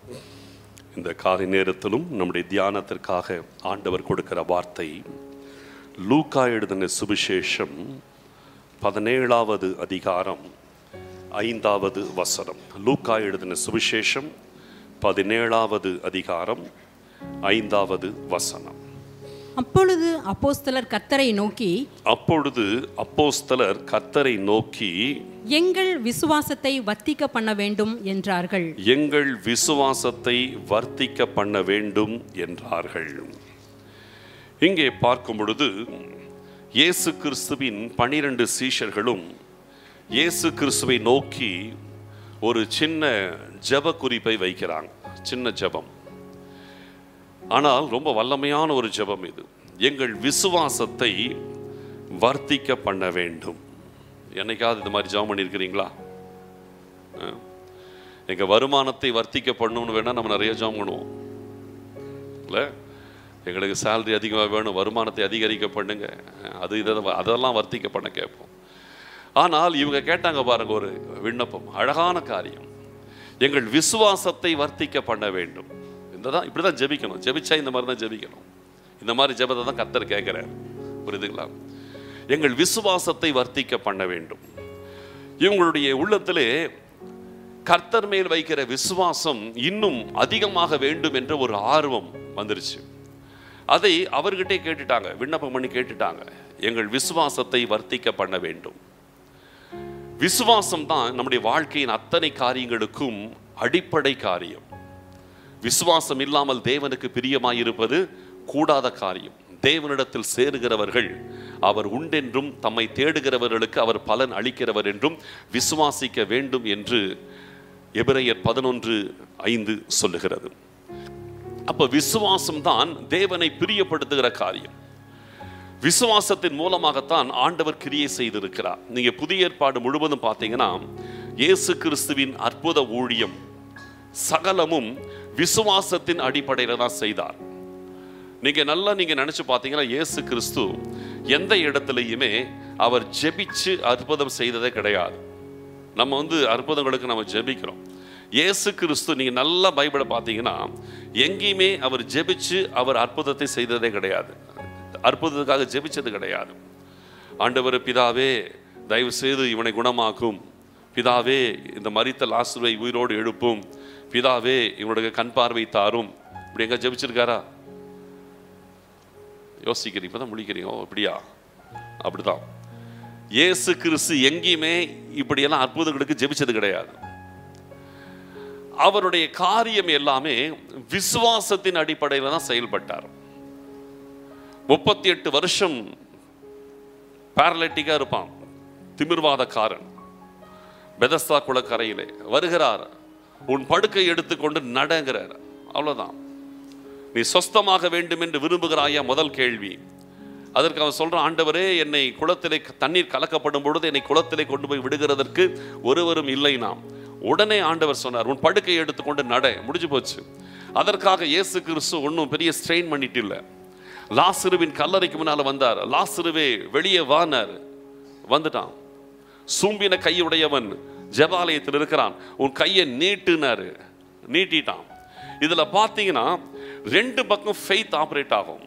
இந்த காலை நேரத்திலும் நம்முடைய தியானத்திற்காக ஆண்டவர் கொடுக்கிற வார்த்தை லூக்கா எழுதின சுவிசேஷம் பதினேழாவது அதிகாரம் ஐந்தாவது வசனம் லூக்கா எழுதின சுவிசேஷம் பதினேழாவது அதிகாரம் ஐந்தாவது வசனம் அப்பொழுது அப்போஸ்தலர் கர்த்தரை நோக்கி அப்பொழுது அப்போஸ்தலர் கர்த்தரை நோக்கி எங்கள் விசுவாசத்தை வர்த்திக்க பண்ண வேண்டும் என்றார்கள் எங்கள் விசுவாசத்தை வர்த்திக்க பண்ண வேண்டும் என்றார்கள் இங்கே பார்க்கும் பொழுது இயேசு கிறிஸ்துவின் பனிரெண்டு சீஷர்களும் இயேசு கிறிஸ்துவை நோக்கி ஒரு சின்ன ஜெப குறிப்பை வைக்கிறாங்க சின்ன ஜெபம் ஆனால் ரொம்ப வல்லமையான ஒரு ஜெபம் இது எங்கள் விசுவாசத்தை வர்த்திக்க பண்ண வேண்டும் என்னைக்காவது இந்த மாதிரி ஜெபம் பண்ணியிருக்கிறீங்களா எங்க வருமானத்தை வர்த்திக்க பண்ணணும்னு வேணா நம்ம நிறைய ஜாம் பண்ணுவோம் இல்லை எங்களுக்கு சேலரி அதிகமாக வேணும் வருமானத்தை அதிகரிக்க பண்ணுங்க அது இதை அதெல்லாம் வர்த்திக்க பண்ண கேட்போம் ஆனால் இவங்க கேட்டாங்க பாருங்க ஒரு விண்ணப்பம் அழகான காரியம் எங்கள் விசுவாசத்தை வர்த்திக்க பண்ண வேண்டும் இந்த தான் இப்படி தான் ஜெபிக்கணும் ஜெபிச்சா இந்த மாதிரி தான் ஜெபிக்கணும் இந்த மாதிரி ஜெபத்தை தான் கத்தர் கேட்குறாரு புரியுதுங்களா எங்கள் விசுவாசத்தை வர்த்திக்க பண்ண வேண்டும் இவங்களுடைய உள்ளத்திலே கர்த்தர் மேல் வைக்கிற விசுவாசம் இன்னும் அதிகமாக வேண்டும் என்ற ஒரு ஆர்வம் வந்துருச்சு அதை அவர்கிட்டே கேட்டுட்டாங்க விண்ணப்பம் பண்ணி கேட்டுட்டாங்க எங்கள் விசுவாசத்தை வர்த்திக்க பண்ண வேண்டும் விசுவாசம் தான் நம்முடைய வாழ்க்கையின் அத்தனை காரியங்களுக்கும் அடிப்படை காரியம் விசுவாசம் இல்லாமல் தேவனுக்கு பிரியமாயிருப்பது கூடாத காரியம் தேவனிடத்தில் சேருகிறவர்கள் அவர் உண்டென்றும் தம்மை தேடுகிறவர்களுக்கு அவர் பலன் அளிக்கிறவர் என்றும் விசுவாசிக்க வேண்டும் என்று எபிரையர் பதினொன்று ஐந்து சொல்லுகிறது அப்ப விசுவாசம் தான் தேவனை பிரியப்படுத்துகிற காரியம் விசுவாசத்தின் மூலமாகத்தான் ஆண்டவர் கிரியை செய்திருக்கிறார் நீங்க புதிய ஏற்பாடு முழுவதும் பார்த்தீங்கன்னா இயேசு கிறிஸ்துவின் அற்புத ஊழியம் சகலமும் விசுவாசத்தின் அடிப்படையில் தான் செய்தார் நீங்க நல்லா நீங்க நினைச்சு பார்த்தீங்கன்னா இயேசு கிறிஸ்து எந்த இடத்துலையுமே அவர் ஜெபிச்சு அற்புதம் செய்ததே கிடையாது நம்ம வந்து அற்புதங்களுக்கு நம்ம ஜெபிக்கிறோம் இயேசு கிறிஸ்து நீங்க நல்லா பைபிளை பார்த்தீங்கன்னா எங்கேயுமே அவர் ஜெபிச்சு அவர் அற்புதத்தை செய்ததே கிடையாது அற்புதத்துக்காக ஜெபிச்சது கிடையாது ஆண்டவர் பிதாவே தயவு செய்து இவனை குணமாக்கும் பிதாவே இந்த மரித்த லாசுவை உயிரோடு எழுப்பும் பிதாவே இவனுடைய கண் பார்வை தாரும் இப்படி எங்க ஜெபிச்சிருக்காரா யோசிக்கிறீங்க இப்பதான் முழிக்கிறீங்க ஓ அப்படியா அப்படிதான் இயேசு கிறிஸ்து எங்கேயுமே இப்படியெல்லாம் அற்புதங்களுக்கு ஜெபிச்சது கிடையாது அவருடைய காரியம் எல்லாமே விசுவாசத்தின் அடிப்படையில் தான் செயல்பட்டார் முப்பத்தி எட்டு வருஷம் பேரலைட்டிக்கா இருப்பான் திமிர்வாதக்காரன் பெதஸ்தா குளக்கரையிலே வருகிறார் உன் படுக்கை எடுத்துக்கொண்டு நடங்கிறார் அவ்வளவுதான் நீ சொஸ்தமாக வேண்டும் என்று விரும்புகிறாயா முதல் கேள்வி அதற்கு அவன் சொல்றான் ஆண்டவரே என்னை குளத்திலே தண்ணீர் கலக்கப்படும் பொழுது என்னை குளத்திலே கொண்டு போய் விடுகிறதற்கு ஒருவரும் இல்லை நாம் உடனே ஆண்டவர் சொன்னார் உன் படுக்கை எடுத்துக்கொண்டு நட முடிஞ்சு போச்சு அதற்காக இயேசு கிறிஸ்து ஒன்றும் பெரிய ஸ்ட்ரெயின் பண்ணிட்டு இல்லை லாசிருவின் கல்லறைக்கு முன்னால வந்தார் லாசிருவே வெளியே வானார் வந்துட்டான் சூம்பின கையுடையவன் ஜபாலயத்தில் இருக்கிறான் உன் கையை நீட்டுனாரு நீட்டிட்டான் இதுல பார்த்தீங்கன்னா ரெண்டு பக்கம் ஃபெய்த் ஆப்ரேட் ஆகும்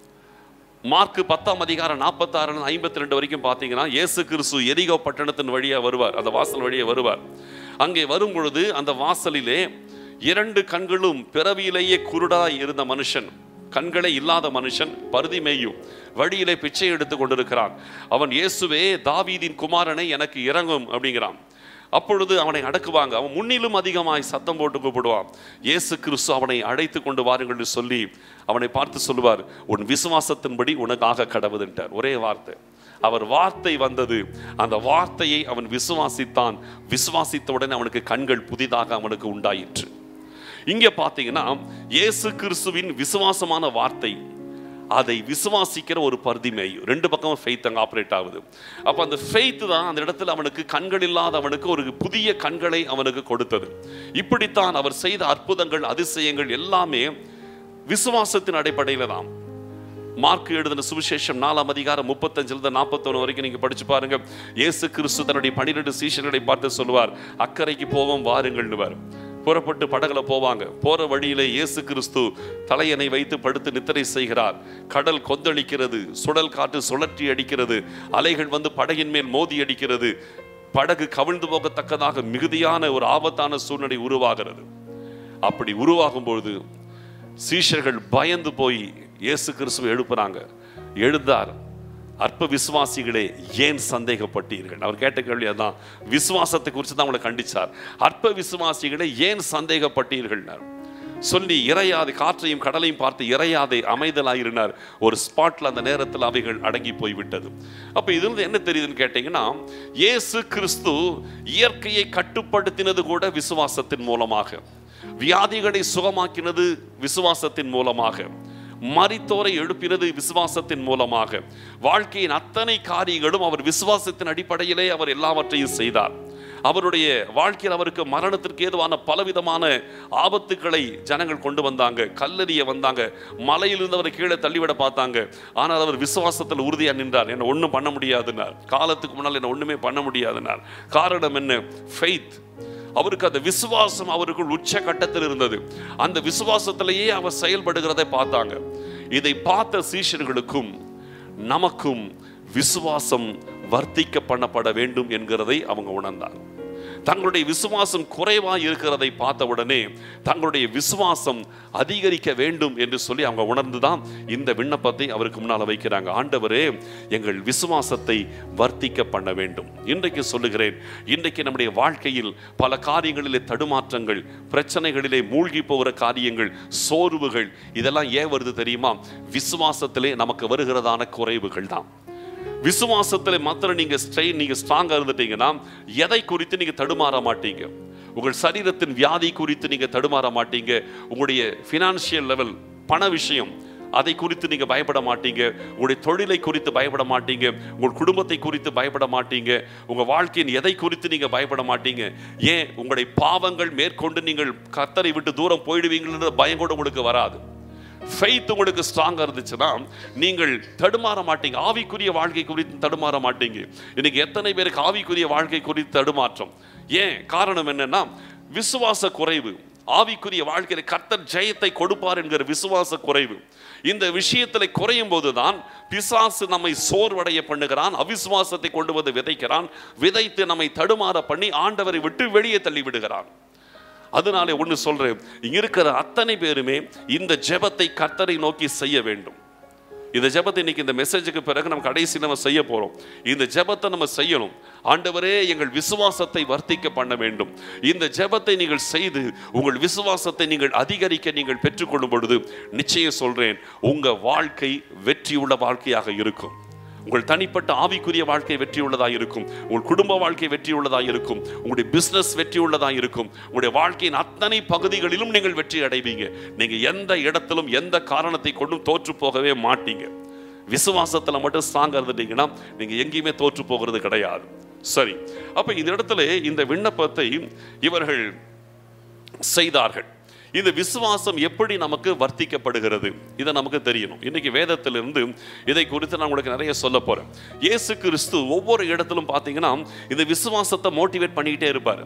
மார்க் பத்தாம் அதிகாரம் நாற்பத்தாறு ஐம்பத்தி ரெண்டு வரைக்கும் பார்த்தீங்கன்னா இயேசு கிறிஸ்து எரிகோ பட்டணத்தின் வழியா வருவார் அந்த வாசல் வழியே வருவார் அங்கே வரும் பொழுது அந்த வாசலிலே இரண்டு கண்களும் பிறவியிலேயே குருடாய் இருந்த மனுஷன் கண்களே இல்லாத மனுஷன் பருதி மேயும் வழியிலே பிச்சை எடுத்து கொண்டிருக்கிறான் அவன் இயேசுவே தாவீதின் குமாரனை எனக்கு இறங்கும் அப்படிங்கிறான் அப்பொழுது அவனை அடக்குவாங்க அவன் முன்னிலும் அதிகமாய் சத்தம் போட்டு கூப்பிடுவான் இயேசு கிறிஸ்து அவனை அழைத்து கொண்டு வாருங்கள் என்று சொல்லி அவனை பார்த்து சொல்லுவார் உன் விசுவாசத்தின்படி உனக்காக கடவுதுன்ட்டார் ஒரே வார்த்தை அவர் வார்த்தை வந்தது அந்த வார்த்தையை அவன் விசுவாசித்தான் விசுவாசித்தவுடன் அவனுக்கு கண்கள் புதிதாக அவனுக்கு உண்டாயிற்று இங்க பாத்தீங்கன்னா இயேசு கிறிஸ்துவின் விசுவாசமான வார்த்தை அதை விசுவாசிக்கிற ஒரு பர்திமேய் ரெண்டு பக்கமும் ஃபெய்த் அங்கே ஆப்ரேட் ஆகுது அப்போ அந்த ஃபெய்த் தான் அந்த இடத்துல அவனுக்கு கண்கள் இல்லாத அவனுக்கு ஒரு புதிய கண்களை அவனுக்கு கொடுத்தது இப்படித்தான் அவர் செய்த அற்புதங்கள் அதிசயங்கள் எல்லாமே விசுவாசத்தின் அடிப்படையில் தான் மார்க் எழுதின சுவிசேஷம் நாலாம் அதிகாரம் முப்பத்தஞ்சிலிருந்து நாற்பத்தொன்று வரைக்கும் நீங்க படிச்சு பாருங்க இயேசு கிறிஸ்து தன்னுடைய பன்னிரெண்டு சீஷர்களை பார்த்து சொல்லுவார் அக்கறைக்கு போவோம் வாருங்கள்னுவார் புறப்பட்டு படகுல போவாங்க போற வழியிலே இயேசு கிறிஸ்து தலையணை வைத்து படுத்து நித்திரை செய்கிறார் கடல் கொந்தளிக்கிறது சுழல் காற்று சுழற்றி அடிக்கிறது அலைகள் வந்து படகின் மேல் மோதி அடிக்கிறது படகு கவிழ்ந்து போகத்தக்கதாக மிகுதியான ஒரு ஆபத்தான சூழ்நிலை உருவாகிறது அப்படி உருவாகும் பொழுது சீஷர்கள் பயந்து போய் இயேசு கிறிஸ்துவை எழுப்புறாங்க எழுந்தார் அற்ப விசுவாசிகளே ஏன் சந்தேகப்பட்டீர்கள் அவர் கேட்ட கேள்வி அதான் விசுவாசத்தை குறித்து தான் அவங்களை கண்டிச்சார் அற்ப விசுவாசிகளே ஏன் சந்தேகப்பட்டீர்கள் சொல்லி இறையாதை காற்றையும் கடலையும் பார்த்து இறையாதை அமைதலாயிருந்தார் ஒரு ஸ்பாட்ல அந்த நேரத்தில் அவைகள் அடங்கி போய்விட்டது அப்ப இதுல என்ன தெரியுதுன்னு கேட்டீங்கன்னா இயேசு கிறிஸ்து இயற்கையை கட்டுப்படுத்தினது கூட விசுவாசத்தின் மூலமாக வியாதிகளை சுகமாக்கினது விசுவாசத்தின் மூலமாக மரித்தோரை எழுப்பினது விசுவாசத்தின் மூலமாக வாழ்க்கையின் அத்தனை காரியங்களும் அவர் விசுவாசத்தின் அடிப்படையிலே அவர் எல்லாவற்றையும் செய்தார் அவருடைய வாழ்க்கையில் அவருக்கு மரணத்திற்கு ஏதுவான பலவிதமான ஆபத்துக்களை ஜனங்கள் கொண்டு வந்தாங்க கல்லறிய வந்தாங்க மலையிலிருந்து அவரை கீழே தள்ளிவிட பார்த்தாங்க ஆனால் அவர் விசுவாசத்தில் உறுதியாக நின்றார் என்ன ஒன்றும் பண்ண முடியாதுன்னார் காலத்துக்கு முன்னால் என்ன ஒன்றுமே பண்ண முடியாதுன்னார் காரணம் என்ன ஃபெய்த் அவருக்கு அந்த விசுவாசம் அவருக்குள் உச்ச கட்டத்தில் இருந்தது அந்த விசுவாசத்திலேயே அவர் செயல்படுகிறதை பார்த்தாங்க இதை பார்த்த சீஷர்களுக்கும் நமக்கும் விசுவாசம் வர்த்திக்க பண்ணப்பட வேண்டும் என்கிறதை அவங்க உணர்ந்தாங்க தங்களுடைய விசுவாசம் குறைவா இருக்கிறதை பார்த்தவுடனே தங்களுடைய விசுவாசம் அதிகரிக்க வேண்டும் என்று சொல்லி அவங்க உணர்ந்துதான் இந்த விண்ணப்பத்தை அவருக்கு முன்னால் வைக்கிறாங்க ஆண்டவரே எங்கள் விசுவாசத்தை வர்த்திக்க பண்ண வேண்டும் இன்றைக்கு சொல்லுகிறேன் இன்றைக்கு நம்முடைய வாழ்க்கையில் பல காரியங்களிலே தடுமாற்றங்கள் பிரச்சனைகளிலே மூழ்கி போகிற காரியங்கள் சோர்வுகள் இதெல்லாம் ஏன் வருது தெரியுமா விசுவாசத்திலே நமக்கு வருகிறதான குறைவுகள் தான் விசுவாசத்தில் மாத்திரம் நீங்க ஸ்ட்ரெயின் நீங்க ஸ்ட்ராங்கா இருந்துட்டீங்கன்னா எதை குறித்து நீங்க தடுமாற மாட்டீங்க உங்கள் சரீரத்தின் வியாதி குறித்து நீங்க தடுமாற மாட்டீங்க உங்களுடைய ஃபினான்ஷியல் லெவல் பண விஷயம் அதை குறித்து நீங்க பயப்பட மாட்டீங்க உங்களுடைய தொழிலை குறித்து பயப்பட மாட்டீங்க உங்கள் குடும்பத்தை குறித்து பயப்பட மாட்டீங்க உங்க வாழ்க்கையின் எதை குறித்து நீங்க பயப்பட மாட்டீங்க ஏன் உங்களுடைய பாவங்கள் மேற்கொண்டு நீங்கள் கத்தரை விட்டு தூரம் போயிடுவீங்கன்ற பயம் கூட உங்களுக்கு வராது ஃபெய்த் உங்களுக்கு ஸ்ட்ராங்காக இருந்துச்சுன்னா நீங்கள் தடுமாற மாட்டீங்க ஆவிக்குரிய வாழ்க்கை குறித்து தடுமாற மாட்டீங்க இன்னைக்கு எத்தனை பேருக்கு ஆவிக்குரிய வாழ்க்கை குறித்து தடுமாற்றம் ஏன் காரணம் என்னன்னா விசுவாச குறைவு ஆவிக்குரிய வாழ்க்கையில கர்த்தர் ஜெயத்தை கொடுப்பார் என்கிற விசுவாச குறைவு இந்த விஷயத்துல குறையும் போதுதான் பிசாசு நம்மை சோர்வடைய பண்ணுகிறான் அவிசுவாசத்தை கொண்டு வந்து விதைக்கிறான் விதைத்து நம்மை தடுமாற பண்ணி ஆண்டவரை விட்டு வெளியே தள்ளி விடுகிறான் அதனாலே ஒன்று சொல்றேன் இங்க இருக்கிற அத்தனை பேருமே இந்த ஜெபத்தை கர்த்தரை நோக்கி செய்ய வேண்டும் இந்த ஜெபத்தை இன்னைக்கு இந்த மெசேஜுக்கு பிறகு நம்ம கடைசி நம்ம செய்ய போறோம் இந்த ஜெபத்தை நம்ம செய்யணும் ஆண்டவரே எங்கள் விசுவாசத்தை வர்த்திக்க பண்ண வேண்டும் இந்த ஜெபத்தை நீங்கள் செய்து உங்கள் விசுவாசத்தை நீங்கள் அதிகரிக்க நீங்கள் பெற்றுக்கொள்ளும் பொழுது நிச்சயம் சொல்றேன் உங்க வாழ்க்கை வெற்றியுள்ள வாழ்க்கையாக இருக்கும் உங்கள் தனிப்பட்ட ஆவிக்குரிய வாழ்க்கை வெற்றி உள்ளதாக இருக்கும் உங்கள் குடும்ப வாழ்க்கை வெற்றி உள்ளதாக இருக்கும் உங்களுடைய பிசினஸ் வெற்றி உள்ளதாக இருக்கும் உங்களுடைய வாழ்க்கையின் அத்தனை பகுதிகளிலும் நீங்கள் வெற்றி அடைவீங்க நீங்க எந்த இடத்திலும் எந்த காரணத்தை கொண்டும் தோற்று போகவே மாட்டீங்க விசுவாசத்துல மட்டும் ஸ்ட்ராங்கா இருந்துட்டீங்கன்னா நீங்க எங்கேயுமே தோற்று போகிறது கிடையாது சரி அப்ப இந்த இடத்துல இந்த விண்ணப்பத்தை இவர்கள் செய்தார்கள் இந்த விசுவாசம் எப்படி நமக்கு வர்த்திக்கப்படுகிறது இதை நமக்கு தெரியணும் இன்னைக்கு வேதத்திலிருந்து இதை குறித்து நான் உங்களுக்கு நிறைய சொல்ல போறேன் இயேசு கிறிஸ்து ஒவ்வொரு இடத்திலும் பார்த்தீங்கன்னா இந்த விசுவாசத்தை மோட்டிவேட் பண்ணிக்கிட்டே இருப்பார்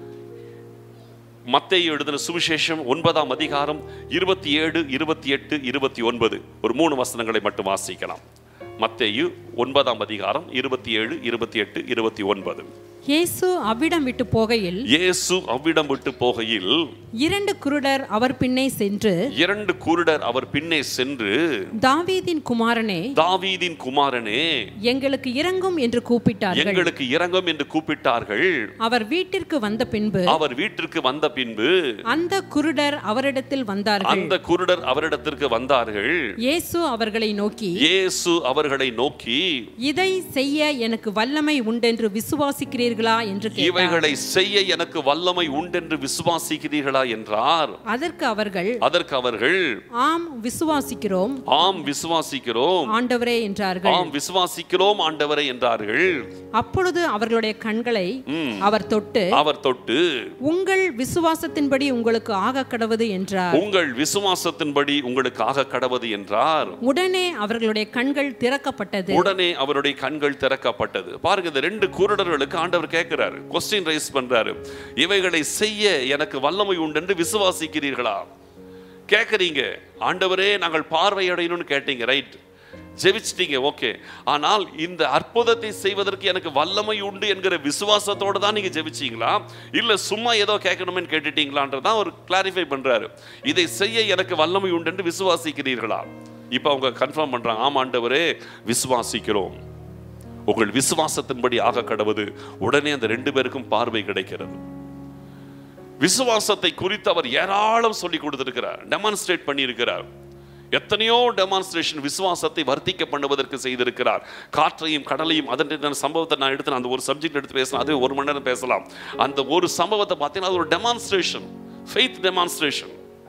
மத்தேயு எழுதின சுவிசேஷம் ஒன்பதாம் அதிகாரம் இருபத்தி ஏழு இருபத்தி எட்டு இருபத்தி ஒன்பது ஒரு மூணு வசனங்களை மட்டும் வாசிக்கலாம் மத்தேயு ஒன்பதாம் அதிகாரம் இருபத்தி ஏழு இருபத்தி எட்டு இருபத்தி ஒன்பது இயேசு அவ்விடம் விட்டு போகையில் இயேசு அவ்விடம் விட்டு போகையில் இரண்டு குருடர் அவர் பின்னே சென்று இரண்டு குருடர் அவர் பின்னே சென்று தாவீதின் குமாரனே தாவீதின் குமாரனே எங்களுக்கு இறங்கும் என்று கூப்பிட்டார்கள் எங்களுக்கு இறங்கும் என்று கூப்பிட்டார்கள் அவர் வீட்டிற்கு வந்த பின்பு அவர் வீட்டிற்கு வந்த பின்பு அந்த குருடர் அவரிடத்தில் வந்தார்கள் அந்த குருடர் அவரிடத்திற்கு வந்தார்கள் இயேசு அவர்களை நோக்கி இயேசு அவர்களை நோக்கி இதை செய்ய எனக்கு வல்லமை உண்டென்று விசுவாசிக்கிறீர்களா என்று கேட்டார் இவைகளை செய்ய எனக்கு வல்லமை உண்டென்று விசுவாசிக்கிறீர்களா என்றார் அதற்கு அவர்கள் அதற்கு அவர்கள் ஆம் விசுவாசிக்கிறோம் ஆம் விசுவாசிக்கிறோம் ஆண்டவரே என்றார்கள் ஆம் விசுவாசிக்கிறோம் ஆண்டவரை என்றார்கள் அப்பொழுது அவர்களுடைய கண்களை அவர் தொட்டு அவர் தொட்டு உங்கள் விசுவாசத்தின்படி உங்களுக்கு ஆக கடவது என்றார் உங்கள் விசுவாசத்தின்படி உங்களுக்கு ஆக கடவது என்றார் உடனே அவர்களுடைய கண்கள் திறக்கப்பட்டது உடனே அவருடைய கண்கள் திறக்கப்பட்டது பாருங்க இந்த ரெண்டு குருடர்களுக்கு ஆண்டவர் ஆண்டவர் கேட்கிறாரு கொஸ்டின் ரைஸ் பண்றாரு இவைகளை செய்ய எனக்கு வல்லமை உண்டு என்று விசுவாசிக்கிறீர்களா கேட்குறீங்க ஆண்டவரே நாங்கள் பார்வையடையணும்னு கேட்டீங்க ரைட் ஜெபிச்சிட்டீங்க ஓகே ஆனால் இந்த அற்புதத்தை செய்வதற்கு எனக்கு வல்லமை உண்டு என்கிற விசுவாசத்தோடு தான் நீங்க ஜெபிச்சீங்களா இல்ல சும்மா ஏதோ கேட்கணும்னு கேட்டுட்டீங்களான்றதான் அவர் கிளாரிஃபை பண்றாரு இதை செய்ய எனக்கு வல்லமை உண்டு என்று விசுவாசிக்கிறீர்களா இப்போ அவங்க கன்ஃபார்ம் பண்றாங்க ஆமா ஆண்டவரே விசுவாசிக்கிறோம் உங்கள் விசுவாசத்தின்படி ஆக கடவுது உடனே அந்த ரெண்டு பேருக்கும் பார்வை கிடைக்கிறது விசுவாசத்தை குறித்து அவர் ஏராளம் சொல்லி கொடுத்திருக்கிறார் டெமான்ஸ்ட்ரேட் பண்ணியிருக்கிறார் எத்தனையோ டெமான்ஸ்ட்ரேஷன் விசுவாசத்தை வர்த்திக்க பண்ணுவதற்கு செய்திருக்கிறார் காற்றையும் கடலையும் அதன் சம்பவத்தை நான் எடுத்து அந்த ஒரு சப்ஜெக்ட் எடுத்து பேசலாம் அது ஒரு மணி நேரம் பேசலாம் அந்த ஒரு சம்பவத்தை பார்த்தீங்கன்னா அது ஒரு டெமான்ஸ்ட்ரேஷன் ஃபெய்த் டெமான்ஸ்ட்ரேஷன்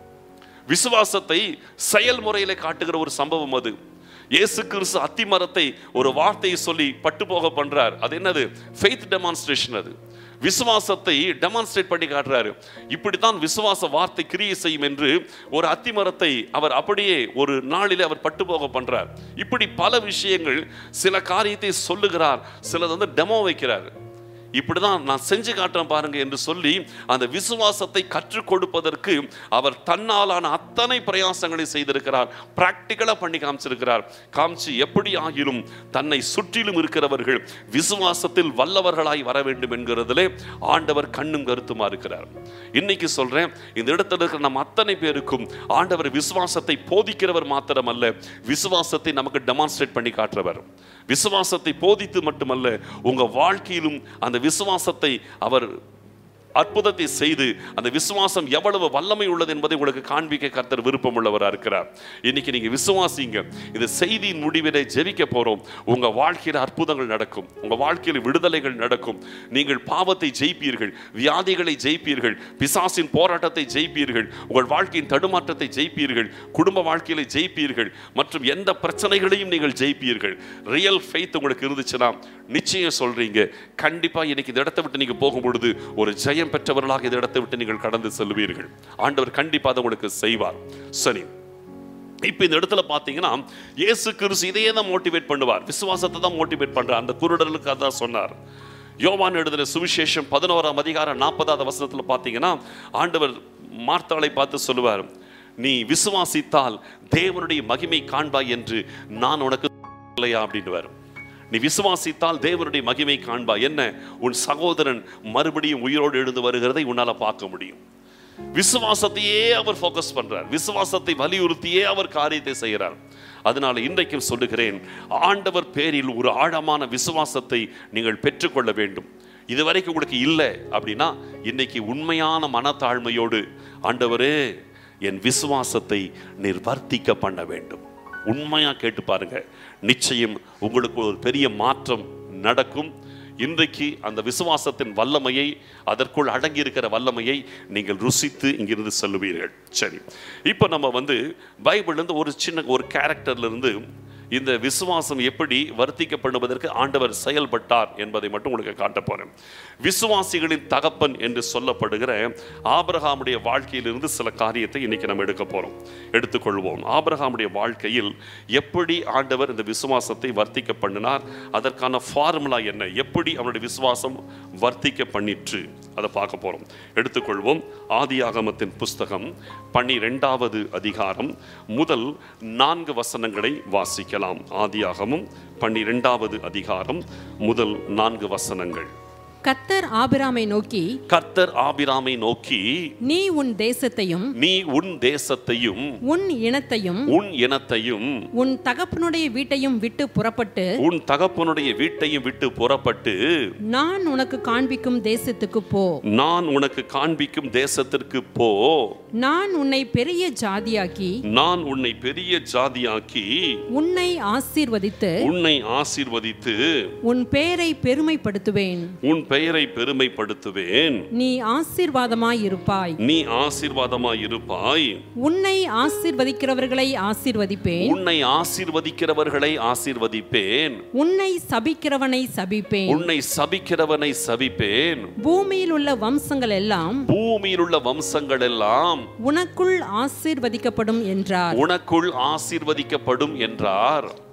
விசுவாசத்தை செயல்முறையில காட்டுகிற ஒரு சம்பவம் அது இயேசு கிறிஸ்து அத்திமரத்தை ஒரு வார்த்தையை சொல்லி பட்டு போக பண்றார் அது என்னது ஃபெய்த் டெமான்ஸ்ட்ரேஷன் அது விசுவாசத்தை டெமான்ஸ்ட்ரேட் பண்ணி காட்டுறாரு இப்படித்தான் விசுவாச வார்த்தை கிரியை செய்யும் என்று ஒரு அத்திமரத்தை அவர் அப்படியே ஒரு நாளிலே அவர் பட்டு போக பண்றார் இப்படி பல விஷயங்கள் சில காரியத்தை சொல்லுகிறார் சிலது வந்து டெமோ வைக்கிறார் இப்படிதான் நான் செஞ்சு காட்டுறேன் பாருங்க என்று சொல்லி அந்த விசுவாசத்தை கற்றுக் கொடுப்பதற்கு அவர் தன்னாலான அத்தனை பிரயாசங்களை செய்திருக்கிறார் பிராக்டிக்கலா பண்ணி காமிச்சிருக்கிறார் காமிச்சு எப்படி ஆகிலும் தன்னை சுற்றிலும் இருக்கிறவர்கள் விசுவாசத்தில் வல்லவர்களாய் வர வேண்டும் என்கிறதிலே ஆண்டவர் கண்ணும் கருத்துமா இருக்கிறார் இன்னைக்கு சொல்றேன் இந்த இடத்துல இருக்கிற நம்ம அத்தனை பேருக்கும் ஆண்டவர் விசுவாசத்தை போதிக்கிறவர் மாத்திரமல்ல விசுவாசத்தை நமக்கு டெமான்ஸ்ட்ரேட் பண்ணி காட்டுறவர் விசுவாசத்தை போதித்து மட்டுமல்ல உங்க வாழ்க்கையிலும் அந்த விசுவாசத்தை அவர் அற்புதத்தை செய்து அந்த விசுவாசம் எவ்வளவு வல்லமை உள்ளது என்பதை உங்களுக்கு காண்பிக்க கர்த்தர் விருப்பம் உள்ளவராக இருக்கிறார் இன்னைக்கு நீங்க விசுவாசிங்க இந்த செய்தியின் முடிவிலே ஜெபிக்க போறோம் உங்க வாழ்க்கையில் அற்புதங்கள் நடக்கும் உங்க வாழ்க்கையில் விடுதலைகள் நடக்கும் நீங்கள் பாவத்தை ஜெயிப்பீர்கள் வியாதிகளை ஜெயிப்பீர்கள் பிசாசின் போராட்டத்தை ஜெயிப்பீர்கள் உங்கள் வாழ்க்கையின் தடுமாற்றத்தை ஜெயிப்பீர்கள் குடும்ப வாழ்க்கையில ஜெயிப்பீர்கள் மற்றும் எந்த பிரச்சனைகளையும் நீங்கள் ஜெயிப்பீர்கள் ரியல் ஃபெய்த் உங்களுக்கு இருந்துச்சுன்னா நிச்சயம் சொல்றீங்க கண்டிப்பா இன்னைக்கு இந்த இடத்தை விட்டு நீங்க போகும் பொழுது ஒரு ஜெயம் பெற்றவர்களாக இந்த இடத்தை விட்டு நீங்கள் கடந்து செல்வீர்கள் ஆண்டவர் கண்டிப்பா அதை உங்களுக்கு செய்வார் சரி இப்போ இந்த இடத்துல பார்த்தீங்கன்னா இயேசு கிறிஸ்து இதையே தான் மோட்டிவேட் பண்ணுவார் விசுவாசத்தை தான் மோட்டிவேட் பண்றார் அந்த குருடர்களுக்கு அதான் சொன்னார் யோவான் எழுதின சுவிசேஷம் பதினோராம் அதிகாரம் நாற்பதாவது வசனத்தில் பார்த்தீங்கன்னா ஆண்டவர் மார்த்தாளை பார்த்து சொல்லுவார் நீ விசுவாசித்தால் தேவனுடைய மகிமை காண்பாய் என்று நான் உனக்கு இல்லையா அப்படின்னுவார் நீ விசுவாசித்தால் தேவனுடைய மகிமை காண்பாய் என்ன உன் சகோதரன் மறுபடியும் உயிரோடு எழுந்து வருகிறதை உன்னால பார்க்க முடியும் விசுவாசத்தையே அவர் ஃபோக்கஸ் பண்றார் விசுவாசத்தை வலியுறுத்தியே அவர் காரியத்தை செய்கிறார் அதனால இன்றைக்கும் சொல்லுகிறேன் ஆண்டவர் பேரில் ஒரு ஆழமான விசுவாசத்தை நீங்கள் பெற்றுக்கொள்ள வேண்டும் இதுவரைக்கும் உங்களுக்கு இல்லை அப்படின்னா இன்னைக்கு உண்மையான மனத்தாழ்மையோடு ஆண்டவரே என் விசுவாசத்தை நீர் வர்த்திக்க பண்ண வேண்டும் உண்மையா கேட்டு பாருங்க நிச்சயம் உங்களுக்கு ஒரு பெரிய மாற்றம் நடக்கும் இன்றைக்கு அந்த விசுவாசத்தின் வல்லமையை அதற்குள் அடங்கி இருக்கிற வல்லமையை நீங்கள் ருசித்து இங்கிருந்து சொல்லுவீர்கள் சரி இப்போ நம்ம வந்து பைபிள்ல இருந்து ஒரு சின்ன ஒரு கேரக்டர்ல இருந்து இந்த விசுவாசம் எப்படி வர்த்திக்கப்படுவதற்கு ஆண்டவர் செயல்பட்டார் என்பதை மட்டும் உங்களுக்கு காட்ட போறேன் விசுவாசிகளின் தகப்பன் என்று சொல்லப்படுகிற ஆபிரகாமுடைய வாழ்க்கையிலிருந்து சில காரியத்தை இன்னைக்கு நம்ம எடுக்க போறோம் எடுத்துக்கொள்வோம் ஆபிரகாமுடைய வாழ்க்கையில் எப்படி ஆண்டவர் இந்த விசுவாசத்தை வர்த்திக்க பண்ணினார் அதற்கான ஃபார்முலா என்ன எப்படி அவனுடைய விசுவாசம் வர்த்திக்க பண்ணிற்று அதை பார்க்க போறோம் எடுத்துக்கொள்வோம் ஆதியாகமத்தின் புஸ்தகம் பன்னிரெண்டாவது அதிகாரம் முதல் நான்கு வசனங்களை வாசிக்கலாம் ஆதியாகமும் பன்னிரெண்டாவது அதிகாரம் முதல் நான்கு வசனங்கள் கத்தர் ஆபிராமை நோக்கி கர்த்தர் ஆபிராமை நோக்கி நீ உன் தேசத்தையும் நீ உன் தேசத்தையும் உன் இனத்தையும் உன் இனத்தையும் உன் தகப்பனுடைய வீட்டையும் விட்டு புறப்பட்டு உன் தகப்பனுடைய வீட்டையும் விட்டு புறப்பட்டு நான் உனக்கு காண்பிக்கும் தேசத்துக்கு போ நான் உனக்கு காண்பிக்கும் தேசத்திற்கு போ நான் உன்னை பெரிய ஜாதியாக்கி நான் உன்னை பெரிய ஜாதியாக்கி உன்னை ஆசீர்வதித்து உன்னை ஆசீர்வதித்து உன் பெயரை பெருமைப்படுத்துவேன் உன் பெயரை பெருமைப்படுத்துவேன் நீ ஆசீர்வாதமாய் இருப்பாய் நீ ஆசீர்வாதமாய் இருப்பாய் உன்னை ஆசீர்வதிக்கிறவர்களை ஆசீர்வதிப்பேன் உன்னை ஆசீர்வதிக்கிறவர்களை ஆசீர்வதிப்பேன் உன்னை சபிக்கிறவனை சபிப்பேன் உன்னை சபிக்கிறவனை சபிப்பேன் பூமியில் உள்ள வம்சங்கள் எல்லாம் பூமியில் உள்ள வம்சங்கள் எல்லாம் உனக்குள் ஆசீர்வதிக்கப்படும் என்றார் உனக்குள் ஆசீர்வதிக்கப்படும் என்றார்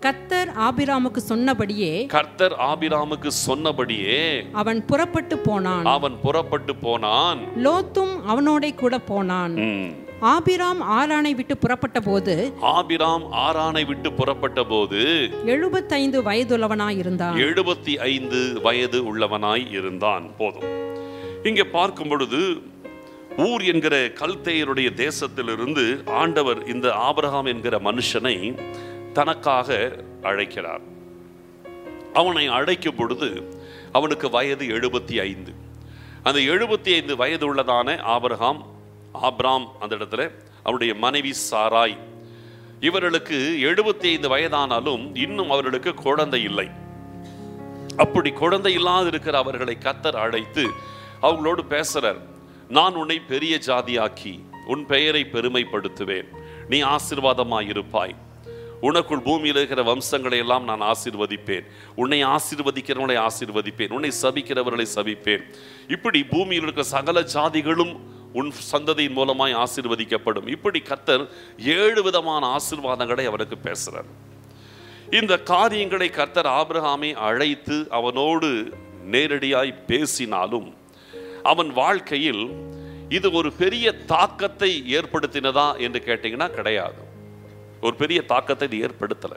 கத்தர் ஆபிராமுக்கு சொன்னபடியே கர்த்தர் ஆபிராமுக்கு சொன்னபடியே அவன் புறப்பட்டு போனான் அவன் புறப்பட்டு போனான் லோத்தும் அவனோடே கூட போனான் ம். ஆபிராம் ஆரானை விட்டு புறப்பட்ட போது ஆபிராம் ஆரானை விட்டு புறப்பட்ட போது எழுபத்தைந்து வயதுள்ளவனாயிருந்தான் எழுபத்தி ஐந்து வயது உள்ளவனாய் இருந்தான் போதும் இங்கே பார்க்கும் பொழுது ஊர் என்கிற கல்தேயருடைய தேசத்திலிருந்து ஆண்டவர் இந்த ஆபிரகாம் என்கிற மனுஷனை தனக்காக அழைக்கிறார் அவனை அழைக்கும் பொழுது அவனுக்கு வயது எழுபத்தி ஐந்து அந்த எழுபத்தி ஐந்து வயது உள்ளதான ஆபிரகாம் ஆப்ராம் அந்த இடத்துல அவருடைய மனைவி சாராய் இவர்களுக்கு எழுபத்தி ஐந்து வயதானாலும் இன்னும் அவர்களுக்கு குழந்தை இல்லை அப்படி குழந்தை இல்லாது இருக்கிற அவர்களை கத்தர் அழைத்து அவங்களோடு பேசுறார் நான் உன்னை பெரிய ஜாதியாக்கி உன் பெயரை பெருமைப்படுத்துவேன் நீ ஆசீர்வாதமாய் இருப்பாய் உனக்குள் பூமியில் இருக்கிற வம்சங்களை எல்லாம் நான் ஆசீர்வதிப்பேன் உன்னை ஆசீர்வதிக்கிறவர்களை ஆசீர்வதிப்பேன் உன்னை சபிக்கிறவர்களை சபிப்பேன் இப்படி பூமியில் இருக்கிற சகல ஜாதிகளும் உன் சந்ததியின் மூலமாய் ஆசீர்வதிக்கப்படும் இப்படி கத்தர் ஏழு விதமான ஆசீர்வாதங்களை அவருக்கு பேசுறார் இந்த காரியங்களை கர்த்தர் ஆபிரகாமை அழைத்து அவனோடு நேரடியாய் பேசினாலும் அவன் வாழ்க்கையில் இது ஒரு பெரிய தாக்கத்தை ஏற்படுத்தினதா என்று கேட்டீங்கன்னா கிடையாது ஒரு பெரிய தாக்கத்தை இது ஏற்படுத்தலை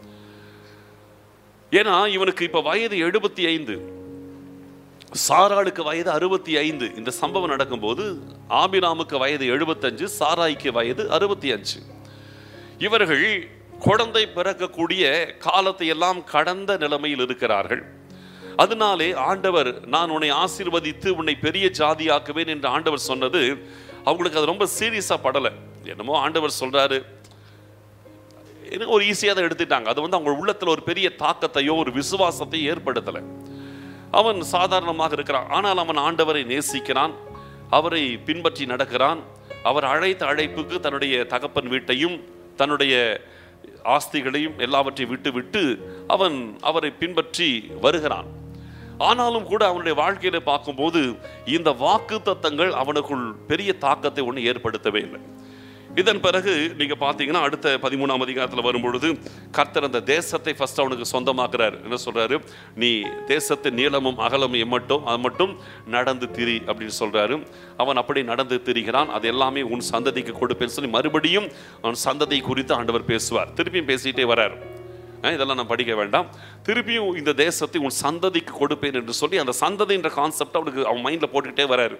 ஏன்னா இவனுக்கு இப்ப வயது எழுபத்தி ஐந்து சாராளுக்கு வயது அறுபத்தி ஐந்து இந்த சம்பவம் நடக்கும்போது ஆபிராமுக்கு வயது எழுபத்தஞ்சு சாராய்க்கு வயது அறுபத்தி அஞ்சு இவர்கள் குழந்தை பிறக்கக்கூடிய காலத்தை எல்லாம் கடந்த நிலைமையில் இருக்கிறார்கள் அதனாலே ஆண்டவர் நான் உன்னை ஆசீர்வதித்து உன்னை பெரிய ஜாதியாக்குவேன் என்று ஆண்டவர் சொன்னது அவங்களுக்கு அது ரொம்ப சீரியஸா படலை என்னமோ ஆண்டவர் சொல்றாரு எனக்கு ஒரு ஈஸியாக தான் எடுத்துட்டாங்க அது வந்து அவங்க உள்ளத்துல ஒரு பெரிய தாக்கத்தையோ ஒரு விசுவாசத்தையோ ஏற்படுத்தலை அவன் சாதாரணமாக இருக்கிறான் ஆனால் அவன் ஆண்டவரை நேசிக்கிறான் அவரை பின்பற்றி நடக்கிறான் அவர் அழைத்த அழைப்புக்கு தன்னுடைய தகப்பன் வீட்டையும் தன்னுடைய ஆஸ்திகளையும் எல்லாவற்றையும் விட்டு விட்டு அவன் அவரை பின்பற்றி வருகிறான் ஆனாலும் கூட அவனுடைய வாழ்க்கையில பார்க்கும்போது இந்த வாக்கு தத்தங்கள் அவனுக்குள் பெரிய தாக்கத்தை ஒன்று ஏற்படுத்தவே இல்லை இதன் பிறகு நீங்க பார்த்தீங்கன்னா அடுத்த பதிமூணாம் அதிகாரத்தில் வரும்பொழுது கர்த்தர் அந்த தேசத்தை ஃபர்ஸ்ட் அவனுக்கு சொந்தமாக்குறாரு என்ன சொல்றாரு நீ தேசத்தின் நீளமும் அகலமும் எம்மட்டும் அது மட்டும் நடந்து திரி அப்படின்னு சொல்றாரு அவன் அப்படி நடந்து திரிகிறான் அது எல்லாமே உன் சந்ததிக்கு கொடுப்பேன்னு சொல்லி மறுபடியும் அவன் சந்ததி குறித்து ஆண்டவர் பேசுவார் திருப்பியும் பேசிட்டே வராரு அஹ் இதெல்லாம் நான் படிக்க வேண்டாம் திருப்பியும் இந்த தேசத்தை உன் சந்ததிக்கு கொடுப்பேன் என்று சொல்லி அந்த சந்ததின்ற கான்செப்ட் அவனுக்கு அவன் மைண்ட்ல போட்டுக்கிட்டே வராரு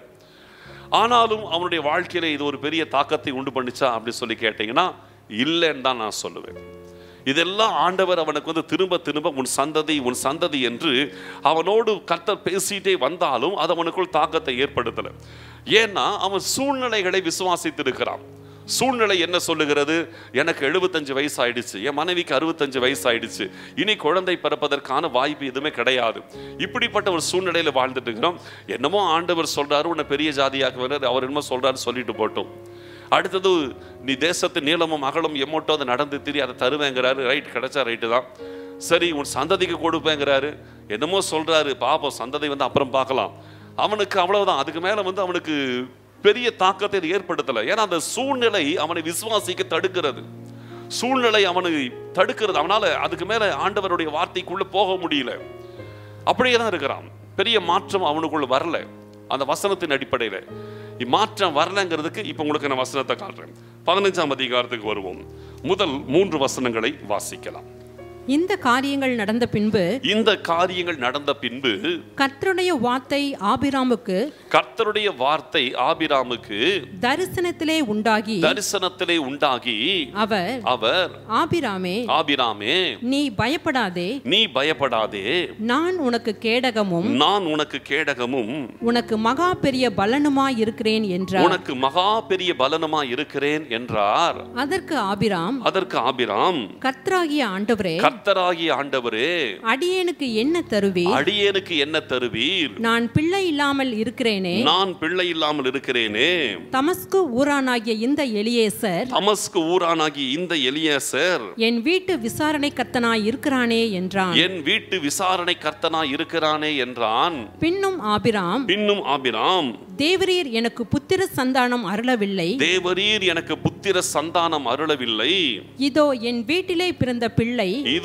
ஆனாலும் அவனுடைய வாழ்க்கையில இது ஒரு பெரிய தாக்கத்தை உண்டு பண்ணுச்சா அப்படி சொல்லி கேட்டீங்கன்னா இல்லைன்னு தான் நான் சொல்லுவேன் இதெல்லாம் ஆண்டவர் அவனுக்கு வந்து திரும்ப திரும்ப உன் சந்ததி உன் சந்ததி என்று அவனோடு கர்த்தர் பேசிட்டே வந்தாலும் அது அவனுக்குள் தாக்கத்தை ஏற்படுத்தலை ஏன்னா அவன் சூழ்நிலைகளை விசுவாசித்திருக்கிறான் சூழ்நிலை என்ன சொல்லுகிறது எனக்கு எழுபத்தஞ்சு வயசு ஆயிடுச்சு என் மனைவிக்கு அறுபத்தஞ்சு வயசு ஆயிடுச்சு இனி குழந்தை பிறப்பதற்கான வாய்ப்பு எதுவுமே கிடையாது இப்படிப்பட்ட ஒரு சூழ்நிலையில வாழ்ந்துட்டு இருக்கிறோம் என்னமோ ஆண்டவர் சொல்றாரு உன்னை பெரிய ஜாதியாக்கு வேறு அவர் என்னமோ சொல்றாரு சொல்லிட்டு போட்டோம் அடுத்தது நீ தேசத்து நீளமும் அகலம் எம்மோட்டோ அதை நடந்து திரி அதை தருவேங்கிறாரு ரைட் கிடைச்சா ரைட்டு தான் சரி உன் சந்ததிக்கு கொடுப்பேங்கிறாரு என்னமோ சொல்றாரு பாப்போம் சந்ததி வந்து அப்புறம் பார்க்கலாம் அவனுக்கு அவ்வளவுதான் அதுக்கு மேல வந்து அவனுக்கு பெரிய தாக்கத்தை இது ஏற்படுத்தலை ஏன்னா அந்த சூழ்நிலை அவனை விசுவாசிக்க தடுக்கிறது சூழ்நிலை அவனை தடுக்கிறது அவனால அதுக்கு மேல ஆண்டவருடைய வார்த்தைக்குள்ள போக முடியல அப்படியே தான் இருக்கிறான் பெரிய மாற்றம் அவனுக்குள்ள வரல அந்த வசனத்தின் அடிப்படையில் மாற்றம் வரலங்கிறதுக்கு இப்போ உங்களுக்கு நான் வசனத்தை காட்டுறேன் பதினஞ்சாம் அதிகாரத்துக்கு வருவோம் முதல் மூன்று வசனங்களை வாசிக்கலாம் இந்த காரியங்கள் நடந்த பின்பு இந்த காரியங்கள் நடந்த பின்பு கர்த்தருடைய வார்த்தை ஆபிராமுக்கு கர்த்தருடைய வார்த்தை ஆபிராமுக்கு தரிசனத்திலே உண்டாகி தரிசனத்திலே உண்டாகி அவர் அவர் ஆபிராமே ஆபிராமே நீ பயப்படாதே நீ பயப்படாதே நான் உனக்கு கேடகமும் நான் உனக்கு கேடகமும் உனக்கு மகா பெரிய பலனுமாய் இருக்கிறேன் என்றார் உனக்கு மகா பெரிய பலனுமா இருக்கிறேன் என்றார் அதற்கு ஆபிராம் அதற்கு ஆபிராம் கர்த்தராகிய ஆண்டவரே கர்த்தராகிய ஆண்டவரே அடியேனுக்கு என்ன தருவீர் அடியேனுக்கு என்ன தருவீர் நான் பிள்ளை இல்லாமல் இருக்கிறேனே நான் பிள்ளை இல்லாமல் இருக்கிறேனே தமஸ்கு ஊரானாகிய இந்த எலியேசர் தமஸ்கு ஊரானாகி இந்த எலியேசர் என் வீட்டு விசாரணை கர்த்தனாய் இருக்கிறானே என்றான் என் வீட்டு விசாரணை கர்த்தனா இருக்கிறானே என்றான் பின்னும் ஆபிராம் பின்னும் ஆபிராம் தேவரீர் எனக்கு புத்திர சந்தானம் அருளவில்லை தேவரீர் எனக்கு புத்திர சந்தானம் அருளவில்லை இதோ என் வீட்டிலே பிறந்த பிள்ளை இதோ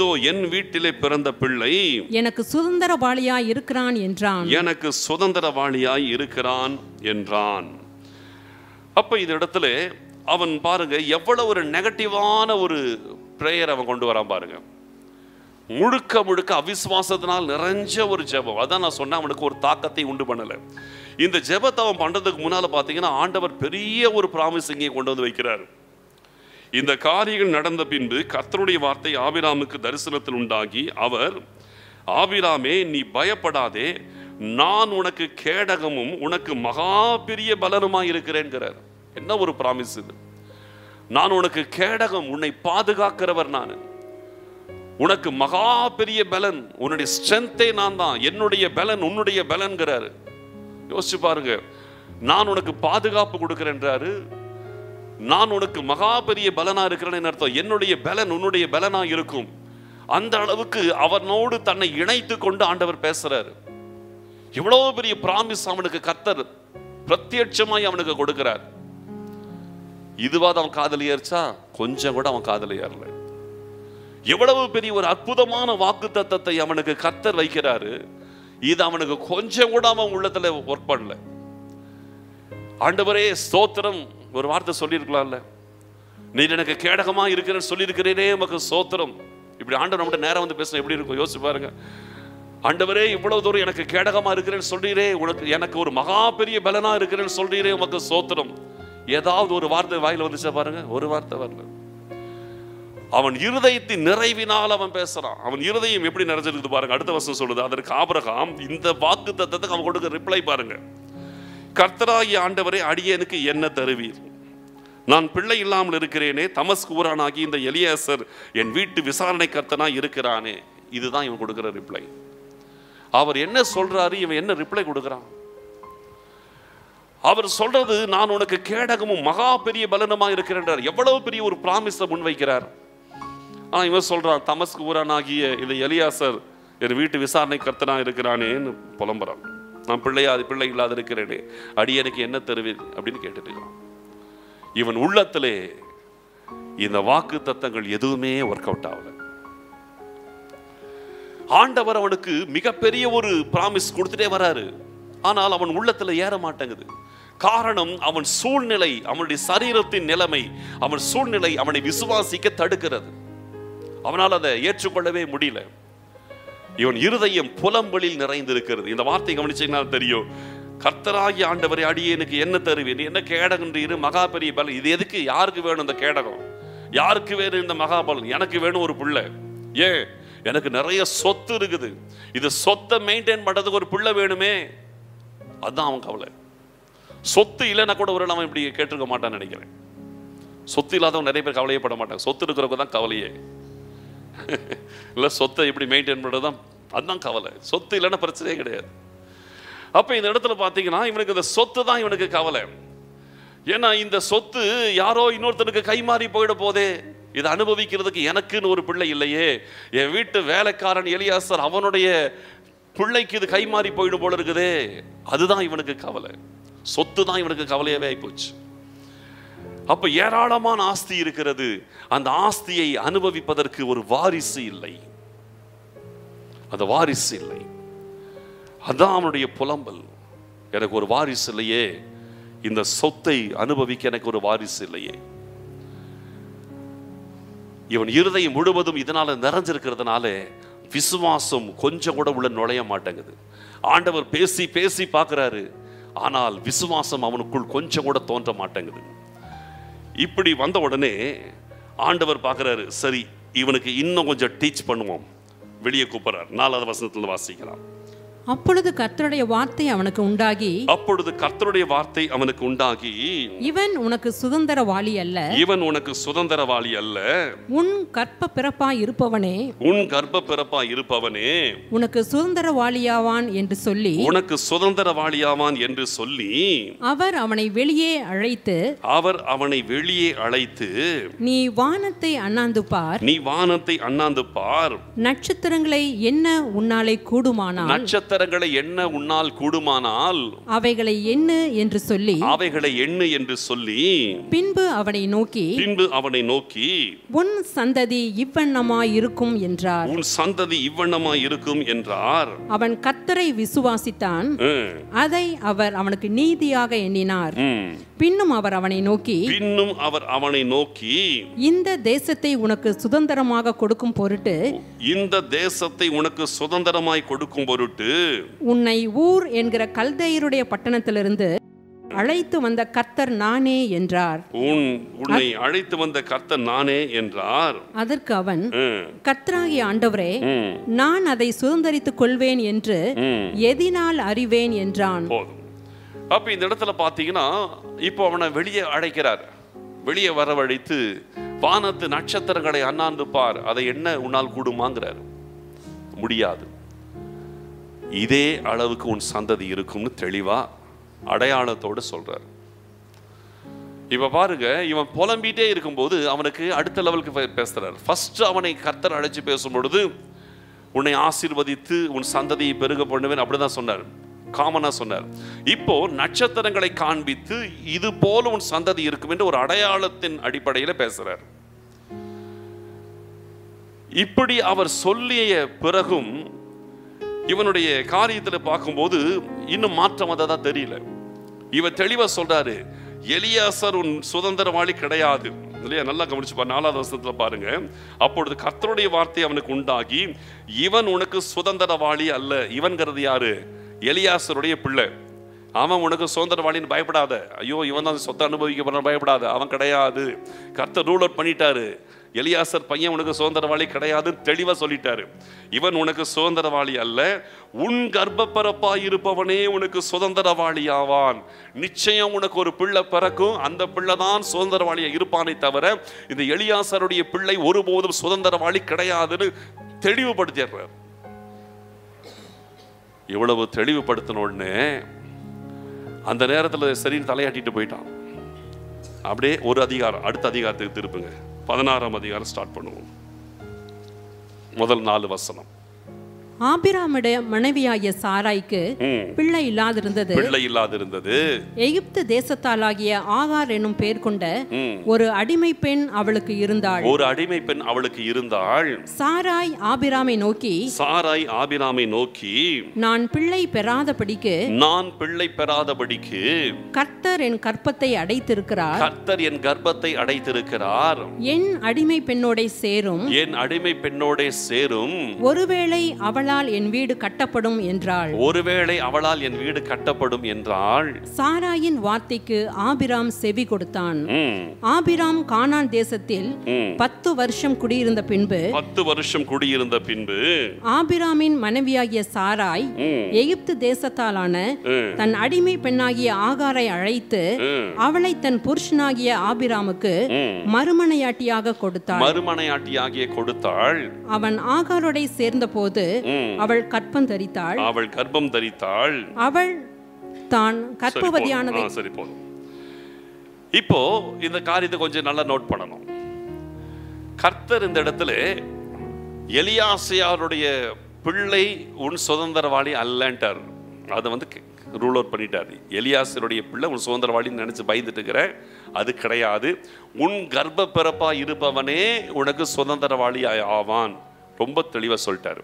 இதோ என் வீட்டிலே பிறந்த பிள்ளை எனக்கு சுதந்திரவாளியாய் இருக்கிறான் என்றான் எனக்கு சுதந்திரவாளியாய் இருக்கிறான் என்றான் அப்ப இந்த இடத்துல அவன் பாருங்க எவ்வளவு ஒரு நெகட்டிவான ஒரு பிரேயர் அவன் கொண்டு வரான் பாருங்க முழுக்க முழுக்க அவிசுவாசத்தினால் நிறைஞ்ச ஒரு ஜெபம் அதான் நான் சொன்னேன் அவனுக்கு ஒரு தாக்கத்தை உண்டு பண்ணல இந்த ஜெபத்தை அவன் பண்றதுக்கு முன்னால பாத்தீங்கன்னா ஆண்டவர் பெரிய ஒரு ப்ராமிஸ் இங்கே கொண்டு வந்து வைக்கிறார் இந்த காரியங்கள் நடந்த பின்பு கர்த்தருடைய வார்த்தை ஆபிராமுக்கு தரிசனத்தில் உண்டாகி அவர் ஆபிராமே நீ பயப்படாதே நான் உனக்கு கேடகமும் உனக்கு மகா பெரிய பலனுமாய் இருக்கிறேன்கிறார் என்ன ஒரு ப்ராமிஸ் இது நான் உனக்கு கேடகம் உன்னை பாதுகாக்கிறவர் நான் உனக்கு மகா பெரிய பலன் உன்னுடைய ஸ்ட்ரென்த்தே நான் தான் என்னுடைய பலன் உன்னுடைய பலன்கிறாரு யோசிச்சு பாருங்க நான் உனக்கு பாதுகாப்பு கொடுக்கிறேன்றாரு நான் உனக்கு மகா பெரிய பலனா இருக்கிறேன்னு அர்த்தம் என்னுடைய பலன் உன்னுடைய பலனா இருக்கும் அந்த அளவுக்கு அவனோடு தன்னை இணைத்து கொண்டு ஆண்டவர் பேசுறாரு எவ்வளவு பெரிய பிராமிஸ் அவனுக்கு கர்த்தர் பிரத்யட்சமாய் அவனுக்கு கொடுக்கிறார் இதுவாது அவன் காதல் ஏறிச்சா கொஞ்சம் கூட அவன் காதல் ஏறல எவ்வளவு பெரிய ஒரு அற்புதமான வாக்கு தத்தத்தை அவனுக்கு கர்த்தர் வைக்கிறாரு இது அவனுக்கு கொஞ்சம் கூட அவன் உள்ளத்துல ஒர்க் பண்ணல ஆண்டவரே ஸ்தோத்திரம் ஒரு வார்த்தை சொல்லியிருக்கலாம்ல நீர் எனக்கு கேடகமா இருக்கிறேன்னு சொல்லியிருக்கிறேனே உமக்கு ஸ்தோத்திரம் இப்படி ஆண்டவர் நம்மகிட்ட நேரம் வந்து பேசணும் எப்படி இருக்கும் யோசிச்சு பாருங்க ஆண்டவரே இவ்வளவு தூரம் எனக்கு கேடகமா இருக்கிறேன்னு சொல்றீரே உனக்கு எனக்கு ஒரு மகா பெரிய பலனா இருக்கிறேன்னு சொல்றீரே உமக்கு ஸ்தோத்திரம் ஏதாவது ஒரு வார்த்தை வாயில வந்துச்சா பாருங்க ஒரு வார்த்தை வரல அவன் இருதயத்தின் நிறைவினால் அவன் பேசுறான் அவன் இருதயம் எப்படி நிறைஞ்சிருக்குது பாருங்க அடுத்த வருஷம் சொல்லுது அதற்கு ஆபிரகாம் இந்த வாக்கு தத்தத்துக்கு அவன் கொடுக்க ரிப்ளை பாருங்க கர்த்தராகிய ஆண்டவரே அடியேனுக்கு என்ன தருவீர் நான் பிள்ளை இல்லாமல் இருக்கிறேனே தமஸ்கு ஊரானாகி இந்த எலியாசர் என் வீட்டு விசாரணை கர்த்தனா இருக்கிறானே இதுதான் இவன் கொடுக்கிற ரிப்ளை அவர் என்ன சொல்றாரு இவன் என்ன ரிப்ளை கொடுக்கிறான் அவர் சொல்றது நான் உனக்கு கேடகமும் மகா பெரிய பலனுமா இருக்கிறேன்றார் எவ்வளவு பெரிய ஒரு பிராமிஸை முன்வைக்கிறார் ஆனா இவன் சொல்றான் தமஸ்கு ஊரானாகிய இந்த எலியாசர் என் வீட்டு விசாரணை கர்த்தனா இருக்கிறானேன்னு புலம்புறான் நான் பிள்ளையா பிள்ளை இல்லாத இருக்கிறேனே அடியனுக்கு என்ன தருவீர் அப்படின்னு கேட்டுட்டு இருக்கான். இவன் உள்ளத்திலே இந்த வாக்கு தத்தங்கள் எதுவுமே ஒர்க் அவுட் ஆகல ஆண்டவர் அவனுக்கு மிகப்பெரிய ஒரு பிராமிஸ் கொடுத்துட்டே வராரு ஆனால் அவன் உள்ளத்துல ஏற மாட்டேங்குது காரணம் அவன் சூழ்நிலை அவனுடைய சரீரத்தின் நிலைமை அவன் சூழ்நிலை அவனை விசுவாசிக்க தடுக்கிறது அவனால் அதை ஏற்றுக்கொள்ளவே முடியல இவன் இருதயம் புலம்பலில் நிறைந்திருக்கிறது இந்த வார்த்தை கவனிச்சீங்கன்னா தெரியும் கர்த்தராகிய ஆண்டவரை அடியேனுக்கு என்ன தருவேன் என்ன கேடகன்றீரு மகா பெரிய பலன் இது எதுக்கு யாருக்கு வேணும் இந்த கேடகம் யாருக்கு வேணும் இந்த மகாபலன் எனக்கு வேணும் ஒரு பிள்ளை ஏன் எனக்கு நிறைய சொத்து இருக்குது இது சொத்தை மெயின்டைன் பண்றதுக்கு ஒரு பிள்ளை வேணுமே அதான் அவன் கவலை சொத்து இல்லைன்னா கூட ஒரு அவன் இப்படி கேட்டிருக்க மாட்டான்னு நினைக்கிறேன் சொத்து இல்லாதவன் நிறைய பேர் கவலையே பட மாட்டாங்க சொத்து இருக்கிறவங்க தான் கவலையே இல்லை சொத்தை எப்படி மெயின்டைன் பண்ணுறது தான் அதுதான் கவலை சொத்து இல்லைன்னா பிரச்சனையே கிடையாது அப்போ இந்த இடத்துல பார்த்தீங்கன்னா இவனுக்கு இந்த சொத்து தான் இவனுக்கு கவலை ஏன்னா இந்த சொத்து யாரோ இன்னொருத்தனுக்கு கைமாறி போயிட போதே இதை அனுபவிக்கிறதுக்கு எனக்குன்னு ஒரு பிள்ளை இல்லையே என் வீட்டு வேலைக்காரன் எலியாசர் அவனுடைய பிள்ளைக்கு இது கைமாறி போயிடும் போல இருக்குதே அதுதான் இவனுக்கு கவலை சொத்து தான் இவனுக்கு கவலையாவே ஆயிப்போச்சு அப்ப ஏராளமான ஆஸ்தி இருக்கிறது அந்த ஆஸ்தியை அனுபவிப்பதற்கு ஒரு வாரிசு இல்லை அந்த வாரிசு இல்லை அதான் அவனுடைய புலம்பல் எனக்கு ஒரு வாரிசு இல்லையே இந்த சொத்தை அனுபவிக்க எனக்கு ஒரு வாரிசு இல்லையே இவன் இருதயம் முழுவதும் இதனால நிறைஞ்சிருக்கிறதுனால விசுவாசம் கொஞ்சம் கூட உள்ள நுழைய மாட்டேங்குது ஆண்டவர் பேசி பேசி பார்க்கறாரு ஆனால் விசுவாசம் அவனுக்குள் கொஞ்சம் கூட தோன்ற மாட்டேங்குது இப்படி வந்த உடனே ஆண்டவர் பார்க்கறாரு சரி இவனுக்கு இன்னும் கொஞ்சம் டீச் பண்ணுவோம் வெளியே கூப்பிடுறார் நாலாவது வசனத்துல வாசிக்கலாம் அப்பொழுது கர்த்தருடைய வார்த்தை அவனுக்கு உண்டாகி அப்பொழுது கர்த்தருடைய வார்த்தை அவனுக்கு உண்டாகி இவன் உனக்கு சுதந்திரவாளி அல்ல இவன் உனக்கு சுதந்திரவாளி அல்ல உன் கற்ப பிறப்பாய் இருப்பவனே உன் கர்ப்ப பிறப்பா இருப்பவனே உனக்கு சுதந்திரவாளியாவான் என்று சொல்லி உனக்கு சுதந்திரவாளியாவான் என்று சொல்லி அவர் அவனை வெளியே அழைத்து அவர் அவனை வெளியே அழைத்து நீ வானத்தை அண்ணாந்து பார் நீ வானத்தை அண்ணாந்து பார் நட்சத்திரங்களை என்ன உன்னாலே கூடுமானால் நட்சத்திரங்களை நட்சத்திரங்களை எண்ண உன்னால் கூடுமானால் அவைகளை எண்ணு என்று சொல்லி அவைகளை எண்ணு என்று சொல்லி பின்பு அவனை நோக்கி பின்பு அவனை நோக்கி உன் சந்ததி இவ்வண்ணமாய் இருக்கும் என்றார் உன் சந்ததி இவ்வண்ணமாய் இருக்கும் என்றார் அவன் கர்த்தரை விசுவாசித்தான் ம், அதை அவர் அவனுக்கு நீதியாக எண்ணினார் ம். பின்னும் அவர் அவனை நோக்கி பின்னும் அவர் அவனை நோக்கி இந்த தேசத்தை உனக்கு சுதந்திரமாக கொடுக்கும் பொருட்டு இந்த தேசத்தை உனக்கு சுதந்திரமாய் கொடுக்கும் பொருட்டு உன்னை ஊர் என்கிற கல்தையருடைய பட்டணத்திலிருந்து அழைத்து வந்த கர்த்தர் நானே என்றார் உன் உன்னை அழைத்து வந்த கர்த்தர் நானே என்றார் அதற்கு அவன் ம், கர்த்தராகிய ஆண்டவரே ம், நான் அதை சுதந்திரித்துக் கொள்வேன் என்று ம். எதினால் அறிவேன் என்றான் போதும் அப்ப இந்த இடத்துல பாத்தீங்கன்னா இப்போ அவனை வெளியே அழைக்கிறார் வெளியே வரவழைத்து வானத்து நட்சத்திரங்களை அண்ணாந்து பார் அதை என்ன உன்னால் கூடுமாங்கிறார் முடியாது இதே அளவுக்கு உன் சந்ததி இருக்கும்னு தெளிவா அடையாளத்தோடு சொல்றார் இப்ப பாருங்க இவன் புலம்பிட்டே இருக்கும்போது அவனுக்கு அடுத்த லெவலுக்கு பே- பேசுறார் ஃபர்ஸ்ட் அவனை கர்த்தர் அழைச்சு பேசும் பொழுது உன்னை ஆசீர்வதித்து உன் சந்ததியை பெருக பண்ணுவேன் அப்படிதான் சொன்னார் காமனா சொன்னார் இப்போ நட்சத்திரங்களை காண்பித்து இது போல உன் சந்ததி இருக்கும் என்று ஒரு அடையாளத்தின் அடிப்படையில் பேசுறார் இப்படி அவர் சொல்லிய பிறகும் இவனுடைய காரியத்தில் பார்க்கும்போது இன்னும் மாற்றம் வந்ததா தெரியல இவன் தெளிவா சொல்றாரு எலியாசர் உன் சுதந்திரவாளி கிடையாது இல்லையா நல்லா கவனிச்சு பாரு நாலாவது வருஷத்துல பாருங்க அப்பொழுது கர்த்தருடைய வார்த்தை அவனுக்கு உண்டாகி இவன் உனக்கு சுதந்திரவாளி அல்ல இவன்கிறது யாரு எலியாசருடைய பிள்ளை அவன் உனக்கு சுதந்திரவாளின்னு பயப்படாத ஐயோ இவன் தான் சொத்தை அனுபவிக்க போறான் பயப்படாத அவன் கிடையாது கர்த்தர் ரூல் அவுட் பண்ணிட்டாரு எலியாசர் பையன் உனக்கு சுதந்திரவாளி கிடையாதுன்னு தெளிவா சொல்லிட்டாரு இவன் உனக்கு சுதந்திரவாளி அல்ல உன் கர்ப்பப்பரப்பா இருப்பவனே உனக்கு சுதந்திரவாளி ஆவான் நிச்சயம் உனக்கு ஒரு பிள்ளை பிறக்கும் அந்த பிள்ளை தான் சுதந்திரவாளியா இருப்பானே தவிர இந்த எலியாசருடைய பிள்ளை ஒருபோதும் சுதந்திரவாளி கிடையாதுன்னு தெளிவுபடுத்திடுறார் இவ்வளவு தெளிவுபடுத்தின உடனே அந்த நேரத்தில் சரின்னு தலையாட்டிட்டு போயிட்டான் அப்படியே ஒரு அதிகாரம் அடுத்த அதிகாரத்துக்கு திருப்புங்க பதினாறாம் அதிகாரம் ஸ்டார்ட் பண்ணுவோம் முதல் நாலு வசனம் ஆபிராமுடைய மனைவியாகிய சாராய்க்கு ம். பிள்ளை இல்லாதிருந்தது பிள்ளை இல்லாதிருந்தது எகிப்து தேசத்தாலாகிய ஆகார் என்னும் பெயர் கொண்ட ம். ஒரு அடிமை பெண் அவளுக்கு இருந்தாள் ஒரு அடிமை பெண் அவளுக்கு இருந்தாள் சாராய் ஆபிராமை நோக்கி சாராய் ஆபிராமை நோக்கி நான் பிள்ளை பெறாதபடிக்கு நான் பிள்ளை பெறாதபடிக்கு கர்த்தர் என் கற்பத்தை அடைத்திருக்கிறார் கர்த்தர் என் கர்ப்பத்தை அடைத்திருக்கிறார் என் அடிமை பெண்ணோடை சேரும் என் அடிமை பெண்ணோடே சேரும் ஒருவேளை அவளால் என் வீடு கட்டப்படும் என்றாள் ஒருவேளை அவளால் என் வீடு கட்டப்படும் என்றாள் சாராயின் வார்த்தைக்கு ஆபிராம் செவி கொடுத்தான் ம், ஆபிராம் கானான் தேசத்தில் ம். பத்து வருஷம் குடியிருந்த பின்பு பத்து வருஷம் குடியிருந்த பின்பு ஆபிராமின் மனைவியாகிய சாராய் ம், எகிப்து தேசத்தாலான ம், தன் அடிமை பெண்ணாகிய ஆகாரை அழைத்து ம், அவளை தன் புருஷனாகிய ஆபிராமுக்கு ம். மறுமனையாட்டியாக கொடுத்தாள் மறுமனையாட்டியாகிய கொடுத்தாள் அவன் ஆகாரோடை சேர்ந்தபோது ம். அவள் கற்பம் தரித்தாள் அவள் கர்ப்பம் தரித்தாள் அவள் தான் சரி, கர்ப்பவதியானதை போதும். ஆ, சரி போதும் இப்போ இந்த காரியத்தை கொஞ்சம் நல்லா நோட் பண்ணணும் கர்த்தர் இந்த இடத்துல எலியாசியாருடைய பிள்ளை உன் சுதந்திரவாளி அல்லன்ட்டார் அதை வந்து ரூல் அவுட் பண்ணிட்டாரு எலியாசருடைய பிள்ளை உன் சுதந்திரவாளின்னு நினைச்சு பயந்துட்டு இருக்கிற அது கிடையாது உன் கர்ப்ப பிறப்பா இருப்பவனே உனக்கு சுதந்திரவாளி ஆ- ஆவான் ரொம்ப தெளிவா சொல்லிட்டாரு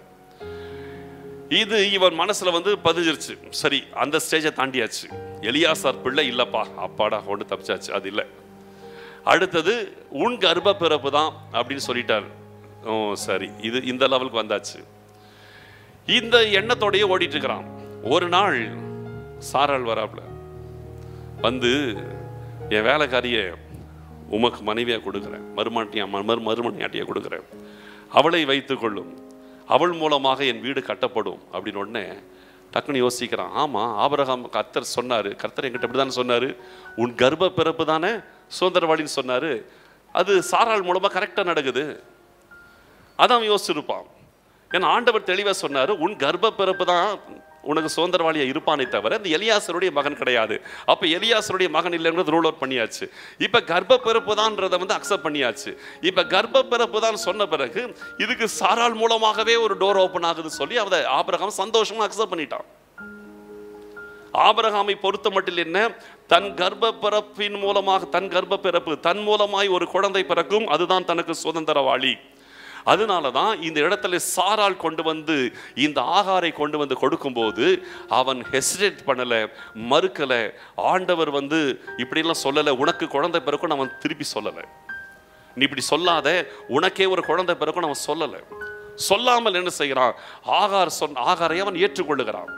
இது இவன் மனசுல வந்து பதிஞ்சிருச்சு சரி அந்த ஸ்டேஜை தாண்டியாச்சு எலியாசார் பிள்ளை இல்லப்பா அப்பாடா கொண்டு தப்பிச்சாச்சு அது இல்லை அடுத்தது உன் கர்ப்ப பிறப்பு தான் அப்படின்னு சொல்லிட்டார் ஓ சரி இது இந்த லெவலுக்கு வந்தாச்சு இந்த எண்ணத்தோடயே ஓடிட்டு இருக்கிறான் ஒரு நாள் சாராள் வராப்ல வந்து என் வேலைக்காரிய உமக்கு மனைவியா கொடுக்குறேன் மருமாட்டியா மறு மறுமணியாட்டியா கொடுக்குறேன் அவளை வைத்துக் கொள்ளும் அவள் மூலமாக என் வீடு கட்டப்படும் அப்படின்னு உடனே டக்குன்னு யோசிக்கிறான் ஆமா ஆபிரகாம் கர்த்தர் சொன்னாரு கர்த்தர் என்கிட்ட இப்படி தானே சொன்னாரு உன் கர்ப்ப பிறப்பு தானே சுதந்திரவாளின்னு சொன்னாரு அது சாராள் மூலமா கரெக்டா நடக்குது அதான் அவன் யோசிச்சிருப்பான் ஏன்னா ஆண்டவர் தெளிவா சொன்னாரு உன் கர்ப்ப பிறப்பு தான் உனக்கு சுதந்திரவாளியா இருப்பானே தவிர இந்த எலியாசருடைய மகன் கிடையாது அப்ப எலியாசருடைய மகன் இல்லைங்கிறது ரூல் அவுட் பண்ணியாச்சு இப்ப கர்ப்ப பிறப்பு தான்றதை வந்து அக்செப்ட் பண்ணியாச்சு இப்ப கர்ப்ப பிறப்பு தான் சொன்ன பிறகு இதுக்கு சாராள் மூலமாகவே ஒரு டோர் ஓபன் ஆகுது சொல்லி அதை ஆபிரகாம் சந்தோஷமா அக்செப்ட் பண்ணிட்டான் ஆபிரகாமை பொறுத்த மட்டில் என்ன தன் கர்ப்ப பிறப்பின் மூலமாக தன் கர்ப்ப பிறப்பு தன் மூலமாய் ஒரு குழந்தை பிறக்கும் அதுதான் தனக்கு சுதந்திரவாளி அதனால தான் இந்த இடத்துல சாரால் கொண்டு வந்து இந்த ஆகாரை கொண்டு வந்து கொடுக்கும்போது அவன் ஹெசிடேட் பண்ணல மறுக்கல ஆண்டவர் வந்து இப்படிலாம் சொல்லலை உனக்கு குழந்தை பிறக்கும் அவன் திருப்பி சொல்லலை நீ இப்படி சொல்லாத உனக்கே ஒரு குழந்தை பிறக்கும் அவன் சொல்லலை சொல்லாமல் என்ன செய்கிறான் ஆகார் சொன்ன ஆகாரை அவன் ஏற்றுக்கொள்ளுகிறான்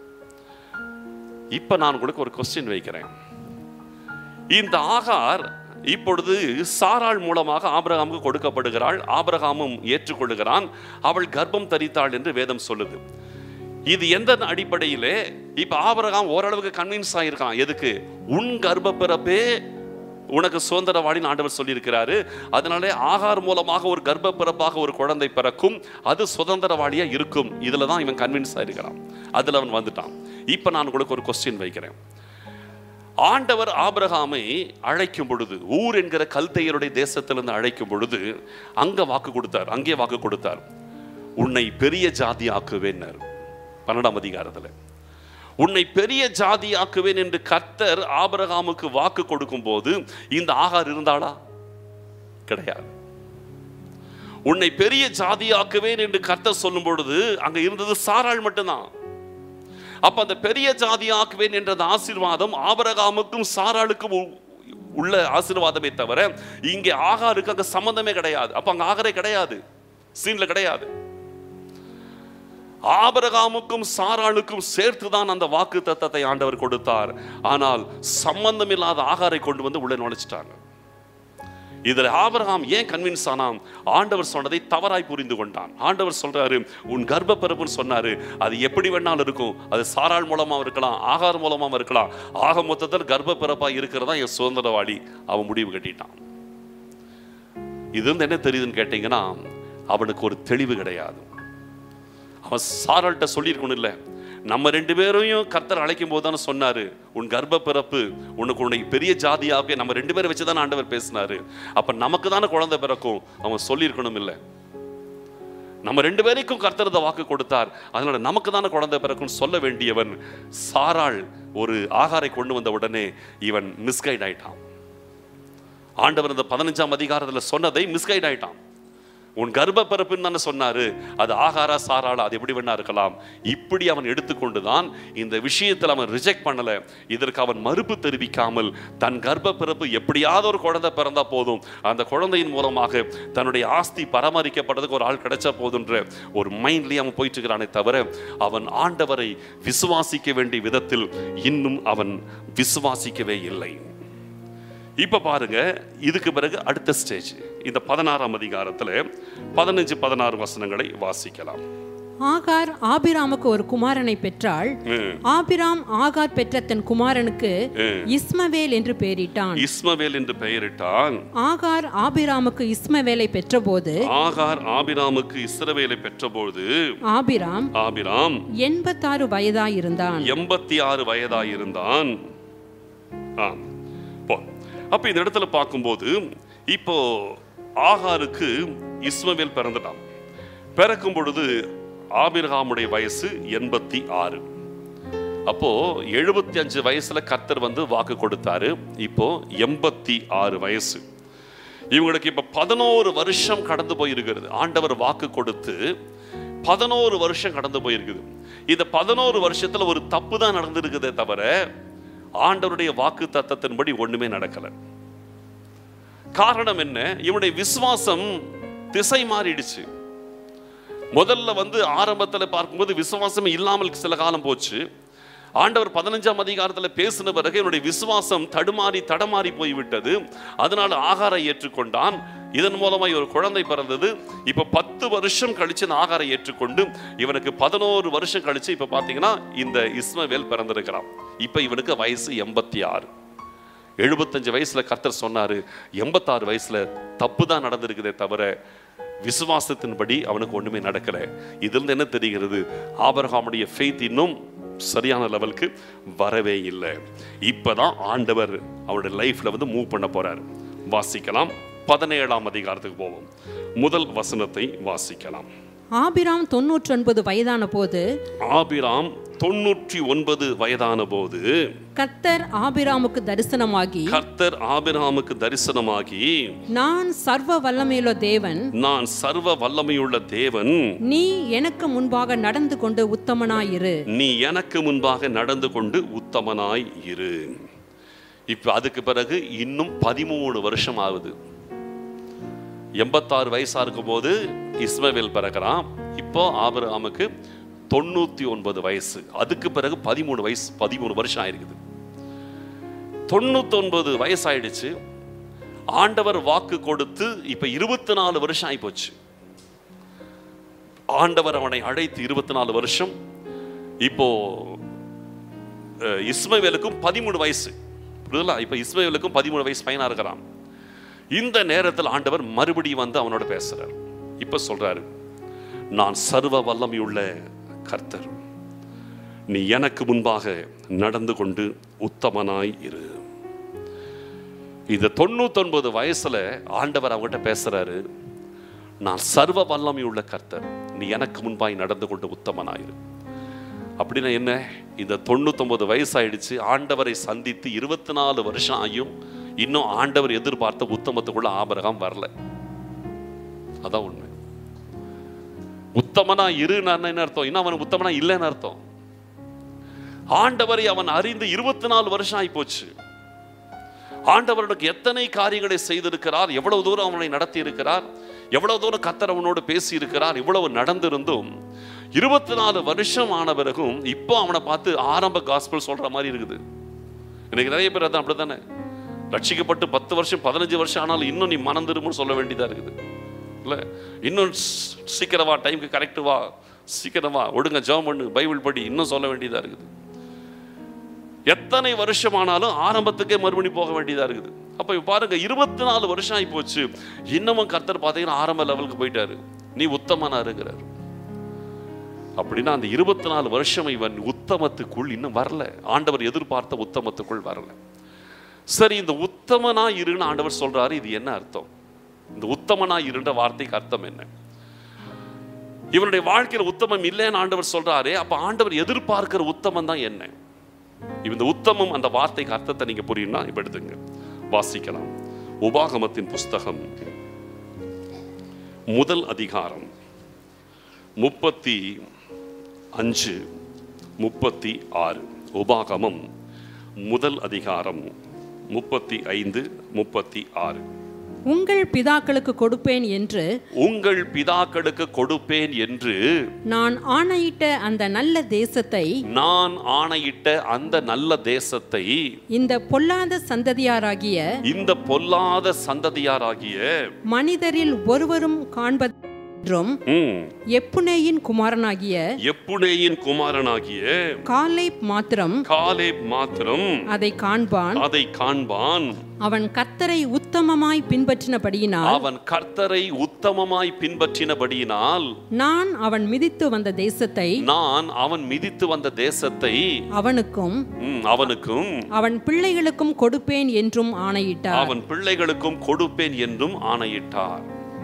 இப்ப நான் உங்களுக்கு ஒரு கொஸ்டின் வைக்கிறேன் இந்த ஆகார் இப்பொழுது சாராள் மூலமாக ஆபிரகாமுக்கு கொடுக்கப்படுகிறாள் ஆபிரகாமும் ஏற்றுக்கொள்ளுகிறான் அவள் கர்ப்பம் தரித்தாள் என்று வேதம் சொல்லுது இது எந்த அடிப்படையிலே இப்ப ஆபிரகாம் ஓரளவுக்கு கன்வின்ஸ் ஆயிருக்கான் எதுக்கு உன் கர்ப்ப பிறப்பே உனக்கு சுதந்திரவாளின்னு ஆண்டவர் சொல்லியிருக்கிறாரு அதனாலே ஆகார் மூலமாக ஒரு கர்ப்ப பிறப்பாக ஒரு குழந்தை பிறக்கும் அது சுதந்திரவாளியா இருக்கும் இதுல தான் இவன் கன்வின்ஸ் ஆயிருக்கிறான் அதுல அவன் வந்துட்டான் இப்ப நான் உங்களுக்கு ஒரு கொஸ்டின் வைக்கிறேன் ஆண்டவர் ஆபிரகாமை அழைக்கும் பொழுது ஊர் என்கிற கல்தையருடைய தேசத்திலிருந்து அழைக்கும் பொழுது அங்க வாக்கு கொடுத்தார் அங்கே வாக்கு கொடுத்தார் உன்னை பெரிய ஜாதி ஆக்குவேன்னார் பன்னெண்டாம் அதிகாரத்துல உன்னை பெரிய ஜாதி ஆக்குவேன் என்று கர்த்தர் ஆபிரகாமுக்கு வாக்கு கொடுக்கும் போது இந்த ஆகார் இருந்தாளா கிடையாது உன்னை பெரிய ஜாதி ஆக்குவேன் என்று கர்த்தர் சொல்லும் பொழுது அங்க இருந்தது சாராள் மட்டும்தான் அப்ப அந்த பெரிய ஜாதி ஆக்குவேன் என்ற அந்த ஆசீர்வாதம் ஆபரகாமுக்கும் சாராளுக்கும் உ- உள்ள ஆசீர்வாதமே தவிர இங்கே ஆகாருக்கு அங்க சம்பந்தமே கிடையாது அப்ப அங்க ஆகாரே கிடையாது சீன்ல கிடையாது ஆபரகாமுக்கும் சாராளுக்கும் சேர்த்து தான் அந்த வாக்கு தத்தத்தை ஆண்டவர் கொடுத்தார் ஆனால் சம்பந்தம் இல்லாத ஆகாரை கொண்டு வந்து உள்ள நுழைச்சிட்டாங்க இதில் ஆபிரகாம் ஏன் கன்வின்ஸ் ஆனான் ஆண்டவர் சொன்னதை தவறாய் புரிந்து கொண்டான் ஆண்டவர் சொல்றாரு உன் கர்ப்ப பிறப்புன்னு சொன்னாரு அது எப்படி வேணாலும் இருக்கும் அது சாராள் மூலமா இருக்கலாம் ஆகார் மூலமா இருக்கலாம் ஆக மொத்தத்தில் கர்ப்ப பிறப்பா இருக்கிறதா என் சுதந்திரவாளி அவன் முடிவு கட்டிட்டான் இது வந்து என்ன தெரியுதுன்னு கேட்டீங்கன்னா அவனுக்கு ஒரு தெளிவு கிடையாது அவன் சாராள்கிட்ட சொல்லியிருக்கணும் இல்லை நம்ம ரெண்டு பேரையும் கர்த்தர் அழைக்கும் போது தானே சொன்னாரு உன் கர்ப்ப பிறப்பு உனக்கு உன்னை பெரிய ஜாதியாக நம்ம ரெண்டு பேரை வச்சு தானே ஆண்டவர் பேசினாரு அப்ப நமக்கு தானே குழந்தை பிறக்கும் அவன் சொல்லியிருக்கணும் இல்லை நம்ம ரெண்டு பேருக்கும் கர்த்தர் இந்த வாக்கு கொடுத்தார் அதனால நமக்கு தானே குழந்தை பிறக்கும்னு சொல்ல வேண்டியவன் சாராள் ஒரு ஆகாரை கொண்டு வந்த உடனே இவன் மிஸ்கைட் ஆயிட்டான் ஆண்டவர் இந்த பதினஞ்சாம் அதிகாரத்துல சொன்னதை மிஸ்கைட் ஆயிட்டான் உன் கர்ப்ப பிறப்புன்னு தானே சொன்னாரு அது ஆகாரா சாராளா அது எப்படி வேணா இருக்கலாம் இப்படி அவன் எடுத்துக்கொண்டுதான் இந்த விஷயத்தில் அவன் ரிஜெக்ட் பண்ணல இதற்கு அவன் மறுப்பு தெரிவிக்காமல் தன் கர்ப்ப பிறப்பு எப்படியாவது ஒரு குழந்தை பிறந்தா போதும் அந்த குழந்தையின் மூலமாக தன்னுடைய ஆஸ்தி பராமரிக்கப்படுறதுக்கு ஒரு ஆள் கிடைச்சா போதுன்ற ஒரு மைண்ட்லயே அவன் போயிட்டு இருக்கிறானே தவிர அவன் ஆண்டவரை விசுவாசிக்க வேண்டிய விதத்தில் இன்னும் அவன் விசுவாசிக்கவே இல்லை இப்ப பாருங்க இதுக்கு பிறகு அடுத்த ஸ்டேஜ் இந்த பதினாறாம் அதிகாரத்துல பதினஞ்சு பதினாறு வசனங்களை வாசிக்கலாம் ஆகார் ஆபிராமுக்கு ஒரு குமாரனை பெற்றாள் ம். ஆபிராம் ஆகார் பெற்ற தன் குமாரனுக்கு இஸ்மவேல் என்று பெயரிட்டான் இஸ்மவேல் என்று பெயரிட்டான் ஆகார் ஆபிராமுக்கு இஸ்மவேலை பெற்றபோது ஆகார் ஆபிராமுக்கு இஸ்ரவேலை பெற்றபொழுது ஆபிராம் ஆபிராம் எண்பத்தாறு வயதாயிருந்தான் எண்பத்தி ஆறு வயதாயிருந்தான் ஆ, போ. அப்ப இந்த இடத்துல பார்க்கும்போது இப்போ ஆகாருக்கு இஸ்மவேல் பிறந்துட்டான் பிறக்கும் பொழுது ஆபிரகாமுடைய வயசு எண்பத்தி ஆறு அப்போ எழுபத்தி அஞ்சு வயசுல கர்த்தர் வந்து வாக்கு கொடுத்தாரு இப்போ எண்பத்தி ஆறு வயசு இவங்களுக்கு இப்ப பதினோரு வருஷம் கடந்து போயிருக்கிறது ஆண்டவர் வாக்கு கொடுத்து பதினோரு வருஷம் கடந்து போயிருக்குது இந்த பதினோரு வருஷத்துல ஒரு தப்பு தான் நடந்திருக்குதே தவிர ஆண்டவருடைய வாக்கு தத்தத்தின்படி ஒண்ணுமே நடக்கல காரணம் என்ன இவனுடைய விசுவாசம் திசை மாறிடுச்சு முதல்ல வந்து ஆரம்பத்துல பார்க்கும்போது விசுவாசம் இல்லாமல் சில காலம் போச்சு ஆண்டவர் பதினஞ்சாம் அதிகாரத்துல பேசின பிறகு என்னுடைய விசுவாசம் தடுமாறி தடமாறி போய்விட்டது அதனால ஆகாரை ஏற்றுக்கொண்டான் இதன் மூலமாய் ஒரு குழந்தை பிறந்தது இப்ப பத்து வருஷம் கழிச்சு இந்த ஆகாரை ஏற்றுக்கொண்டு இவனுக்கு பதினோரு வருஷம் கழிச்சு இப்ப பாத்தீங்கன்னா இந்த இஸ்மவேல் பிறந்திருக்கிறான் இப்ப இவனுக்கு வயசு எண்பத்தி ஆறு எழுபத்தஞ்சு வயசுல கர்த்தர் சொன்னாரு எண்பத்தாறு வயசுல தப்பு தான் நடந்திருக்குதே தவிர விசுவாசத்தின்படி அவனுக்கு ஒண்ணுமே நடக்கல இதிலிருந்து என்ன தெரிகிறது ஆபரகாமுடைய ஃபெய்த் இன்னும் சரியான லெவலுக்கு வரவே இல்லை இப்பதான் ஆண்டவர் அவருடைய லைஃப்ல வந்து மூவ் பண்ண போறார் வாசிக்கலாம் பதினேழாம் அதிகாரத்துக்கு போவோம் முதல் வசனத்தை வாசிக்கலாம் ஆபிராம் தொன்னூற்றொன்பது வயதான போது ஆபிராம் தொண்ணூற்றி ஒன்பது வயதான போது கர்த்தர் ஆபிராமுக்கு தரிசனமாகி கர்த்தர் ஆபிராமுக்கு தரிசனமாகி நான் சர்வ வல்லமையுள்ள தேவன் நான் சர்வ வல்லமையுள்ள தேவன் நீ எனக்கு முன்பாக நடந்து கொண்டு உத்தமனாயிரு நீ எனக்கு முன்பாக நடந்து கொண்டு உத்தமனாய் இரு இப்ப அதுக்கு பிறகு இன்னும் பதிமூணு வருஷம் ஆகுது எண்பத்தாறு வயசா இருக்கும் போது இஸ்மவேல் பிறக்கிறான் இப்போ ஆபிரகாமுக்கு தொண்ணூத்தி ஒன்பது வயசு அதுக்கு பிறகு பதிமூணு வயசு பதிமூணு வருஷம் ஆயிருக்குது தொண்ணூத்தி ஒன்பது வயசாயிடுச்சு ஆண்டவர் வாக்கு கொடுத்து இப்ப இருபத்தி நாலு வருஷம் ஆயிப்போச்சு ஆண்டவர் அவனை அழைத்து இருபத்தி நாலு வருஷம் இப்போ அஹ், இஸ்மவேலுக்கும் பதிமூணு வயசு புரியுதுங்களா இப்போ இஸ்மவேலுக்கும் பதிமூணு வயசு பையனா இருக்கிறான் இந்த நேரத்தில் ஆண்டவர் மறுபடியும் வந்து அவனோட பேசுறார் இப்ப சொல்றாரு நான் சர்வ வல்லமையுள்ள கர்த்தர் நீ எனக்கு முன்பாக நடந்து கொண்டு உத்தமனாய் இரு இந்த தொண்ணூத்தொன்பது வயசுல ஆண்டவர் அவங்ககிட்ட பேசுறாரு நான் சர்வ வல்லமையுள்ள கர்த்தர் நீ எனக்கு முன்பாய் நடந்து கொண்டு உத்தமனாயிரு அப்படின்னா என்ன இந்த தொண்ணூத்தொன்பது வயசாயிடுச்சு ஆண்டவரை சந்தித்து இருபத்தி நாலு வருஷம் ஆகியும் இன்னும் ஆண்டவர் எதிர்பார்த்த உத்தமத்துக்குள்ள ஆபரகம் வரல அதான் உண்மை உத்தமனா இருன்னு என்ன அர்த்தம் இன்னும் அவன் உத்தமனா இல்லைன்னு அர்த்தம் ஆண்டவரை அவன் அறிந்து இருபத்தி நாலு வருஷம் ஆகி போச்சு ஆண்டவருக்கு எத்தனை காரியங்களை செய்திருக்கிறார் எவ்வளவு தூரம் அவனை நடத்தி இருக்கிறார் எவ்வளவு தூரம் கத்தர் அவனோடு பேசி இருக்கிறார் இவ்வளவு நடந்திருந்தும் இருபத்தி நாலு வருஷம் ஆன பிறகும் இப்போ அவனை பார்த்து ஆரம்ப காஸ்பல் சொல்ற மாதிரி இருக்குது இன்னைக்கு நிறைய பேர் அதான் அப்படித்தானே ரட்சிக்கப்பட்டு பத்து வருஷம் பதினஞ்சு வருஷம் ஆனாலும் இன்னும் நீ மனம் திரும்புன்னு சொல்ல வேண்டியதா இருக்குது இல்ல இன்னும் ஸ்- சீக்கிரம் வா டைமுக்கு கரெக்ட் வா சீக்கிரம் வா ஒழுங்க ஜெபம் பண்ணு பைபிள் படி இன்னும் சொல்ல வேண்டியதா இருக்குது எத்தனை வருஷமானாலும் ஆரம்பத்துக்கே மறுபடி போக வேண்டியதா இருக்குது அப்ப இப்ப பாருங்க இருபத்தி நாலு வருஷம் ஆகி போச்சு இன்னமும் கர்த்தர் பார்த்தீங்கன்னா ஆரம்ப லெவலுக்கு போயிட்டாரு நீ உத்தமனா இருக்கிறார் அப்படின்னா அந்த இருபத்தி நாலு வருஷம் இவன் உத்தமத்துக்குள் இன்னும் வரல ஆண்டவர் எதிர்பார்த்த உத்தமத்துக்குள் வரல சரி இந்த உத்தமனா இருன்னு ஆண்டவர் சொல்றாரு இது என்ன அர்த்தம் இந்த உத்தமனா இருன்ற வார்த்தைக்கு அர்த்தம் என்ன இவனுடைய வாழ்க்கையில உத்தமம் இல்லைன்னு ஆண்டவர் சொல்றாரு அப்ப ஆண்டவர் எதிர்பார்க்கிற உத்தமம் தான் என்ன இந்த உத்தமம் அந்த வார்த்தைக்கு அர்த்தத்தை நீங்க புரியும்னா இப்ப எடுத்துங்க வாசிக்கலாம் உபாகமத்தின் புஸ்தகம் முதல் அதிகாரம் முப்பத்தி அஞ்சு முப்பத்தி ஆறு உபாகமம் முதல் அதிகாரம் முப்பத்தி ஐந்து முப்பத்தி ஆறு உங்கள் பிதாக்களுக்கு கொடுப்பேன் என்று உங்கள் பிதாக்களுக்கு கொடுப்பேன் என்று நான் ஆணையிட்ட அந்த நல்ல தேசத்தை நான் ஆணையிட்ட அந்த நல்ல தேசத்தை இந்த பொல்லாத சந்ததியாராகிய இந்த பொல்லாத சந்ததியாராகிய மனிதரில் ஒருவரும் காண்பதும் ம், எப்புனேயின் குமாரனாகிய எப்புனேயின் குமாரனாகிய காலை மாத்திரம் காலேப் மாத்திரம் அதை காண்பான் அதை காண்பான் அவன் கர்த்தரை உத்தமமாய் பின்பற்றினபடியினால் அவன் கர்த்தரை உத்தமமாய் பின்பற்றினபடியினால் நான் அவன் மிதித்து வந்த தேசத்தை நான் அவன் மிதித்து வந்த தேசத்தை அவனுக்கும் ம், அவனுக்கும் அவன் பிள்ளைகளுக்கும் கொடுப்பேன் என்றும் ஆணையிட்டார் அவன் பிள்ளைகளுக்கும் கொடுப்பேன் என்றும் ஆணையிட்டார்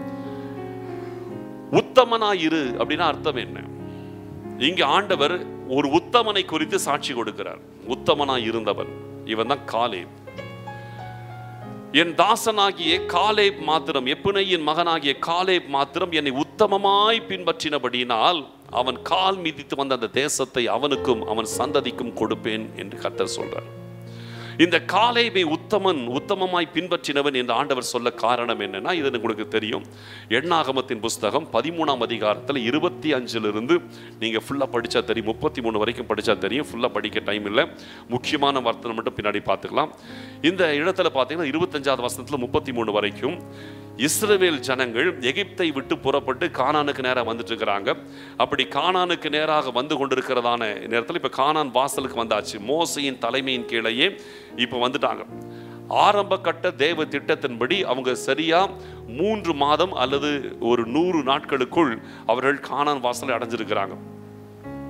உத்தமனாயிரு அப்படின்னா அர்த்தம் என்ன இங்க ஆண்டவர் ஒரு உத்தமனை குறித்து சாட்சி கொடுக்கிறார் உத்தமனாய் இருந்தவன் இவன் தான் காலேப் என் தாசனாகிய காலேப் மாத்திரம் எப்புனையின் மகனாகிய காலேப் மாத்திரம் என்னை உத்தமமாய் பின்பற்றினபடியினால் அவன் கால் மிதித்து வந்த அந்த தேசத்தை அவனுக்கும் அவன் சந்ததிக்கும் கொடுப்பேன் என்று கர்த்தர் சொல்றார் இந்த காலேபை உத்தமன் உத்தமமாய் பின்பற்றினவன் என்று ஆண்டவர் சொல்ல காரணம் என்னன்னா இது உங்களுக்கு தெரியும் எண்ணாகமத்தின் புஸ்தகம் பதிமூணாம் அதிகாரத்தில் இருபத்தி அஞ்சிலிருந்து நீங்க ஃபுல்லா படிச்சா தெரியும் முப்பத்தி மூணு வரைக்கும் படிச்சா தெரியும் ஃபுல்லா படிக்க டைம் இல்லை முக்கியமான வார்த்தை மட்டும் பின்னாடி பார்த்துக்கலாம் இந்த இடத்துல பார்த்தீங்கன்னா இருபத்தஞ்சாவது வசனத்துல முப்பத்தி மூணு வரைக்கும் இஸ்ரவேல் ஜனங்கள் எகிப்தை விட்டு புறப்பட்டு கானானுக்கு நேராக வந்துட்டு இருக்கிறாங்க அப்படி கானானுக்கு நேராக வந்து கொண்டிருக்கிறதான நேரத்தில் இப்போ கானான் வாசலுக்கு வந்தாச்சு மோசையின் தலைமையின் கீழேயே இப்போ வந்துட்டாங்க ஆரம்ப கட்ட தேவ திட்டத்தின்படி அவங்க சரியா மூன்று மாதம் அல்லது ஒரு நூறு நாட்களுக்குள் அவர்கள் கானான் வாசலை அடைஞ்சிருக்கிறாங்க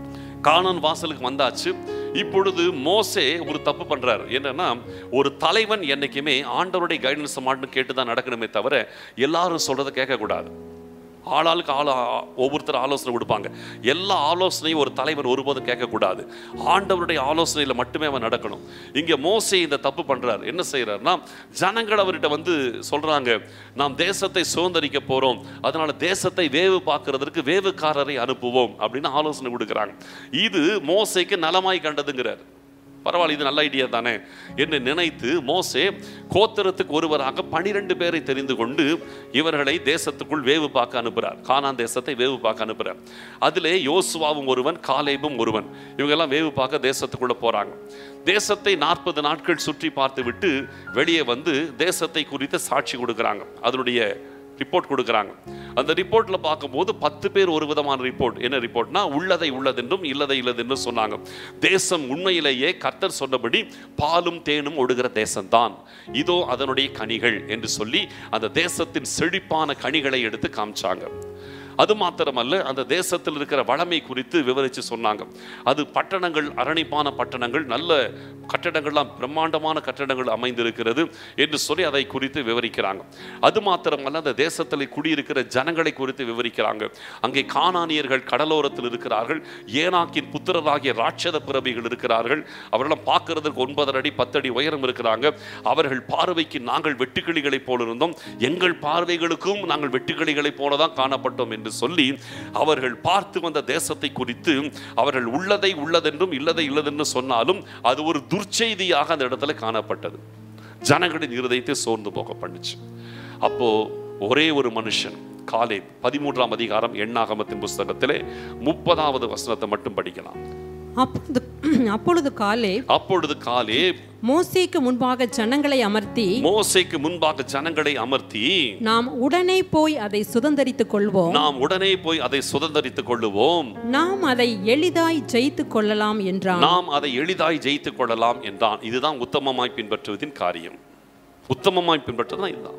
கானான் வாசலுக்கு வந்தாச்சு இப்பொழுது மோசே ஒரு தப்பு பண்றாரு என்னன்னா ஒரு தலைவன் என்னைக்குமே ஆண்டவருடைய கைடன்ஸ் மாட்டு கேட்டு தான் நடக்கணுமே தவிர எல்லாரும் சொல்றதை கேட்கக்கூடாது ஆளாளுக்கு ஆள் ஒவ்வொருத்தர் ஆலோசனை கொடுப்பாங்க எல்லா ஆலோசனையும் ஒரு தலைவன் ஒருபோதும் கேட்கக்கூடாது ஆண்டவருடைய ஆலோசனையில் மட்டுமே அவன் நடக்கணும் இங்கே மோசே இந்த தப்பு பண்றார் என்ன செய்யறாருன்னா ஜனங்கள் அவர்கிட்ட வந்து சொல்றாங்க நாம் தேசத்தை சுதந்திரிக்க போறோம் அதனால தேசத்தை வேவு பார்க்கறதற்கு வேவுக்காரரை அனுப்புவோம் அப்படின்னு ஆலோசனை கொடுக்குறாங்க இது மோசைக்கு நலமாய் கண்டதுங்கிறார் பரவாயில்ல இது நல்ல ஐடியா தானே என்று நினைத்து மோசே கோத்திரத்துக்கு ஒருவராக பனிரெண்டு பேரை தெரிந்து கொண்டு இவர்களை தேசத்துக்குள் வேவு பார்க்க அனுப்புகிறார் கானான் தேசத்தை வேவு பார்க்க அனுப்புகிறார் அதிலே யோசுவாவும் ஒருவன் காலேபும் ஒருவன் இவங்கெல்லாம் வேவு பார்க்க தேசத்துக்குள்ள போறாங்க தேசத்தை நாற்பது நாட்கள் சுற்றி பார்த்து விட்டு வெளியே வந்து தேசத்தை குறித்து சாட்சி கொடுக்குறாங்க அதனுடைய ரிப்போர்ட் கொடுக்குறாங்க அந்த ரிப்போர்ட்ல பார்க்கும்போது பத்து பேர் ஒரு விதமான ரிப்போர்ட் என்ன ரிப்போர்ட்னா உள்ளதை உள்ளதென்றும் இல்லதை இல்லதென்றும் சொன்னாங்க தேசம் உண்மையிலேயே கர்த்தர் சொன்னபடி பாலும் தேனும் ஒடுகிற தேசம்தான் இதோ அதனுடைய கனிகள் என்று சொல்லி அந்த தேசத்தின் செழிப்பான கனிகளை எடுத்து காமிச்சாங்க அது மாத்திரமல்ல அந்த தேசத்தில் இருக்கிற வளமை குறித்து விவரித்து சொன்னாங்க அது பட்டணங்கள் அரணிப்பான பட்டணங்கள் நல்ல கட்டடங்கள்லாம் பிரம்மாண்டமான கட்டடங்கள் அமைந்திருக்கிறது என்று சொல்லி அதை குறித்து விவரிக்கிறாங்க அது மாத்திரமல்ல அந்த தேசத்தில் குடியிருக்கிற ஜனங்களை குறித்து விவரிக்கிறாங்க அங்கே கானானியர்கள் கடலோரத்தில் இருக்கிறார்கள் ஏனாக்கின் புத்திரராகிய ராட்சத பிறவிகள் இருக்கிறார்கள் அவர்களெல்லாம் பார்க்கறதுக்கு ஒன்பதரை அடி பத்தடி உயரம் இருக்கிறாங்க அவர்கள் பார்வைக்கு நாங்கள் வெட்டுக்கிளிகளைப் போல இருந்தோம் எங்கள் பார்வைகளுக்கும் நாங்கள் வெட்டுக்கிளிகளைப் போல தான் காணப்பட்டோம் என்று சொல்லி அவர்கள் பார்த்து வந்த தேசத்தை குறித்து அவர்கள் உள்ளதை உள்ளதென்றும் இல்லதை இல்லதென்று சொன்னாலும் அது ஒரு துர்ச்செய்தியாக அந்த இடத்துல காணப்பட்டது ஜனங்களின் இருதயத்தை சோர்ந்து போக பண்ணுச்சு அப்போ ஒரே ஒரு மனுஷன் காலை பதிமூன்றாம் அதிகாரம் எண்ணாகமத்தின் புஸ்தகத்திலே முப்பதாவது வசனத்தை மட்டும் படிக்கலாம் அப்பொழுது அப்பொழுது காலே அப்பொழுது காலே மோசேக்கு முன்பாக ஜனங்களை அமர்த்தி மோசைக்கு முன்பாக ஜனங்களை அமர்த்தி நாம் உடனே போய் அதை சுதந்தரித்துக் கொள்வோம் நாம் உடனே போய் அதை சுதந்தரித்துக் கொள்ளுவோம் நாம் அதை எளிதாய் ஜெயித்துக் கொள்ளலாம் என்றான் நாம் அதை எளிதாய் ஜெயித்துக் கொள்ளலாம் என்றான் இதுதான் உத்தமமாய் பின்பற்றுவதின் காரியம் உத்தமமாய் பின்பற்றுவதுதான் இதுதான்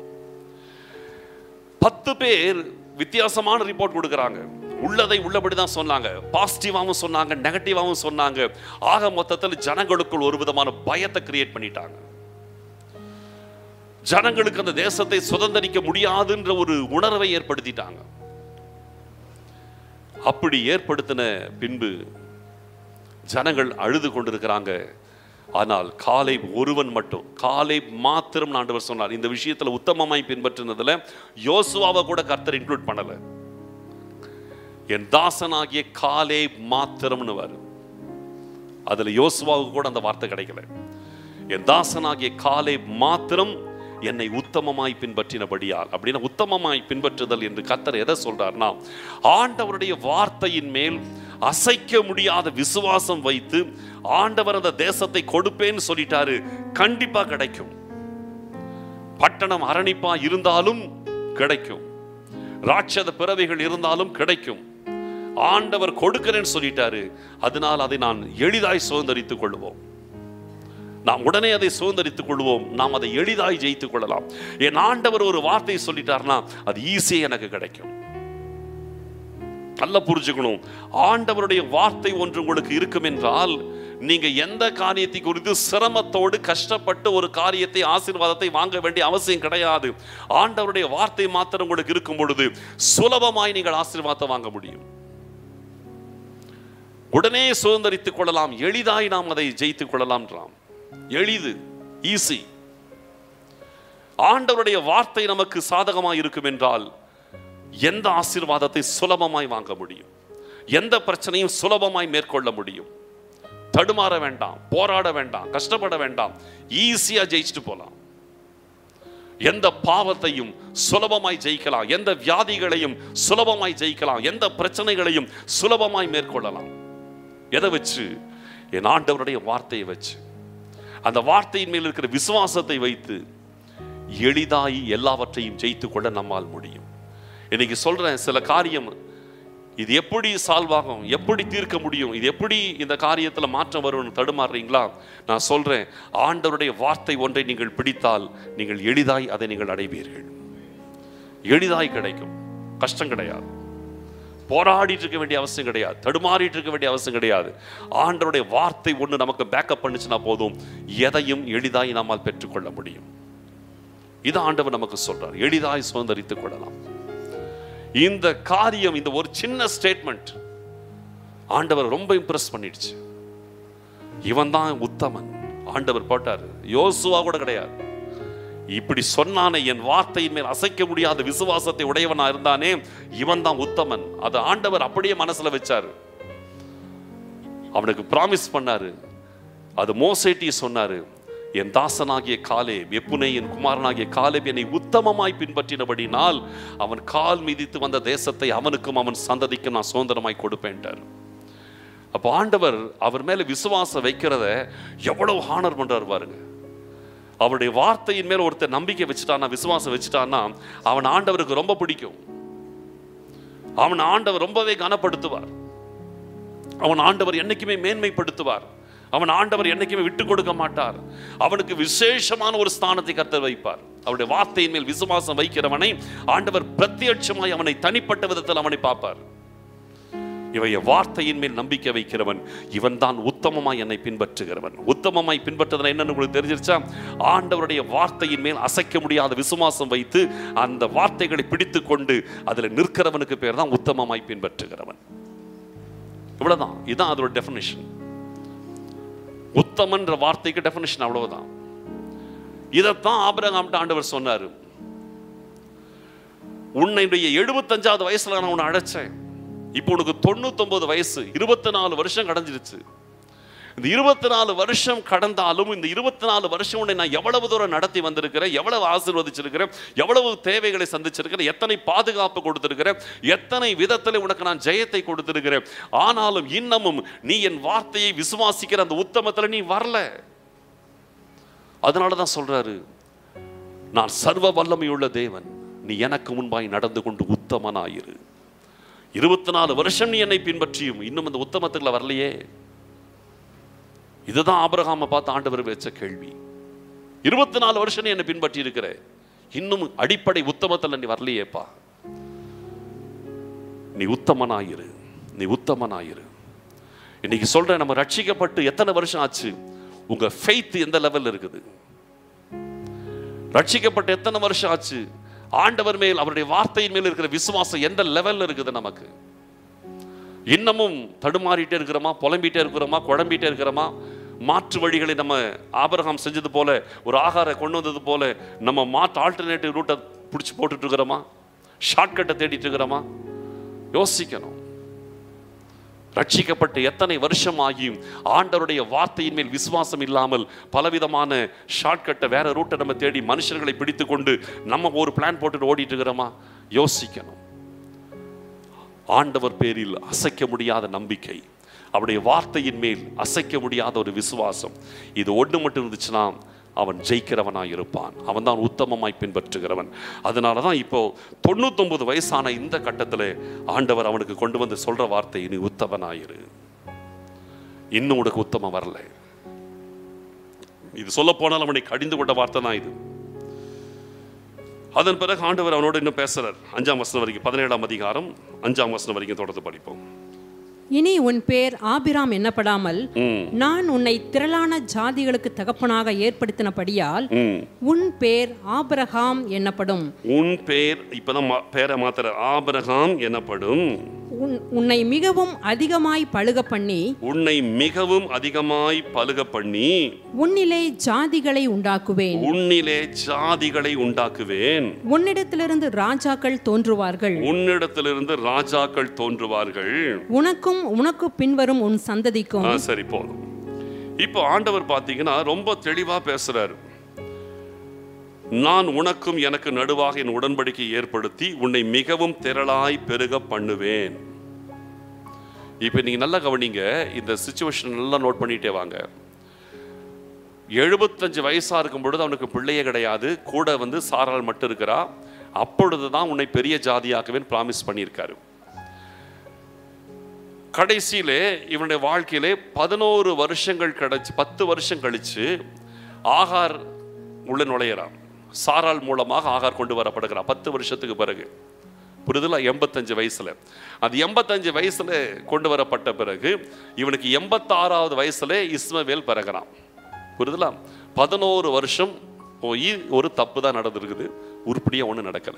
பத்து பேர் வித்தியாசமான ரிப்போர்ட் கொடுக்கறாங்க உள்ளதை உள்ளபடி தான் சொன்னாங்க பாசிட்டிவாகவும் சொன்னாங்க நெகட்டிவாகவும் சொன்னாங்க ஆக மொத்தத்தில் ஜனங்களுக்குள் ஒரு விதமான பயத்தை கிரியேட் பண்ணிட்டாங்க ஜனங்களுக்கு அந்த தேசத்தை சுதந்திரிக்க முடியாதுன்ற ஒரு உணர்வை ஏற்படுத்திட்டாங்க அப்படி ஏற்படுத்தின பின்பு ஜனங்கள் அழுது கொண்டிருக்கிறாங்க ஆனால் காலை ஒருவன் மட்டும் காலை மாத்திரம் ஆண்டவர் சொன்னார் இந்த விஷயத்துல உத்தமமாய் பின்பற்றினதுல யோசுவாவை கூட கர்த்தர் இன்க்ளூட் பண்ணல என் தாசனாகிய காலை மாத்திரம்னு வரும் அதுல யோசுவாவுக்கு கூட அந்த வார்த்தை கிடைக்கல என் தாசனாகிய காலை மாத்திரம் என்னை உத்தமமாய் பின்பற்றினபடியால் அப்படின்னா உத்தமமாய் பின்பற்றுதல் என்று கத்தர் எதை சொல்றார்னா ஆண்டவருடைய வார்த்தையின் மேல் அசைக்க முடியாத விசுவாசம் வைத்து ஆண்டவர் அந்த தேசத்தை கொடுப்பேன்னு சொல்லிட்டாரு கண்டிப்பா கிடைக்கும் பட்டணம் அரணிப்பா இருந்தாலும் கிடைக்கும் ராட்சத பிறவிகள் இருந்தாலும் கிடைக்கும் ஆண்டவர் கொடுக்கிறேன்னு சொல்லிட்டாரு அதனால் அதை நான் எளிதாய் சுதந்திரித்துக் கொள்வோம் நாம் உடனே அதை சுதந்திரித்துக் கொள்வோம் நாம் அதை எளிதாய் ஜெயித்துக் கொள்ளலாம் என் ஆண்டவர் ஒரு வார்த்தை சொல்லிட்டார்னா அது ஈஸியாக எனக்கு கிடைக்கும் நல்லா புரிஞ்சுக்கணும் ஆண்டவருடைய வார்த்தை ஒன்று உங்களுக்கு இருக்கும் என்றால் நீங்க எந்த காரியத்தை குறித்து சிரமத்தோடு கஷ்டப்பட்டு ஒரு காரியத்தை ஆசீர்வாதத்தை வாங்க வேண்டிய அவசியம் கிடையாது ஆண்டவருடைய வார்த்தை மாத்திரம் உங்களுக்கு இருக்கும் பொழுது சுலபமாய் நீங்கள் ஆசீர்வாதத்தை வாங்க முடியும் உடனே சுதந்திரித்துக் கொள்ளலாம் எளிதாய் நாம் அதை ஜெயித்துக் கொள்ளலாம்ன்றாம் எளிது ஈஸி ஆண்டவருடைய வார்த்தை நமக்கு சாதகமாய் இருக்கும் என்றால் எந்த ஆசீர்வாதத்தை சுலபமாய் வாங்க முடியும் எந்த பிரச்சனையும் சுலபமாய் மேற்கொள்ள முடியும் தடுமாற வேண்டாம் போராட வேண்டாம் கஷ்டப்பட வேண்டாம் ஈஸியா ஜெயிச்சுட்டு போலாம் எந்த பாவத்தையும் சுலபமாய் ஜெயிக்கலாம் எந்த வியாதிகளையும் சுலபமாய் ஜெயிக்கலாம் எந்த பிரச்சனைகளையும் சுலபமாய் மேற்கொள்ளலாம் எதை வச்சு என் ஆண்டவருடைய வார்த்தையை வச்சு அந்த வார்த்தையின் மேல் இருக்கிற விசுவாசத்தை வைத்து எளிதாய் எல்லாவற்றையும் ஜெயித்து கொள்ள நம்மால் முடியும் இன்னைக்கு சொல்றேன் சில காரியம் இது எப்படி சால்வ் ஆகும் எப்படி தீர்க்க முடியும் இது எப்படி இந்த காரியத்தில் மாற்றம் வரும்னு தடுமாறுறீங்களா நான் சொல்றேன் ஆண்டவருடைய வார்த்தை ஒன்றை நீங்கள் பிடித்தால் நீங்கள் எளிதாய் அதை நீங்கள் அடைவீர்கள் எளிதாய் கிடைக்கும் கஷ்டம் கிடையாது போராடிட்டு இருக்க வேண்டிய அவசியம் கிடையாது தடுமாறிட்டு இருக்க வேண்டிய அவசியம் கிடையாது ஆண்டவருடைய வார்த்தை ஒன்று நமக்கு பேக்கப் பண்ணுச்சுன்னா போதும் எதையும் எளிதாய் நம்மால் பெற்றுக்கொள்ள முடியும் இது ஆண்டவர் நமக்கு சொல்றார் எளிதாய் சுதந்திரித்துக் கொள்ளலாம் இந்த காரியம் இந்த ஒரு சின்ன ஸ்டேட்மெண்ட் ஆண்டவர் ரொம்ப இம்ப்ரெஸ் பண்ணிடுச்சு இவன் தான் உத்தமன் ஆண்டவர் போட்டார் யோசுவா கூட கிடையாது இப்படி சொன்னானே என் வார்த்தையின் மேல் அசைக்க முடியாத விசுவாசத்தை உடையவனா இருந்தானே இவன் தான் உத்தமன் அது ஆண்டவர் அப்படியே மனசுல வச்சாரு அவனுக்கு பிராமிஸ் பண்ணாரு அது மோசேட்டி சொன்னாரு என் தாசனாகிய காலே எப்புனை என் குமாரனாகிய காலே என்னை உத்தமமாய் பின்பற்றினபடினால் அவன் கால் மிதித்து வந்த தேசத்தை அவனுக்கும் அவன் சந்ததிக்கும் நான் சுதந்திரமாய் கொடுப்பேன்ட்டார் அப்போ ஆண்டவர் அவர் மேல விசுவாசம் வைக்கிறத எவ்வளவு ஹானர் பண்றாரு பாருங்க அவருடைய வார்த்தையின் மேல ஒருத்தர் நம்பிக்கை வச்சுட்டானா விசுவாசம் வச்சுட்டான்னா அவன் ஆண்டவருக்கு ரொம்ப பிடிக்கும் அவன் ஆண்டவர் ரொம்பவே கனப்படுத்துவார் அவன் ஆண்டவர் என்னைக்குமே மேன்மைப்படுத்துவார் அவன் ஆண்டவர் என்னைக்குமே விட்டு கொடுக்க மாட்டார் அவனுக்கு விசேஷமான ஒரு ஸ்தானத்தை கர்த்தர் வைப்பார் அவருடைய வார்த்தையின் மேல் விசுவாசம் வைக்கிறவனை ஆண்டவர் பிரத்யட்சமாய் அவனை தனிப்பட்ட விதத்தில் அவனை பார்ப்பார் இவைய வார்த்தையின் மேல் நம்பிக்கை வைக்கிறவன் இவன் தான் உத்தமமாய் என்னை பின்பற்றுகிறவன் உத்தமமாய் பின்பற்றுதல் என்னன்னு உங்களுக்கு தெரிஞ்சிருச்சா ஆண்டவருடைய வார்த்தையின் மேல் அசைக்க முடியாத விசுவாசம் வைத்து அந்த வார்த்தைகளை பிடித்து கொண்டு அதுல நிற்கிறவனுக்கு பேர் தான் உத்தமமாய் பின்பற்றுகிறவன் இவ்வளவுதான் இதுதான் அதோட டெஃபினிஷன் உத்தமன்ற வார்த்தைக்கு டெஃபினிஷன் அவ்வளவுதான் இதைத்தான் ஆபிரகாம்ட்ட ஆண்டவர் சொன்னாரு உன்னுடைய எழுபத்தஞ்சாவது வயசுல நான் உன்னை அழைச்சேன் இப்போ உனக்கு தொண்ணூத்தொன்பது வயசு இருபத்தி நாலு வருஷம் கடந்துருச்சு இந்த இருபத்தி நாலு வருஷம் கடந்தாலும் இந்த இருபத்தி நாலு வருஷம் உன்னை நான் எவ்வளவு தூரம் நடத்தி வந்திருக்கிறேன் எவ்வளவு ஆசீர்வதிச்சிருக்கிறேன் எவ்வளவு தேவைகளை சந்திச்சிருக்கிறேன் எத்தனை பாதுகாப்பு கொடுத்திருக்கிறேன் எத்தனை விதத்தில் உனக்கு நான் ஜெயத்தை கொடுத்திருக்கிறேன் ஆனாலும் இன்னமும் நீ என் வார்த்தையை விசுவாசிக்கிற அந்த உத்தமத்தில் நீ வரல அதனால தான் சொல்றாரு நான் சர்வ வல்லமையுள்ள தேவன் நீ எனக்கு முன்பாய் நடந்து கொண்டு உத்தமனாயிரு இருபத்தி நாலு வருஷம் நீ என்னை பின்பற்றியும் இன்னும் அந்த உத்தமத்துக்குள்ள வரலையே இதுதான் ஆபிரகாமை பார்த்து ஆண்டவர் வச்ச கேள்வி இருபத்தி நாலு வருஷம் நீ என்னை பின்பற்றி இருக்கிற இன்னும் அடிப்படை உத்தமத்தில் நீ வரலையேப்பா நீ உத்தமனாயிரு நீ உத்தமனாயிரு இன்னைக்கு சொல்றேன் நம்ம ரட்சிக்கப்பட்டு எத்தனை வருஷம் ஆச்சு உங்க ஃபெய்த் எந்த லெவல்ல இருக்குது ரட்சிக்கப்பட்டு எத்தனை வருஷம் ஆச்சு ஆண்டவர் மேல் அவருடைய வார்த்தையின் மேல் இருக்கிற விசுவாசம் எந்த லெவல்ல இருக்குது நமக்கு இன்னமும் தடுமாறிட்டே இருக்கிறோமா புலம்பிட்டே இருக்கிறோமா குழம்பிட்டே இருக்கிறோமா மாற்று வழிகளை நம்ம ஆபரகம் செஞ்சது போல ஒரு ஆகார கொண்டு வந்தது போல நம்ம மாற்று ஆல்டர்னேட்டிவ் ரூட்டை பிடிச்சி போட்டுட்டு இருக்கிறோமா ஷார்ட்கட்டை தேடிட்டு இருக்கிறோமா யோசிக்கணும் ரட்சிக்கப்பட்டு எத்தனை வருஷம் ஆகியும் ஆண்டவருடைய வார்த்தையின் மேல் விசுவாசம் இல்லாமல் பலவிதமான ஷார்ட்கட்டை வேற ரூட்டை நம்ம தேடி மனுஷர்களை பிடித்து கொண்டு நம்ம ஒரு பிளான் போட்டுட்டு ஓடிட்டு இருக்கிறோமா யோசிக்கணும் ஆண்டவர் பேரில் அசைக்க முடியாத நம்பிக்கை அவருடைய வார்த்தையின் மேல் அசைக்க முடியாத ஒரு விசுவாசம் இது ஒன்று மட்டும் இருந்துச்சுன்னா அவன் ஜெயிக்கிறவனாய் இருப்பான் அவன் தான் உத்தமமாய் பின்பற்றுகிறவன் அதனால தான் இப்போ தொண்ணூத்தொன்பது வயசான இந்த கட்டத்தில் ஆண்டவர் அவனுக்கு கொண்டு வந்து சொல்ற வார்த்தை நீ உத்தமனாயிரு இன்னும் உனக்கு உத்தமம் வரல இது சொல்ல போனால் அவனை கடிந்து கொண்ட வார்த்தை தான் இது அதன் பிறகு ஆண்டவர் அவனோடு இன்னும் பேசுறார் அஞ்சாம் வசனம் வரைக்கும் பதினேழாம் அதிகாரம் அஞ்சாம் வசனம் வரைக்கும் தொடர்ந்து படிப்போம் இனி உன் பேர் ஆபிராம் என்னப்படாமல் ம் நான் உன்னை திரளான ஜாதிகளுக்கு தகப்பனாக ஏற்படுத்தினபடியால் ம் உன் பேர் ஆபிரகாம் என்னப்படும் உன் பேர் இப்பதான் மா- பேரை மாத்திர ஆபிரகாம் எனப்படும் உன் உன்னை மிகவும் அதிகமாய் பழுக பண்ணி உன்னை மிகவும் அதிகமாய் பலுக பண்ணி உன்னிலே ஜாதிகளை உண்டாக்குவேன் உன்னிலே ஜாதிகளை உண்டாக்குவேன் உன்னிடத்திலிருந்து ராஜாக்கள் தோன்றுவார்கள் உன்னிடத்திலிருந்து ராஜாக்கள் தோன்றுவார்கள் உனக்கும் உனக்கு பின்வரும் உன் சந்ததிக்கும் ஆ, சரி போதும் இப்போ ஆண்டவர் பார்த்தீங்கன்னா ரொம்ப தெளிவா பேசுறாரு நான் உனக்கும் எனக்கு நடுவாக என் உடன்படிக்கை ஏற்படுத்தி உன்னை மிகவும் திரளாய் பெருக பண்ணுவேன் இப்போ நீங்க நல்லா கவனிங்க இந்த சுச்சுவேஷன் நல்லா நோட் பண்ணிட்டே வாங்க எழுபத்தஞ்சு வயசா இருக்கும் பொழுது அவனுக்கு பிள்ளையே கிடையாது கூட வந்து சாரால் மட்டும் இருக்கிறா அப்பொழுது தான் உன்னை பெரிய ஜாதியாக்குவேன் ப்ராமிஸ் பண்ணியிருக்காரு கடைசியிலே இவனுடைய வாழ்க்கையிலே பதினோரு வருஷங்கள் கழிச்சு பத்து வருஷம் கழிச்சு ஆகார் உள்ள நுழையிறான் சாரால் மூலமாக ஆகார் கொண்டு வரப்படுகிறான் பத்து வருஷத்துக்கு பிறகு புரிதலா எண்பத்தஞ்சு வயசுல அது எண்பத்தஞ்சு வயசுல கொண்டு வரப்பட்ட பிறகு இவனுக்கு எண்பத்தாறாவது வயசுல இஸ்மவேல் பிறகுறான் புரிதலா பதினோரு வருஷம் போய் ஒரு தப்பு தான் நடந்திருக்குது உருப்படியா ஒன்றும் நடக்கல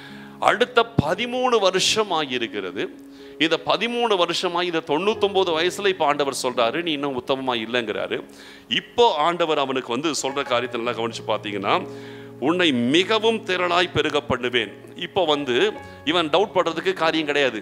அடுத்த பதிமூணு வருஷம் ஆகியிருக்கிறது இந்த பதிமூணு வருஷமா இந்த தொண்ணூத்தொன்பது வயசுல இப்ப ஆண்டவர் சொல்றாரு நீ இன்னும் உத்தமமா இல்லைங்கிறாரு இப்போ ஆண்டவர் அவனுக்கு வந்து சொல்ற காரியத்தை நல்லா கவனிச்சு பார்த்தீங்கன்னா உன்னை மிகவும் திரளாய் பெருக பண்ணுவேன் இப்போ வந்து இவன் டவுட் படுறதுக்கு காரியம் கிடையாது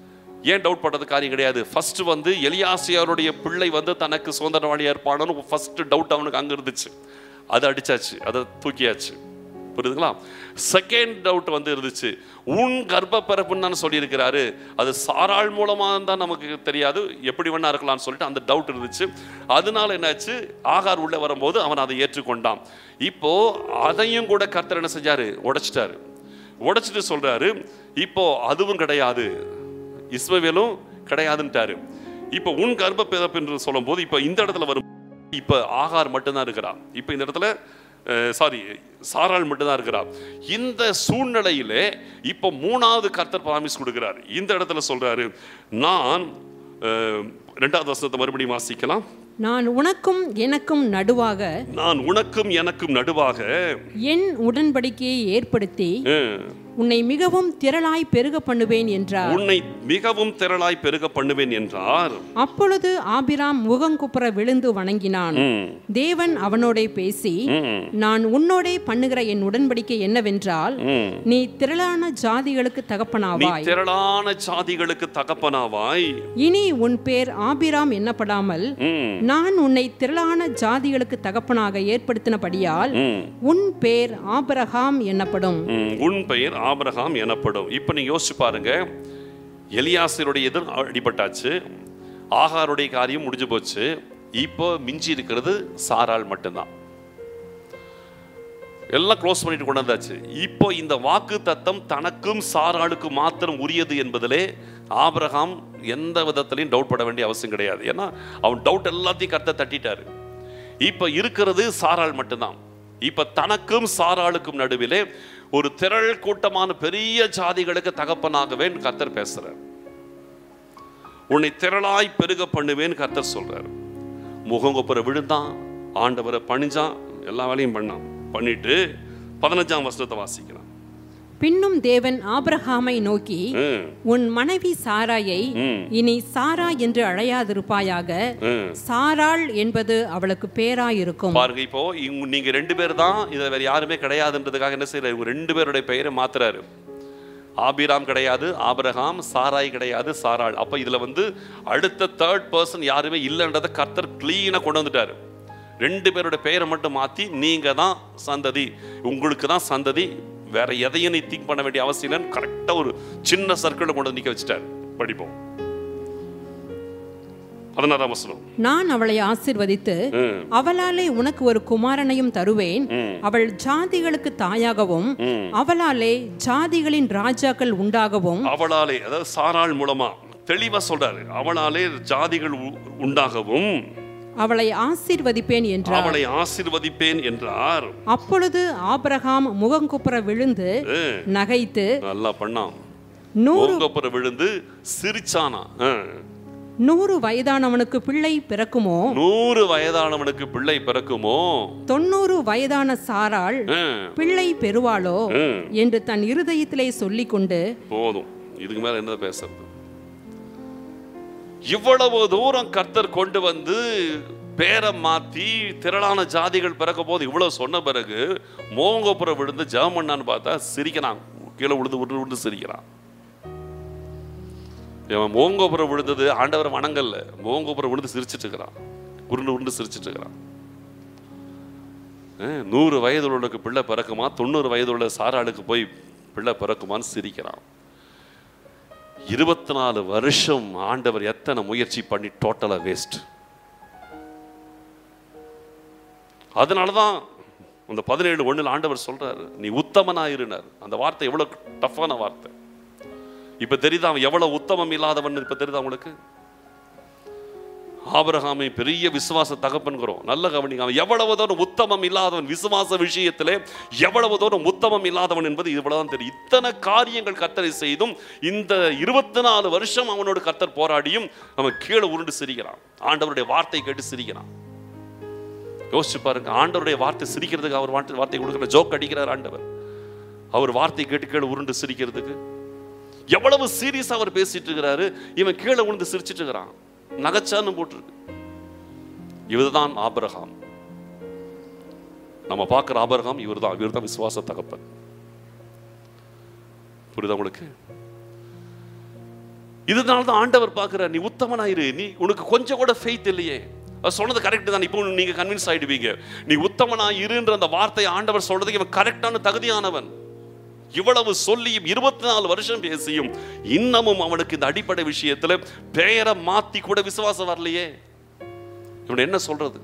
ஏன் டவுட் பண்றது காரியம் கிடையாது ஃபர்ஸ்ட் வந்து எலியாசியாருடைய பிள்ளை வந்து தனக்கு சுதந்திரவாளியா இருப்பானு ஃபர்ஸ்ட் டவுட் அவனுக்கு அங்க இருந்துச்சு அதை அடிச்சாச்சு அதை தூக்கியாச்சு புரியுதுங்களா செகண்ட் டவுட் வந்து இருந்துச்சு உன் கர்ப்ப பிறப்புன்னு தான் சொல்லியிருக்கிறாரு அது சாராள் மூலமா தான் நமக்கு தெரியாது எப்படி வேணா இருக்கலாம்னு சொல்லிட்டு அந்த டவுட் இருந்துச்சு அதனால என்னாச்சு ஆகார் உள்ள வரும்போது அவன் அதை ஏற்றுக்கொண்டான் இப்போ அதையும் கூட கர்த்தர் என்ன செஞ்சாரு உடைச்சிட்டாரு உடைச்சிட்டு சொல்றாரு இப்போ அதுவும் கிடையாது இஸ்மவேலும் கிடையாதுன்ட்டாரு இப்போ உன் கர்ப்ப பிறப்பு என்று சொல்லும்போது இப்போ இந்த இடத்துல வரும் இப்போ ஆகார் மட்டும்தான் இருக்கிறான் இப்போ இந்த இடத்துல சாரி சாராள் மட்டும்தான் இருக்கிறார் இந்த சூழ்நிலையிலே இப்போ மூணாவது கர்த்தர் ப்ராமிஸ் கொடுக்கிறார் இந்த இடத்துல சொல்றாரு நான் அஹ், ரெண்டாவது வருஷத்தை மறுபடியும் வாசிக்கலாம் நான் உனக்கும் எனக்கும் நடுவாக நான் உனக்கும் எனக்கும் நடுவாக என் உடன்படிக்கையை ஏற்படுத்தி அஹ், உன்னை மிகவும் திரளாய் பெருக பண்ணுவேன் என்றார் உன்னை மிகவும் திரளாய் பெருக பண்ணுவேன் என்றார் அப்பொழுது ஆபிராம் முகங்குப்புற விழுந்து வணங்கினான் ம், தேவன் அவனோடே பேசி ம், நான் உன்னோடே பண்ணுகிற என் உடன்படிக்கை என்னவென்றால் ம். நீ திரளான ஜாதிகளுக்கு நீ தகப்பனாவாய் திரளான சாதிகளுக்கு தகப்பனாவாய் இனி உன் பேர் ஆபிராம் என்னப்படாமல் ம், நான் உன்னை திரளான ஜாதிகளுக்கு தகப்பனாக ஏற்படுத்தினபடியால் ம், உன் பேர் ஆபிரகாம் என்னப்படும் ம். உன் பெயர் ஆபிரகாம் எனப்படும் இப்போ நீங்க யோசிச்சு பாருங்க எலியாசருடைய எதிர் அடிபட்டாச்சு ஆகாருடைய காரியம் முடிஞ்சு போச்சு இப்போ மிஞ்சி இருக்கிறது சாராள் மட்டும்தான் எல்லாம் க்ளோஸ் பண்ணிட்டு கொண்டு வந்தாச்சு இப்போ இந்த வாக்கு தத்தம் தனக்கும் சாராளுக்கும் மாத்திரம் உரியது என்பதிலே ஆபிரகாம் எந்த விதத்திலையும் டவுட் பட வேண்டிய அவசியம் கிடையாது ஏன்னா அவன் டவுட் எல்லாத்தையும் கத்த தட்டிட்டாரு இப்போ இருக்கிறது சாராள் மட்டும்தான் இப்ப தனக்கும் சாராளுக்கும் நடுவிலே ஒரு திரள் கூட்டமான பெரிய ஜாதிகளுக்கு தகப்பனாகவேன் கர்த்தர் பேசுறார் உன்னை திரளாய் பெருக பண்ணுவேன் கர்த்தர் சொல்றாரு முகங்கொப்புற விழுந்தான் ஆண்டவரை பணிஞ்சான் எல்லா வேலையும் பண்ணான் பண்ணிட்டு பதினஞ்சாம் வருஷத்தை வாசிக்கிறான் பின்னும் தேவன் ஆபிரகாமை நோக்கி ம், உன் மனைவி சாராயை ம், இனி சாரா என்று அழையாதிருப்பாயாக ம். சாராள் என்பது அவளுக்கு பேராயிருக்கும் பாருங்க இப்போ இவங்க நீங்க ரெண்டு பேர் தான் இதை வேற யாருமே கிடையாதுன்றதுக்காக என்ன செய்யறாரு இவங்க ரெண்டு பேருடைய பெயரை மாத்துறாரு ஆபிராம் கிடையாது ஆபிரகாம் சாராய் கிடையாது சாராள் அப்ப இதுல வந்து அடுத்த தேர்ட் பர்சன் யாருமே இல்லைன்றதை கர்த்தர் கிளீனா கொண்டு வந்துட்டாரு ரெண்டு பேரோட பெயரை மட்டும் மாத்தி நீங்க தான் சந்ததி உங்களுக்கு தான் சந்ததி வேற எதையும் நீ திங்க் பண்ண வேண்டிய அவசியம் இல்லைன்னு கரெக்டா ஒரு சின்ன சர்க்கிள் கொண்டு வந்து நிக்க வச்சுட்டாரு படிப்போம் பதினாறாம் வசனம் நான் அவளை ஆசிர்வதித்து ம், அவளாலே உனக்கு ஒரு குமாரனையும் தருவேன் ம், அவள் ஜாதிகளுக்கு தாயாகவும் ம். அவளாலே ஜாதிகளின் ராஜாக்கள் உண்டாகவும் அவளாலே அதாவது சாராள் மூலமா தெளிவா சொல்றாரு அவளாலே ஜாதிகள் உ- உண்டாகவும் அவளை ஆசீர்வதிப்பேன் என்றார் அவளை ஆசீர்வதிப்பேன் என்றார் அப்பொழுது ஆபிரகாம் முகங்குப்புற விழுந்து ஏ, நகைத்து நல்லா பண்ணான் நூறு ஓங்கப்புற விழுந்து சிரிச்சானா ஆ. நூறு வயதானவனுக்கு பிள்ளை பிறக்குமோ நூறு வயதானவனுக்கு பிள்ளை பிறக்குமோ தொண்ணூறு வயதான சாராள் ஆ, பிள்ளை பெறுவாளோ ஆ. என்று தன் இருதயத்திலே சொல்லிக்கொண்டு போதும் இதுக்கு மேல என்ன பேசுறது இவ்வளவு தூரம் கர்த்தர் கொண்டு வந்து பேரை மாத்தி திரளான ஜாதிகள் பிறக்க போது இவ்வளவு சொன்ன பிறகு மோங்கோப்புறம் விழுந்து ஜெபம் பார்த்தா சிரிக்கிறான் கீழே விழுந்து உருண்டு உருண்டு சிரிக்கிறான் இவன் மோங்கோபுரம் விழுந்தது ஆண்டவர் வணங்கல்ல மோங்கோபுரம் விழுந்து சிரிச்சிட்டு இருக்கிறான் உருண்டு உருண்டு சிரிச்சிட்டு இருக்கிறான் அஹ், நூறு வயது உள்ளவனுக்கு பிள்ளை பிறக்குமா தொண்ணூறு வயது உள்ள சாராளுக்கு போய் பிள்ளை பிறக்குமான்னு சிரிக்கிறான் இருபத்தி நாலு வருஷம் ஆண்டவர் எத்தனை முயற்சி பண்ணி டோட்டலா வேஸ்ட் அதனாலதான் அந்த பதினேழு ஒண்ணுல ஆண்டவர் சொல்றாரு நீ உத்தமனாயிருனார் அந்த வார்த்தை எவ்வளவு டஃப்பான வார்த்தை இப்ப தெரியுதா அவன் எவ்வளவு உத்தமம் இல்லாதவன் இப்ப தெரியுதா உங்களுக்கு ஆபிரகாமை பெரிய விசுவாச தகப்பன்கிறோம் நல்ல கவனிங்க அவன் எவ்வளவு தூரம் உத்தமம் இல்லாதவன் விசுவாச விஷயத்திலே எவ்வளவு தூரம் உத்தமம் இல்லாதவன் என்பது இவ்வளவுதான் தெரியும் இத்தனை காரியங்கள் கத்தரை செய்தும் இந்த இருபத்தி நாலு வருஷம் அவனோடு கத்தர் போராடியும் அவன் கீழே உருண்டு சிரிக்கிறான் ஆண்டவருடைய வார்த்தை கேட்டு சிரிக்கிறான் யோசிச்சு பாருங்க ஆண்டவருடைய வார்த்தை சிரிக்கிறதுக்கு அவர் வார்த்தை வார்த்தை கொடுக்குற ஜோக் அடிக்கிறார் ஆண்டவர் அவர் வார்த்தை கேட்டு கீழே உருண்டு சிரிக்கிறதுக்கு எவ்வளவு சீரியஸா அவர் பேசிட்டு இருக்கிறாரு இவன் கீழே விழுந்து சிரிச்சிட்டு இருக்கிறான் நகைச்சான்னு போட்டிருக்கு இவர்தான் ஆபிரகாம் நம்ம பார்க்குற ஆபிரகாம் இவர்தான் இவர்தான் விசுவாச தகப்பன் புரியுதா உங்களுக்கு இதனால தான் ஆண்டவர் பார்க்கிறார் நீ உத்தமனாயிரு நீ உனக்கு கொஞ்சம் கூட ஃபெய்த் இல்லையே அவர் சொன்னது கரெக்ட் தான் இப்போ நீங்க கன்வின்ஸ் ஆயிடுவீங்க நீ உத்தமனாய் இருன்ற அந்த வார்த்தையை ஆண்டவர் சொல்றதுக்கு இவன் கரெக்டான தகுதியானவன் இவ்வளவு சொல்லியும் இருபத்தி நாலு வருஷம் பேசியும் இன்னமும் அவனுக்கு இந்த அடிப்படை விஷயத்துல பெயரை மாத்தி கூட விசுவாசம் வரலையே இவன் என்ன சொல்றது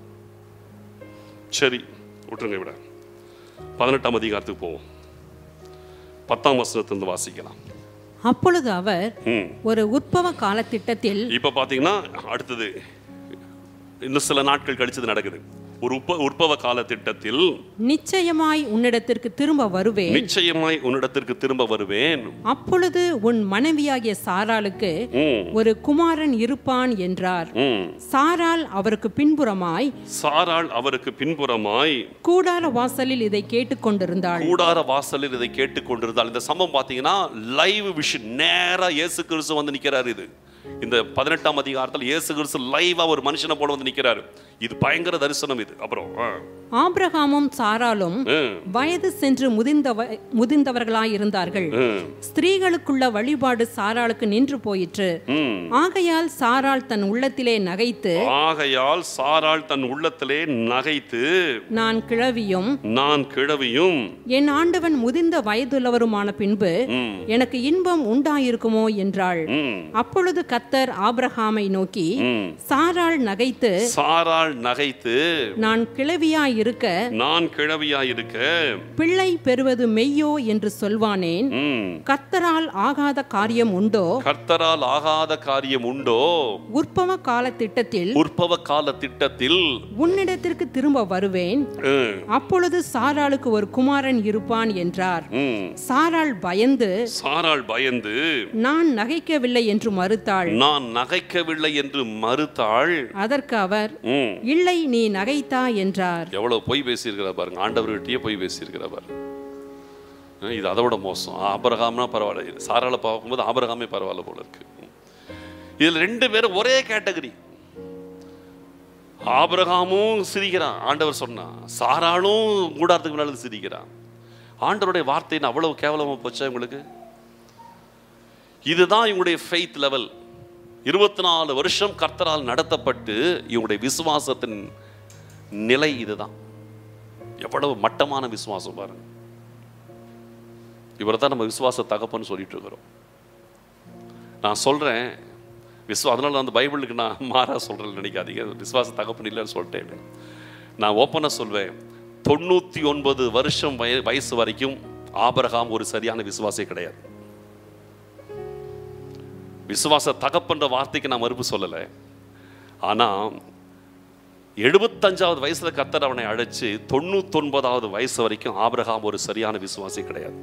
சரி விட்டுருங்க விட பதினெட்டாம் அதிகாரத்துக்கு போவோம் பத்தாம் வசனத்திலிருந்து வாசிக்கலாம் அப்பொழுது அவர் ம் ஒரு உற்பவ காலத்திட்டத்தில் இப்ப பாத்தீங்கன்னா அடுத்தது இன்னும் சில நாட்கள் கழிச்சது நடக்குது ஒரு உப்ப உற்பவ கால திட்டத்தில் நிச்சயமாய் உன்னிடத்திற்கு திரும்ப வருவேன் நிச்சயமாய் உன்னிடத்திற்கு திரும்ப வருவேன் அப்பொழுது உன் மனைவியாகிய சாராளுக்கு ம், ஒரு குமாரன் இருப்பான் என்றார் ம். சாராள் அவருக்கு பின்புறமாய் சாராள் அவருக்கு பின்புறமாய் கூடார வாசலில் இதை கேட்டுக்கொண்டிருந்தாள் கூடார வாசலில் இதை கேட்டுக்கொண்டிருந்தால் இந்த சம்பவம் பார்த்தீங்கன்னா லைவ் விஷன் நேரா இயேசு கிறிஸ்து வந்து நிக்கிறாரு இது இந்த பதினெட்டாம் அதிகாரத்தில் இயேசு கிறிஸ்து லைவா ஒரு மனுஷனை போல வந்து நிக்கிறாரு இது பயங்கர தரிசனம் இது அப்புறம் ஆ. ஆபிரகாமும் சாராளும் ம், வயது சென்று முதிர்ந்தவ முதிர்ந்தவர்களாய் இருந்தார்கள் ம், ஸ்திரீகளுக்குள்ள வழிபாடு சாராளுக்கு நின்று போயிற்று ம். ஆகையால் சாராள் தன் உள்ளத்திலே நகைத்து ஆகையால் சாராள் தன் உள்ளத்திலே நகைத்து நான் கிழவியும் நான் கிழவியும் என் ஆண்டவன் முதிர்ந்த வயதுள்ளவருமான பின்பு ம், எனக்கு இன்பம் உண்டாயிருக்குமோ என்றாள் ம், அப்பொழுது கத்தர் ஆபிரகாமை நோக்கி ம். சாராள் நகைத்து சாராள் நகைத்து நான் கிழவியாய் இருக்க நான் கிழவியாய் இருக்க பிள்ளை பெறுவது மெய்யோ என்று சொல்வானேன் ம், கத்தரால் ஆகாத காரியம் உண்டோ கர்த்தரால் ஆகாத காரியம் உண்டோ உற்பவ கால திட்டத்தில் உற்பவ கால திட்டத்தில் உன்னிடத்திற்கு திரும்ப வருவேன் ம், அப்பொழுது சாராளுக்கு ஒரு குமாரன் இருப்பான் என்றார் ம். சாராள் பயந்து சாராள் பயந்து நான் நகைக்கவில்லை என்று மறுத்தாள் நான் நகைக்கவில்லை என்று மறுத்தாள் அதற்கு அவர் ம். இல்லை நீ நகைத்தா என்றார் எவ்வளவு பொய் பேசியிருக்கிறா பாருங்க ஆண்டவர்கிட்டயே பொய் பேசியிருக்கிறா பாருங்க அஹ் இது அதை விட மோசம் ஆபரகாம்னா பரவாயில்ல இது சாராள பார்க்கும்போது ஆபரகாமே பரவாயில்ல போல இருக்கு இதுல ரெண்டு பேரும் ஒரே கேட்டகரி ஆபிரகாமும் சிரிக்கிறான் ஆண்டவர் சொன்னா சாராளும் கூடாரத்துக்கு முன்னாடி சிரிக்கிறான் ஆண்டவருடைய வார்த்தைன்னு அவ்வளவு கேவலமா போச்சா உங்களுக்கு இதுதான் இவங்களுடைய ஃபெய்த் லெவல் இருபத்தி நாலு வருஷம் கர்த்தரால் நடத்தப்பட்டு இவங்களுடைய விசுவாசத்தின் நிலை இதுதான் எவ்வளவு மட்டமான விசுவாசம் பாருங்க இவரை தான் நம்ம விசுவாச தகப்பன்னு சொல்லிட்டு இருக்கிறோம் நான் சொல்றேன் விஸ்வா அதனால அந்த பைபிளுக்கு நான் மாறா சொல்றேன்னு நினைக்காதீங்க விசுவாச தகப்பன் இல்லைன்னு சொல்லிட்டேன் நான் ஓப்பனாக சொல்வேன் தொண்ணூற்றி ஒன்பது வருஷம் வய வயசு வரைக்கும் ஆபரகாம் ஒரு சரியான விசுவாசே கிடையாது விசுவாச தகப்பன்ற வார்த்தைக்கு நான் மறுப்பு சொல்லலை ஆனால் எழுபத்தஞ்சாவது வயசுல கத்தர் அவனை அழைச்சு தொண்ணூத்தொன்பதாவது வயசு வரைக்கும் ஆபிரகாம் ஒரு சரியான விசுவாசி கிடையாது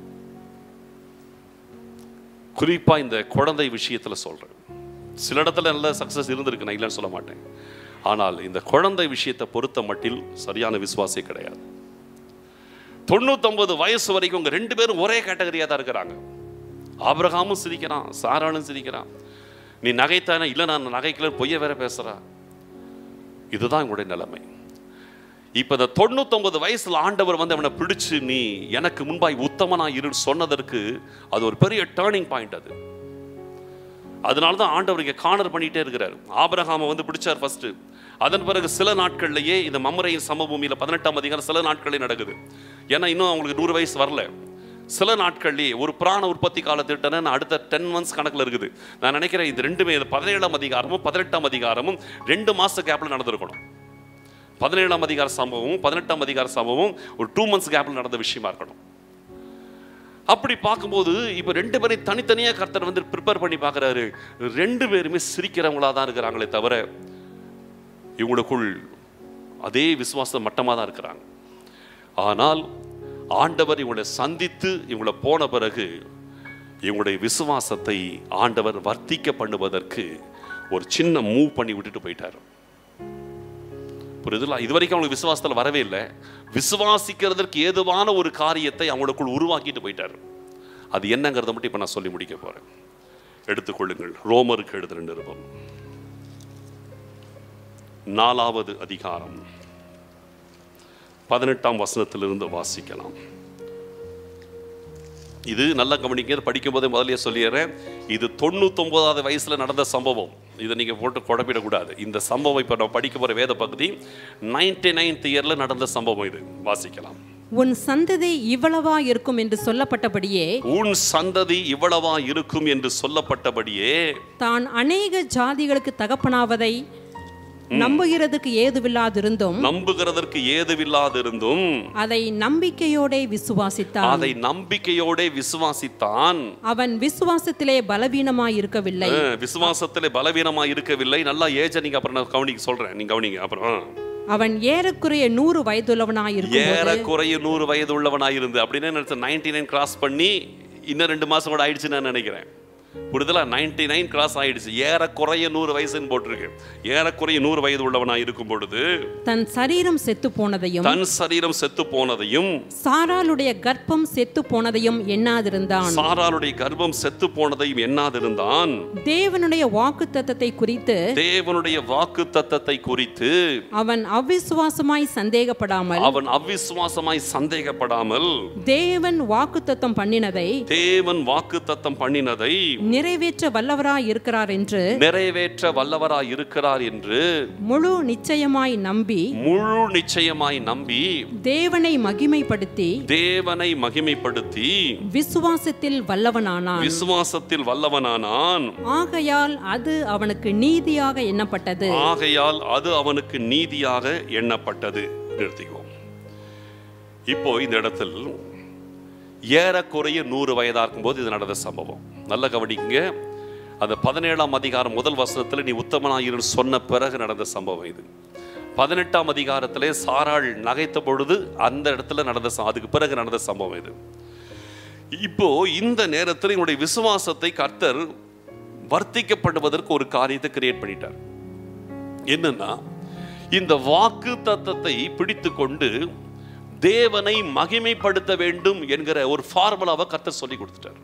குறிப்பா இந்த குழந்தை விஷயத்துல சொல்றேன் சில இடத்துல நல்ல சக்சஸ் இருந்திருக்கு நான் இல்லைன்னு சொல்ல மாட்டேன் ஆனால் இந்த குழந்தை விஷயத்தை பொறுத்த மட்டில் சரியான விசுவாசி கிடையாது தொண்ணூத்தொன்பது வயசு வரைக்கும் உங்க ரெண்டு பேரும் ஒரே கேட்டகரியா தான் இருக்கிறாங்க ஆபிரகாமும் சிரிக்கிறான் சாரானும் சிரிக்கிறான் நீ நகைத்தானே இல்லை நான் நகைக்கல பொய்ய வேற பேசுறா இதுதான் எங்களுடைய நிலைமை இப்ப இந்த தொண்ணூத்தொன்பது வயசுல ஆண்டவர் வந்து அவனை பிடிச்சு நீ எனக்கு முன்பாய் உத்தமனா இரு சொன்னதற்கு அது ஒரு பெரிய டேர்னிங் பாயிண்ட் அது அதனால தான் ஆண்டவர் இங்க கார்னர் பண்ணிட்டே இருக்கிறார் ஆபிரகாமை வந்து பிடிச்சார் ஃபர்ஸ்ட் அதன் பிறகு சில நாட்கள்லயே இந்த மம்மரையின் சமபூமியில பதினெட்டாம் அதிகாரம் சில நாட்களே நடக்குது ஏன்னா இன்னும் அவங்களுக்கு நூறு வயசு வரல சில நாட்கள்லயே ஒரு பிராண உற்பத்தி கால திட்டம் அடுத்த டென் மந்த்ஸ் கணக்குல இருக்குது நான் நினைக்கிறேன் இது ரெண்டுமே இது பதினேழாம் அதிகாரமும் பதினெட்டாம் அதிகாரமும் ரெண்டு மாச கேப்ல நடந்திருக்கணும் பதினேழாம் அதிகார சம்பவமும் பதினெட்டாம் அதிகார சம்பவமும் ஒரு டூ மந்த்ஸ் கேப்ல நடந்த விஷயமா இருக்கணும் அப்படி பார்க்கும்போது இப்போ ரெண்டு பேரையும் தனித்தனியாக கர்த்தர் வந்து ப்ரிப்பேர் பண்ணி பார்க்குறாரு ரெண்டு பேருமே சிரிக்கிறவங்களா தான் இருக்கிறாங்களே தவிர இவங்களுக்குள் அதே விசுவாசம் மட்டமாக தான் இருக்கிறாங்க ஆனால் ஆண்டவர் இவங்களை சந்தித்து இவங்களை போன பிறகு இவங்களுடைய விசுவாசத்தை ஆண்டவர் வர்த்திக்க பண்ணுவதற்கு ஒரு சின்ன மூவ் பண்ணி விட்டுட்டு போயிட்டார் புரியுதுல இது வரைக்கும் அவங்களுக்கு விசுவாசத்தில் வரவே இல்லை விசுவாசிக்கிறதற்கு ஏதுவான ஒரு காரியத்தை அவங்களுக்குள் உருவாக்கிட்டு போயிட்டார் அது என்னங்கிறத மட்டும் இப்போ நான் சொல்லி முடிக்க போறேன் எடுத்துக்கொள்ளுங்கள் ரோமருக்கு எழுதுகிற நிருபம் நாலாவது அதிகாரம் பதினெட்டாம் வசனத்திலிருந்து வாசிக்கலாம் இது நல்ல கவனிக்க படிக்கும் போதே முதல்லயே சொல்லிடுறேன் இது தொண்ணூத்தொன்பதாவது வயசுல நடந்த சம்பவம் இதை நீங்க போட்டு குழப்பிடக்கூடாது இந்த சம்பவம் இப்ப நம்ம படிக்க போற வேத பகுதி நைன்டி நைன்த் இயர்ல நடந்த சம்பவம் இது வாசிக்கலாம் உன் சந்ததி இவ்வளவா இருக்கும் என்று சொல்லப்பட்டபடியே உன் சந்ததி இவ்வளவா இருக்கும் என்று சொல்லப்பட்டபடியே தான் அநேக ஜாதிகளுக்கு தகப்பனாவதை நம்புகிறதுக்கு ஏதுவில்லாதிருந்தும் நம்புகிறதற்கு ஏதுவில்லாதிருந்தும் அதை நம்பிக்கையோடே விசுவாசித்தான் அதை நம்பிக்கையோட விசுவாசித்தான் அவன் விசுவாசத்திலே பலவீனமாய் இருக்கவில்லை அஹ், விசுவாசத்திலே பலவீனமா இருக்கவில்லை நல்லா ஏஜ நீங்க அப்புறம் நான் கவனிக்க சொல்றேன் நீங்க கவனிங்க அப்புறம் அவன் ஏறக்குறைய நூறு வயதுள்ளவனாய் இருக்கும் ஏறக்குறைய நூறு வயது உள்ளவனாயிருந்து அப்படின்னு நினைச்ச நைன்டி நைன் கிராஸ் பண்ணி இன்னும் ரெண்டு மாசம் கூட ஆயிடுச்சு நான் நினைக்கிறேன் புரிதலா நைன்டி நைன் கிராஸ் ஆயிடுச்சு ஏறக்குறைய நூறு வயசுன்னு போட்டிருக்கு ஏறக்குறைய நூறு வயது உள்ளவனாய் இருக்கும் பொழுது தன் சரீரம் செத்து போனதையும் தன் சரீரம் செத்து போனதையும் சாராளுடைய கர்ப்பம் செத்து போனதையும் எண்ணாதிருந்தான் சாராளுடைய கர்ப்பம் செத்து போனதையும் எண்ணாதிருந்தான் தேவனுடைய வாக்குத்தத்தத்தை குறித்து தேவனுடைய வாக்கு தத்தத்தை குறித்து அவன் அவிசுவாசமாய் சந்தேகப்படாமல் அவன் அவிசுவாசமாய் சந்தேகப்படாமல் தேவன் வாக்குத்தத்தம் பண்ணினதை தேவன் வாக்கு தத்தம் பண்ணினதை நிறைவேற்ற வல்லவராய் இருக்கிறார் என்று நிறைவேற்ற வல்லவராய் இருக்கிறார் என்று முழு நிச்சயமாய் நம்பி முழு நிச்சயமாய் நம்பி தேவனை மகிமைப்படுத்தி தேவனை மகிமைப்படுத்தி விசுவாசத்தில் வல்லவனானான் விசுவாசத்தில் வல்லவனானான் ஆகையால் அது அவனுக்கு நீதியாக எண்ணப்பட்டது ஆகையால் அது அவனுக்கு நீதியாக எண்ணப்பட்டது நிறுத்திக்குவோம் இப்போ இந்த இடத்தில் ஏறக்குறைய நூறு வயதா இருக்கும்போது இது நடந்த சம்பவம் நல்ல கவனிங்க அந்த பதினேழாம் அதிகாரம் முதல் வசனத்தில் நீ உத்தமனாயிரு சொன்ன பிறகு நடந்த சம்பவம் இது பதினெட்டாம் அதிகாரத்திலே சாராள் நகைத்த பொழுது அந்த இடத்துல நடந்த ச- அதுக்கு பிறகு நடந்த சம்பவம் இது இப்போ இந்த நேரத்தில் என்னுடைய விசுவாசத்தை கர்த்தர் வர்த்திக்கப்படுவதற்கு ஒரு காரியத்தை கிரியேட் பண்ணிட்டார் என்னன்னா இந்த வாக்கு தத்தத்தை பிடித்து கொண்டு தேவனை மகிமைப்படுத்த வேண்டும் என்கிற ஒரு ஃபார்முலாவை கர்த்தர் சொல்லி கொடுத்துட்டார்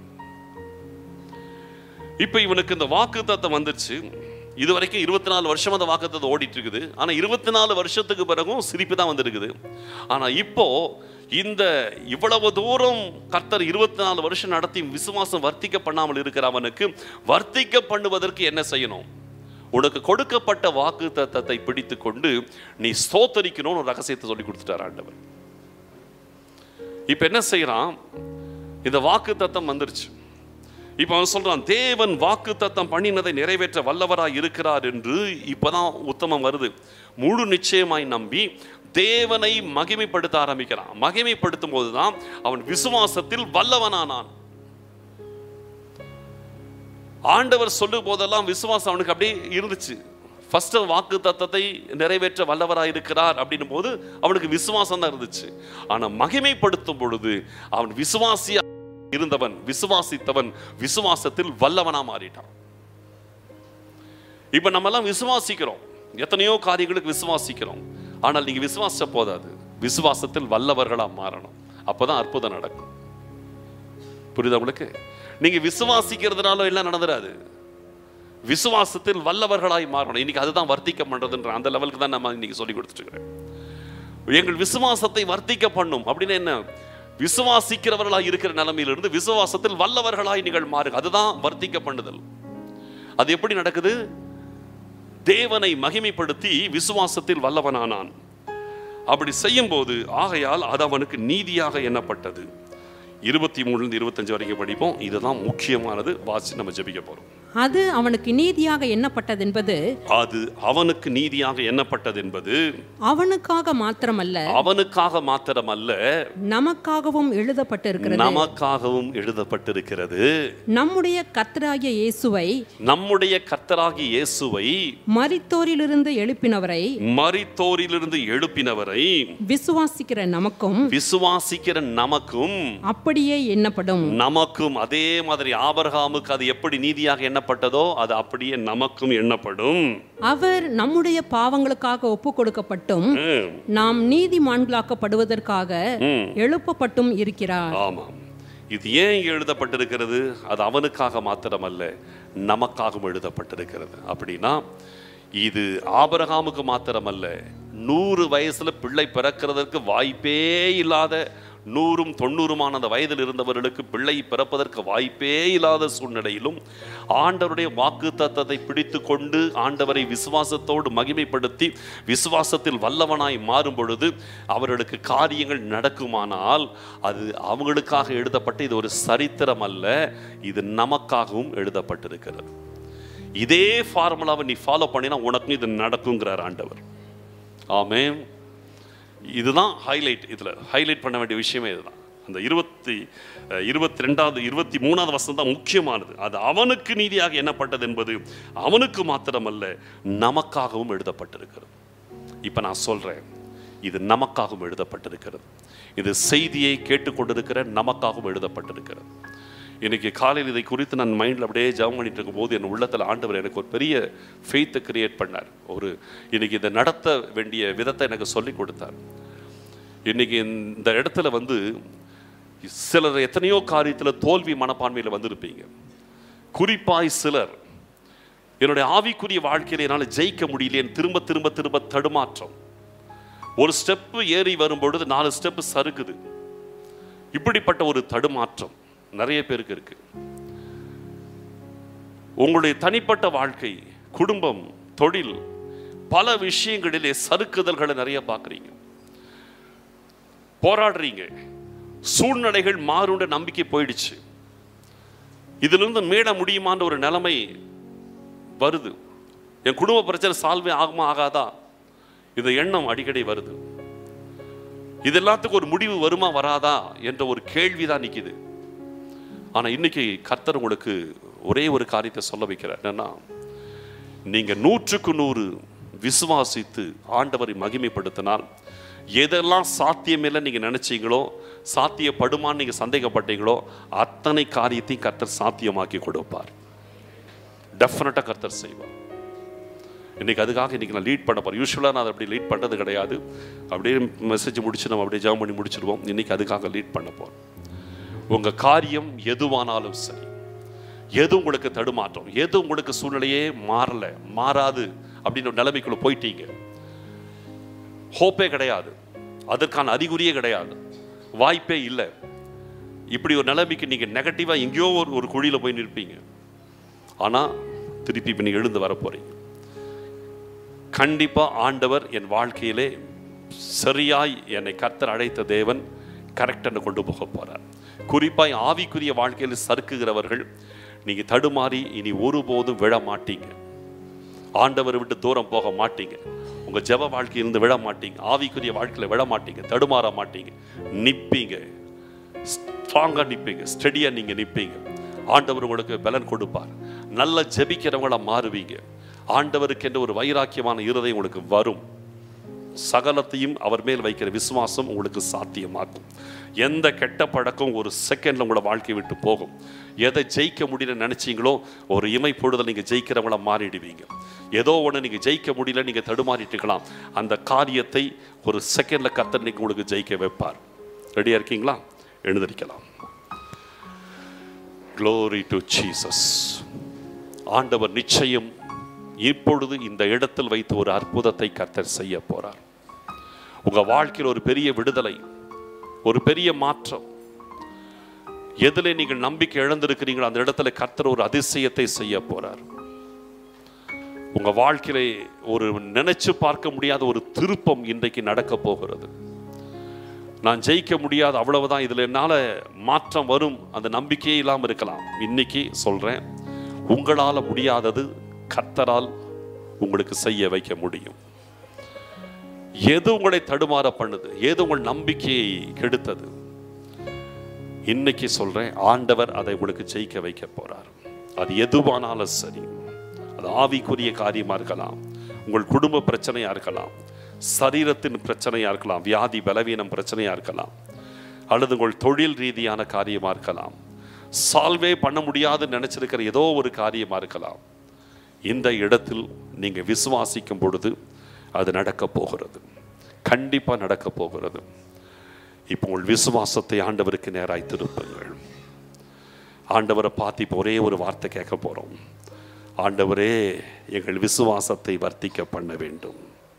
இப்ப இவனுக்கு இந்த வாக்கு தத்தம் வந்துச்சு இது வரைக்கும் இருபத்தி நாலு வருஷம் அந்த வாக்கு தத்தம் ஓடிட்டு இருக்குது ஆனா இருபத்தி நாலு வருஷத்துக்கு பிறகும் சிரிப்பு தான் வந்திருக்குது ஆனா இப்போ இந்த இவ்வளவு தூரம் கர்த்தர் இருபத்தி நாலு வருஷம் நடத்தி விசுவாசம் வர்த்திக்க பண்ணாமல் இருக்கிற அவனுக்கு வர்த்திக்க பண்ணுவதற்கு என்ன செய்யணும் உனக்கு கொடுக்கப்பட்ட வாக்கு தத்தத்தை பிடித்து கொண்டு நீ ஸ்தோத்தரிக்கணும்னு ஒரு ரகசியத்தை சொல்லி கொடுத்துட்டார் ஆண்டவர் இப்ப என்ன செய்யறான் இந்த வாக்கு தத்தம் வந்துருச்சு இப்ப அவன் சொல்றான் தேவன் வாக்கு தத்தம் பண்ணினதை நிறைவேற்ற வல்லவராய் இருக்கிறார் என்று இப்பதான் உத்தமம் வருது முழு நிச்சயமாய் நம்பி தேவனை மகிமைப்படுத்த ஆரம்பிக்கிறான் மகிமைப்படுத்தும் போதுதான் அவன் விசுவாசத்தில் வல்லவனானான் ஆண்டவர் சொல்லும் போதெல்லாம் விசுவாசம் அவனுக்கு அப்படியே இருந்துச்சு ஃபர்ஸ்ட் வாக்கு தத்தத்தை நிறைவேற்ற வல்லவராய் இருக்கிறார் அப்படின்னும் போது அவனுக்கு விசுவாசம் தான் இருந்துச்சு ஆனா மகிமைப்படுத்தும் பொழுது அவன் விசுவாசியா இருந்தவன் விசுவாசித்தவன் விசுவாசத்தில் வல்லவனா மாறிட்டான் இப்ப நம்ம எல்லாம் விசுவாசிக்கிறோம் எத்தனையோ காரியங்களுக்கு விசுவாசிக்கிறோம் ஆனால் நீங்க விசுவாசிச்ச போதாது விசுவாசத்தில் வல்லவர்களா மாறணும் அப்பதான் அற்புதம் நடக்கும் புரியுதா உங்களுக்கு நீங்க விசுவாசிக்கிறதுனால எல்லாம் நடந்துராது விசுவாசத்தில் வல்லவர்களாய் மாறணும் இன்னைக்கு அதுதான் வர்த்திக்க பண்றதுன்ற அந்த லெவலுக்கு தான் நம்ம இன்னைக்கு சொல்லி கொடுத்துட்டு இருக்கிறேன் எங்கள் விசுவாசத்தை வர்த்திக்க பண்ணும் அப்படின்னு என்ன விசுவாசிக்கிறவர்களாய் இருக்கிற நிலைமையிலிருந்து விசுவாசத்தில் வல்லவர்களாய் நீங்கள் மாறுங்க அதுதான் வர்த்திக்க பண்ணுதல் அது எப்படி நடக்குது தேவனை மகிமைப்படுத்தி விசுவாசத்தில் வல்லவனானான் அப்படி செய்யும்போது ஆகையால் அது அவனுக்கு நீதியாக எண்ணப்பட்டது இருபத்தி மூணுலேருந்து இருபத்தஞ்சு வரைக்கும் படிப்போம் இதுதான் முக்கியமானது வாசி நம்ம ஜெபிக்க போறோம் அது அவனுக்கு நீதியாக எண்ணப்பட்டது என்பது அது அவனுக்கு நீதியாக எண்ணப்பட்டது என்பது அவனுக்காக மாத்திரமல்ல அவனுக்காக மாத்திரமல்ல நமக்காகவும் எழுதப்பட்டிருக்கிறது நமக்காகவும் எழுதப்பட்டிருக்கிறது நம்முடைய கர்த்தராகிய இயேசுவை நம்முடைய கர்த்தராகிய இயேசுவை மரித்தோரிலிருந்து எழுப்பினவரை மரித்தோரிலிருந்து எழுப்பினவரை விசுவாசிக்கிற நமக்கும் விசுவாசிக்கிற நமக்கும் அப்படியே எண்ணப்படும் நமக்கும் அதே மாதிரி ஆபரகாமுக்கு அது எப்படி நீதியாக எண்ணப்பட்டதோ அது அப்படியே நமக்கும் எண்ணப்படும் அவர் நம்முடைய பாவங்களுக்காக ஒப்பு கொடுக்கப்பட்டும் ம், நாம் நீதிமான்களாக்கப்படுவதற்காக ம். எழுப்பப்பட்டும் இருக்கிறார் ஆமாம் இது ஏன் இங்க எழுதப்பட்டிருக்கிறது அது அவனுக்காக மாத்திரமல்ல நமக்காகவும் எழுதப்பட்டிருக்கிறது அப்படின்னா இது ஆபரகாமுக்கு மாத்திரமல்ல நூறு வயசுல பிள்ளை பிறக்கிறதற்கு வாய்ப்பே இல்லாத நூறும் தொண்ணூறுமான அந்த வயதில் இருந்தவர்களுக்கு பிள்ளை பிறப்பதற்கு வாய்ப்பே இல்லாத சூழ்நிலையிலும் ஆண்டவருடைய வாக்கு தத்தத்தை பிடித்து கொண்டு ஆண்டவரை விசுவாசத்தோடு மகிமைப்படுத்தி விசுவாசத்தில் வல்லவனாய் மாறும் பொழுது அவர்களுக்கு காரியங்கள் நடக்குமானால் அது அவங்களுக்காக எழுதப்பட்ட இது ஒரு சரித்திரம் அல்ல இது நமக்காகவும் எழுதப்பட்டிருக்கிறது இதே ஃபார்முலாவை நீ ஃபாலோ பண்ணினா உனக்கும் இது நடக்குங்கிறார் ஆண்டவர் ஆமென் இதுதான் ஹைலைட் இதில் ஹைலைட் பண்ண வேண்டிய விஷயமே இதுதான் அந்த இருபத்தி அஹ், இருபத்தி ரெண்டாவது இருபத்தி மூணாவது வசனம் தான் முக்கியமானது அது அவனுக்கு நீதியாக எண்ணப்பட்டது என்பது அவனுக்கு மாத்திரமல்ல நமக்காகவும் எழுதப்பட்டிருக்கிறது இப்போ நான் சொல்கிறேன் இது நமக்காகவும் எழுதப்பட்டிருக்கிறது இது செய்தியை கேட்டுக்கொண்டிருக்கிற நமக்காகவும் எழுதப்பட்டிருக்கிறது இன்னைக்கு காலையில் இதை குறித்து நான் மைண்டில் அப்படியே ஜெபம் பண்ணிட்டு இருக்கும்போது என் உள்ளத்தில் ஆண்டவர் எனக்கு ஒரு பெரிய ஃபெய்த்தை கிரியேட் பண்ணார் ஒரு இன்னைக்கு இதை நடத்த வேண்டிய விதத்தை எனக்கு சொல்லி கொடுத்தார் இன்னைக்கு இந்த இடத்துல வந்து சிலர் எத்தனையோ காரியத்தில் தோல்வி மனப்பான்மையில் வந்திருப்பீங்க குறிப்பாய் சிலர் என்னுடைய ஆவிக்குரிய வாழ்க்கையில என்னால் ஜெயிக்க முடியலையேன்னு திரும்ப திரும்ப திரும்ப தடுமாற்றம் ஒரு ஸ்டெப்பு ஏறி வரும்பொழுது நாலு ஸ்டெப்பு சறுக்குது இப்படிப்பட்ட ஒரு தடுமாற்றம் நிறைய பேருக்கு இருக்கு உங்களுடைய தனிப்பட்ட வாழ்க்கை குடும்பம் தொழில் பல விஷயங்களிலே சறுக்குதல்களை நிறைய பார்க்குறீங்க போராடுறீங்க சூழ்நிலைகள் மாறுன்ற நம்பிக்கை போயிடுச்சு இதிலிருந்து மீள முடியுமான்ற ஒரு நிலைமை வருது என் குடும்ப பிரச்சனை சால்வே ஆகுமா ஆகாதா இந்த எண்ணம் அடிக்கடி வருது இது எல்லாத்துக்கும் ஒரு முடிவு வருமா வராதா என்ற ஒரு கேள்வி தான் நிற்கிது ஆனா இன்னைக்கு கர்த்தர் உங்களுக்கு ஒரே ஒரு காரியத்தை சொல்ல வைக்கிறார் என்னன்னா நீங்க நூற்றுக்கு நூறு விசுவாசித்து ஆண்டவரை மகிமைப்படுத்தினால் எதெல்லாம் சாத்தியமில்லை நீங்க நினைச்சீங்களோ சாத்தியப்படுமான்னு நீங்க சந்தேகப்பட்டீங்களோ அத்தனை காரியத்தையும் கர்த்தர் சாத்தியமாக்கி கொடுப்பார் டெஃபினட்டாக கர்த்தர் செய்வார் இன்னைக்கு அதுக்காக இன்னைக்கு நான் லீட் பண்ண போறேன் யூஸ்வலாக நான் அதை அப்படி லீட் பண்ணது கிடையாது அப்படியே மெசேஜ் முடிச்சு நம்ம அப்படியே ஜாம் பண்ணி முடிச்சிருவோம் இன்னைக்கு அதுக்காக லீட் பண்ண போறோம் உங்க காரியம் எதுவானாலும் சரி எது உங்களுக்கு தடுமாற்றம் எது உங்களுக்கு சூழ்நிலையே மாறல மாறாது அப்படின்னு ஒரு நிலைமைக்குள்ள போயிட்டீங்க ஹோப்பே கிடையாது அதற்கான அறிகுறியே கிடையாது வாய்ப்பே இல்லை இப்படி ஒரு நிலைமைக்கு நீங்க நெகட்டிவா எங்கேயோ ஒரு ஒரு குழியில போய் நிற்பீங்க ஆனா திருப்பி இப்ப நீங்க எழுந்து வர போறீங்க கண்டிப்பா ஆண்டவர் என் வாழ்க்கையிலே சரியாய் என்னை கர்த்தர் அழைத்த தேவன் கரெக்டாக கொண்டு போக போறார் குறிப்பாய் ஆவிக்குரிய வாழ்க்கையில் சறுக்குகிறவர்கள் நீங்க தடுமாறி இனி ஒருபோதும் விழ மாட்டீங்க ஆண்டவரை விட்டு தூரம் போக மாட்டீங்க உங்க ஜெப வாழ்க்கையிலிருந்து விழ மாட்டீங்க ஆவிக்குரிய வாழ்க்கையில விழ மாட்டீங்க தடுமாற மாட்டீங்க நிப்பீங்க ஸ்ட்ராங்கா நிப்பீங்க ஸ்டெடியா நீங்க நிப்பீங்க ஆண்டவர் உங்களுக்கு பலன் கொடுப்பார் நல்ல ஜெபிக்கிறவங்களா மாறுவீங்க ஆண்டவருக்கு என்ற ஒரு வைராக்கியமான இருதயம் உங்களுக்கு வரும் சகலத்தையும் அவர் மேல் வைக்கிற விசுவாசம் உங்களுக்கு சாத்தியமாக்கும் எந்த கெட்ட பழக்கம் ஒரு செகண்ட்ல உங்களோட வாழ்க்கையை விட்டு போகும் எதை ஜெயிக்க முடியல நினைச்சீங்களோ ஒரு இமை பொழுதில் நீங்க ஜெயிக்கிறவங்கள மாறிடுவீங்க ஏதோ ஒன்று நீங்க ஜெயிக்க முடியல நீங்க தடுமாறிட்டு இருக்கலாம் அந்த காரியத்தை ஒரு செகண்ட்ல கத்தர் நீங்க உங்களுக்கு ஜெயிக்க வைப்பார் ரெடியா இருக்கீங்களா எழுந்திருக்கலாம் க்ளோரி டு ஜீசஸ் ஆண்டவர் நிச்சயம் இப்பொழுது இந்த இடத்தில் வைத்து ஒரு அற்புதத்தை கர்த்தர் செய்ய போறார் உங்க வாழ்க்கையில் ஒரு பெரிய விடுதலை ஒரு பெரிய மாற்றம் எதிலே நீங்கள் நம்பிக்கை இழந்திருக்கிறீங்களோ அந்த இடத்துல கர்த்தர் ஒரு அதிசயத்தை செய்ய போறார் உங்க வாழ்க்கையிலே ஒரு நினைச்சு பார்க்க முடியாத ஒரு திருப்பம் இன்றைக்கு நடக்க போகிறது நான் ஜெயிக்க முடியாது அவ்வளவுதான் இதுல என்னால மாற்றம் வரும் அந்த நம்பிக்கையே இல்லாமல் இருக்கலாம் இன்னைக்கு சொல்றேன் உங்களால முடியாதது கர்த்தரால் உங்களுக்கு செய்ய வைக்க முடியும் எது உங்களை தடுமாற பண்ணுது எது உங்கள் நம்பிக்கையை கெடுத்தது இன்னைக்கு சொல்றேன் ஆண்டவர் அதை உங்களுக்கு ஜெயிக்க வைக்க போறார் அது எதுவானாலும் சரி அது ஆவிக்குரிய காரியமா இருக்கலாம் உங்கள் குடும்ப பிரச்சனையா இருக்கலாம் சரீரத்தின் பிரச்சனையா இருக்கலாம் வியாதி பலவீனம் பிரச்சனையா இருக்கலாம் அல்லது உங்கள் தொழில் ரீதியான காரியமா இருக்கலாம் சால்வே பண்ண முடியாதுன்னு நினைச்சிருக்கிற ஏதோ ஒரு காரியமா இருக்கலாம் இந்த இடத்தில் நீங்க விசுவாசிக்கும் பொழுது அது நடக்க போகிறது கண்டிப்பா நடக்க போகிறது இப்போ உங்கள் விசுவாசத்தை ஆண்டவருக்கு நேராய் திருப்புங்கள் ஆண்டவரை பார்த்து இப்போ ஒரே ஒரு வார்த்தை கேட்க போறோம் ஆண்டவரே எங்கள் விசுவாசத்தை வர்த்திக்க பண்ண வேண்டும்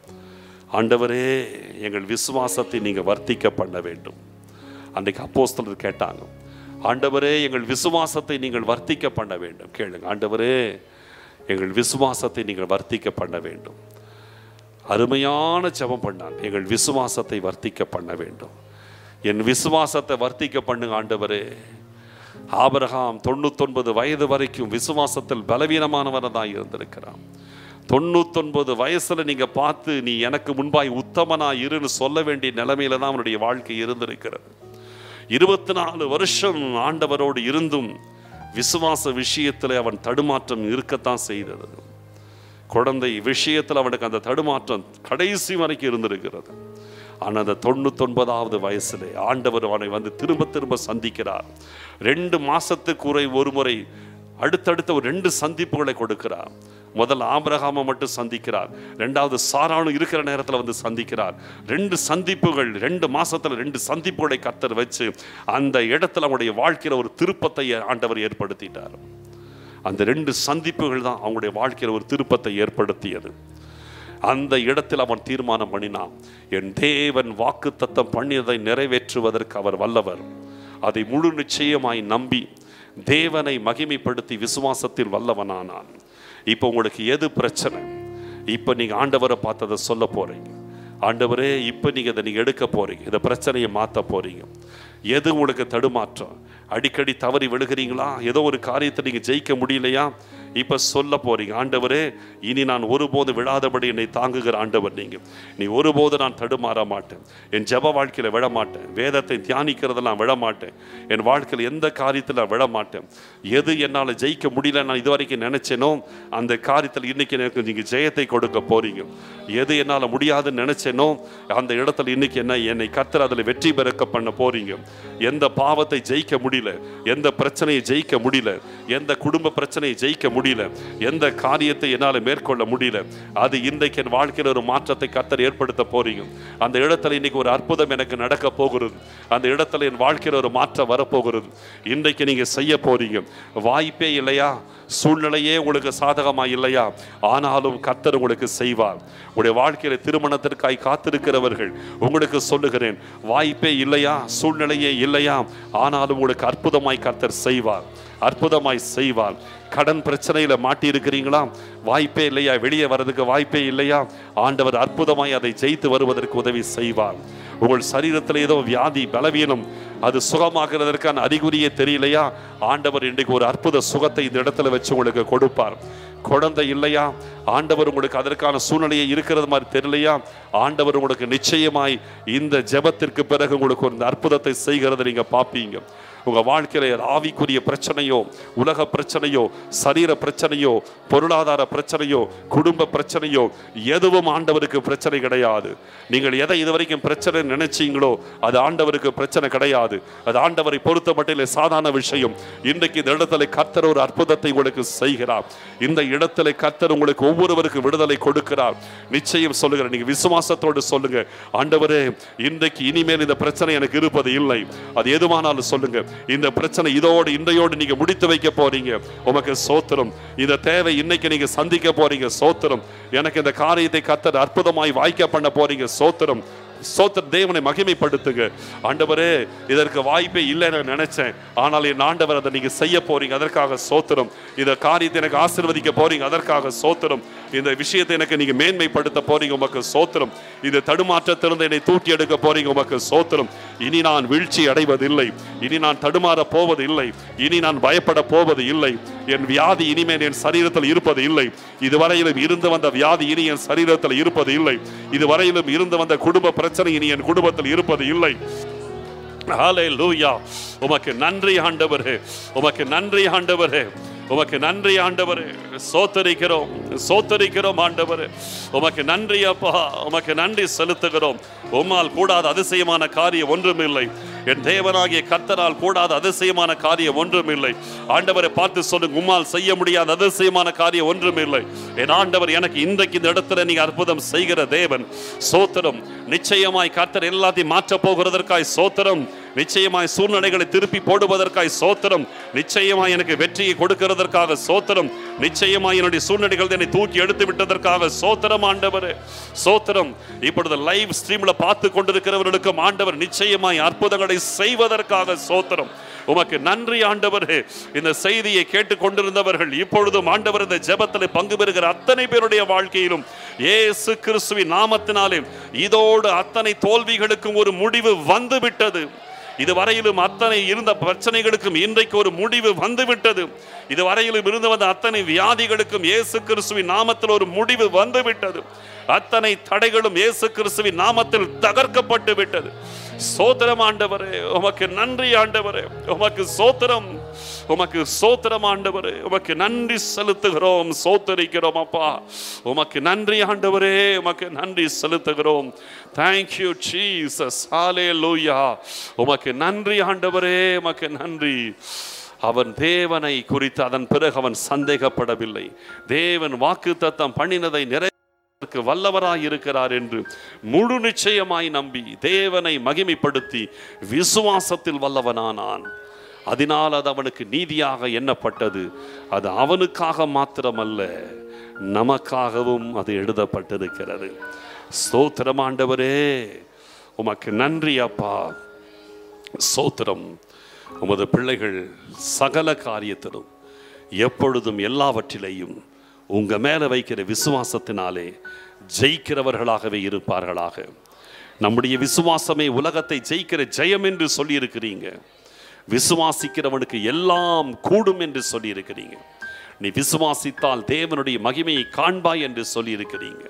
ஆண்டவரே எங்கள் விசுவாசத்தை நீங்க வர்த்திக்க பண்ண வேண்டும் அன்றைக்கு அப்போஸ்தலர் கேட்டாங்க ஆண்டவரே எங்கள் விசுவாசத்தை நீங்கள் வர்த்திக்க பண்ண வேண்டும் கேளுங்க ஆண்டவரே எங்கள் விசுவாசத்தை நீங்கள் வர்த்திக்க பண்ண வேண்டும் அருமையான ஜெபம் பண்ணாங்க எங்கள் விசுவாசத்தை வர்த்திக்க பண்ண வேண்டும் என் விசுவாசத்தை வர்த்திக்க பண்ணுங்க ஆண்டவரே ஆபிரகாம் தொண்ணூத்தொன்பது வயது வரைக்கும் விசுவாசத்தில் பலவீனமானவனதான் இருந்திருக்கிறான் தொண்ணூத்தொன்பது வயசுல நீங்க பார்த்து நீ எனக்கு முன்பாய் உத்தமனா இருன்னு சொல்ல வேண்டிய நிலைமையில தான் அவனுடைய வாழ்க்கை இருந்திருக்கிறது இருபத்தி நாலு வருஷம் ஆண்டவரோடு இருந்தும் விசுவாச விஷயத்தில் அவன் தடுமாற்றம் இருக்கத்தான் செய்தது குழந்தை விஷயத்தில் அவனுக்கு அந்த தடுமாற்றம் கடைசி வரைக்கும் இருந்திருக்கிறது ஆனால் அந்த தொண்ணூத்தொன்பதாவது வயசுல ஆண்டவர் அவனை வந்து திரும்ப திரும்ப சந்திக்கிறார் ரெண்டு மாசத்துக்கு உரை ஒரு முறை அடுத்தடுத்த ஒரு ரெண்டு சந்திப்புகளை கொடுக்கிறார் முதல்ல ஆபிரகாமை மட்டும் சந்திக்கிறார் ரெண்டாவது சாரானு இருக்கிற நேரத்தில் வந்து சந்திக்கிறார் ரெண்டு சந்திப்புகள் ரெண்டு மாசத்துல ரெண்டு சந்திப்புகளை கத்தர் வச்சு அந்த இடத்துல அவனுடைய வாழ்க்கையில ஒரு திருப்பத்தை ஆண்டவர் ஏற்படுத்திட்டார் அந்த ரெண்டு சந்திப்புகள் தான் அவங்களுடைய வாழ்க்கையில் ஒரு திருப்பத்தை ஏற்படுத்தியது அந்த இடத்தில் அவன் தீர்மானம் பண்ணினான் என் தேவன் வாக்கு தத்தம் பண்ணியதை நிறைவேற்றுவதற்கு அவர் வல்லவர் அதை முழு நிச்சயமாய் நம்பி தேவனை மகிமைப்படுத்தி விசுவாசத்தில் வல்லவனானான் இப்போ உங்களுக்கு எது பிரச்சனை இப்போ நீங்க ஆண்டவரை பார்த்ததை சொல்ல போறீங்க ஆண்டவரே இப்போ நீங்க இதை நீங்க எடுக்க போறீங்க இந்த பிரச்சனையை மாற்ற போறீங்க எது உங்களுக்கு தடுமாற்றம் அடிக்கடி தவறி விழுகிறீங்களா ஏதோ ஒரு காரியத்தை நீங்க ஜெயிக்க முடியலையா இப்ப சொல்ல போறீங்க ஆண்டவரே இனி நான் ஒருபோது விழாதபடி என்னை தாங்குகிற ஆண்டவர் நீங்க நீ ஒருபோது நான் தடுமாற மாட்டேன் என் ஜெப வாழ்க்கையில விழ மாட்டேன் வேதத்தை தியானிக்கிறதெல்லாம் விழ மாட்டேன் என் வாழ்க்கையில் எந்த காரியத்தில் நான் விழ மாட்டேன் எது என்னால் ஜெயிக்க முடியல நான் இதுவரைக்கும் நினைச்சேனோ அந்த காரியத்தில் இன்னைக்கு எனக்கு நீங்க ஜெயத்தை கொடுக்க போறீங்க எது என்னால் முடியாதுன்னு நினைச்சேனோ அந்த இடத்துல இன்னைக்கு என்ன என்னை கத்தர் அதில் வெற்றி பெறக்க பண்ண போறீங்க எந்த பாவத்தை ஜெயிக்க முடியல எந்த பிரச்சனையை ஜெயிக்க முடியல எந்த குடும்ப பிரச்சனையை ஜெயிக்க முடியல எந்த காரியத்தை என்னால் மேற்கொள்ள முடியல அது இன்றைக்கு என் வாழ்க்கையில் ஒரு மாற்றத்தை கத்தர் ஏற்படுத்த போறீங்க அந்த இடத்துல இன்னைக்கு ஒரு அற்புதம் எனக்கு நடக்க போகிறது அந்த இடத்துல என் வாழ்க்கையில் ஒரு மாற்றம் வரப்போகிறது இன்றைக்கு நீங்க செய்ய போறீங்க வாய்ப்பே இல்லையா சூழ்நிலையே உங்களுக்கு சாதகமா இல்லையா ஆனாலும் கர்த்தர் உங்களுக்கு செய்வார் உங்களுடைய வாழ்க்கையில திருமணத்திற்காய் காத்திருக்கிறவர்கள் உங்களுக்கு சொல்லுகிறேன் வாய்ப்பே இல்லையா சூழ்நிலையே இல்லையா ஆனாலும் உங்களுக்கு அற்புதமாய் கர்த்தர் செய்வார் அற்புதமாய் செய்வார் கடன் பிரச்சனையில மாட்டி இருக்கிறீங்களா வாய்ப்பே இல்லையா வெளியே வர்றதுக்கு வாய்ப்பே இல்லையா ஆண்டவர் அற்புதமாய் அதை ஜெயித்து வருவதற்கு உதவி செய்வார் உங்கள் சரீரத்தில் ஏதோ வியாதி பலவீனம் அது சுகமாக்குறதற்கான அறிகுறியே தெரியலையா ஆண்டவர் இன்றைக்கு ஒரு அற்புத சுகத்தை இந்த இடத்துல வச்சு உங்களுக்கு கொடுப்பார் குழந்தை இல்லையா ஆண்டவர் உங்களுக்கு அதற்கான சூழ்நிலையை இருக்கிறது மாதிரி தெரியலையா ஆண்டவர் உங்களுக்கு நிச்சயமாய் இந்த ஜெபத்திற்கு பிறகு உங்களுக்கு ஒரு அற்புதத்தை செய்கிறத நீங்க பார்ப்பீங்க உங்க வாழ்க்கையில ஆவிக்குரிய பிரச்சனையோ உலக பிரச்சனையோ சரீர பிரச்சனையோ பொருளாதார பிரச்சனையோ குடும்ப பிரச்சனையோ எதுவும் ஆண்டவருக்கு பிரச்சனை கிடையாது நீங்கள் எதை இதுவரைக்கும் பிரச்சனை நினைச்சீங்களோ அது ஆண்டவருக்கு பிரச்சனை கிடையாது அது ஆண்டவரை பொறுத்த மட்டிலே சாதாரண விஷயம் இன்றைக்கு இந்த இடத்துல கர்த்தர் ஒரு அற்புதத்தை உங்களுக்கு செய்கிறார் இந்த இடத்துல கர்த்தர் உங்களுக்கு ஒவ்வொருவருக்கு விடுதலை கொடுக்கிறார் நிச்சயம் சொல்லுகிறேன் நீங்க விசுவாசத்தோடு சொல்லுங்க ஆண்டவரே இன்றைக்கு இனிமேல் இந்த பிரச்சனை எனக்கு இருப்பது இல்லை அது எதுவானாலும் சொல்லுங்க இந்த பிரச்சனை இதோடு இன்றையோடு நீங்க முடித்து வைக்க போறீங்க உமக்கு சோத்திரம் இந்த தேவை இன்னைக்கு நீங்க சந்திக்க போறீங்க சோத்திரம் எனக்கு இந்த காரியத்தை கத்தர் அற்புதமாய் வாய்க்க பண்ண போறீங்க சோத்திரம் சோத்திர தேவனை மகிமைப்படுத்துங்க ஆண்டவரே இதற்கு வாய்ப்பே இல்லைன்னு நான் நினைச்சேன் ஆனால் என் ஆண்டவர் அதை நீங்க செய்ய போறீங்க அதற்காக சோத்திரம் இந்த காரியத்தை எனக்கு ஆசீர்வதிக்க போறீங்க அதற்காக சோத்திரம் இந்த விஷயத்தை எனக்கு நீங்க மேன்மைப்படுத்த போறீங்க உமக்கு சோத்திரம் இந்த தடுமாற்றத்திலிருந்து என்னை தூக்கி எடுக்க போறீங்க உமக்கு சோத்திரம் இனி நான் வீழ்ச்சி அடைவதில்லை இனி நான் தடுமாற போவது இல்லை இனி நான் பயப்பட போவது இல்லை என் வியாதி இனிமேல் என் சரீரத்தில் இருப்பது இல்லை இதுவரையிலும் இருந்து வந்த வியாதி இனி என் சரீரத்தில் இருப்பது இல்லை இதுவரையிலும் இருந்து வந்த குடும்ப பிரச்சனை இனி என் குடும்பத்தில் இருப்பது இல்லை ஹalleluya உமக்கு நன்றி ஆண்டவரே உமக்கு நன்றி ஆண்டவரே உமக்கு நன்றி ஆண்டவரே சோத்தரிக்கிறோம் சோத்தரிக்கிறோம் ஆண்டவரே உமக்கு நன்றி அப்பா உமக்கு நன்றி செலுத்துகிறோம் உம்மால் கூடாத அதிசயமான காரியம் ஒன்றுமில்லை என் தேவனாகிய கர்த்தரால் கூடாத அதிசயமான காரியம் ஒன்றுமில்லை ஆண்டவரை பார்த்து சொல்லுங்க உம்மால் செய்ய முடியாத அதிசயமான காரியம் ஒன்றுமில்லை என் ஆண்டவர் எனக்கு இன்றைக்கு இந்த இடத்துல நீங்க அற்புதம் செய்கிற தேவன் சோத்திரம் நிச்சயமாய் கர்த்தர் எல்லாத்தையும் மாற்ற போகிறதற்காய் சோத்திரம் நிச்சயமாய் சூழ்நிலைகளை திருப்பி போடுவதற்காய் சோத்திரம் நிச்சயமாய் எனக்கு வெற்றியை கொடுக்கிறதற்காக சோத்திரம் நிச்சயமாய் என்னுடைய சூழ்நிலைகள் என்னை தூக்கி எடுத்து விட்டதற்காக சோத்திரம் ஆண்டவரே சோத்திரம் இப்பொழுது லைவ் ஸ்ட்ரீம்ல பார்த்து கொண்டிருக்கிறவர்களுக்கும் ஆண்டவர் நிச்சயமாய் அற்புதங்களை செய்வதற்காக சோத்திரம் உமக்கு நன்றி ஆண்டவரே இந்த செய்தியை கேட்டு கொண்டிருந்தவர்கள் இப்பொழுதும் ஆண்டவர் இந்த ஜெபத்தில் பங்கு பெறுகிற அத்தனை பேருடைய வாழ்க்கையிலும் இயேசு கிறிஸ்துவின் நாமத்தினாலே இதோடு அத்தனை தோல்விகளுக்கும் ஒரு முடிவு வந்து விட்டது இதுவரையிலும் அத்தனை இருந்த பிரச்சனைகளுக்கும் இன்றைக்கு ஒரு முடிவு வந்துவிட்டது இதுவரையிலும் இருந்து வந்த அத்தனை வியாதிகளுக்கும் இயேசு கிறிஸ்துவின் நாமத்தில் ஒரு முடிவு வந்துவிட்டது அத்தனை தடைகளும் இயேசு கிறிஸ்துவின் நாமத்தில் தகர்க்கப்பட்டு விட்டது சோத்திரம் ஆண்டவரே உமக்கு நன்றி ஆண்டவரே உமக்கு சோத்திரம் உமக்கு சோத்திரம் ஆண்டவரே உமக்கு நன்றி செலுத்துகிறோம் சோத்தரிக்கிறோம் அப்பா உமக்கு நன்றி ஆண்டவரே உமக்கு நன்றி செலுத்துகிறோம் தேங்க்யூ ஜீசஸ் ஹalleluya உமக்கு நன்றி ஆண்டவரே உமக்கு நன்றி அவன் தேவனை குறித்து அதன் பிறகு அவன் சந்தேகப்படவில்லை தேவன் வாக்குத்தத்தம் பண்ணினதை நிறை அதற்கு வல்லவராய் இருக்கிறார் என்று முழு நிச்சயமாய் நம்பி தேவனை மகிமைப்படுத்தி விசுவாசத்தில் வல்லவனானான் அதனால் அது அவனுக்கு நீதியாக எண்ணப்பட்டது அது அவனுக்காக மாத்திரமல்ல நமக்காகவும் அது எழுதப்பட்டிருக்கிறது ஸ்தோத்திரம் ஆண்டவரே உமக்கு நன்றி அப்பா சோத்திரம் உமது பிள்ளைகள் சகல காரியத்திலும் எப்பொழுதும் எல்லாவற்றிலையும் உங்க மேல வைக்கிற விசுவாசத்தினாலே ஜெயிக்கிறவர்களாகவே இருப்பார்களாக நம்முடைய விசுவாசமே உலகத்தை ஜெயிக்கிற ஜெயம் என்று சொல்லியிருக்கிறீங்க விசுவாசிக்கிறவனுக்கு எல்லாம் கூடும் என்று சொல்லியிருக்கிறீங்க நீ விசுவாசித்தால் தேவனுடைய மகிமையை காண்பாய் என்று சொல்லியிருக்கிறீங்க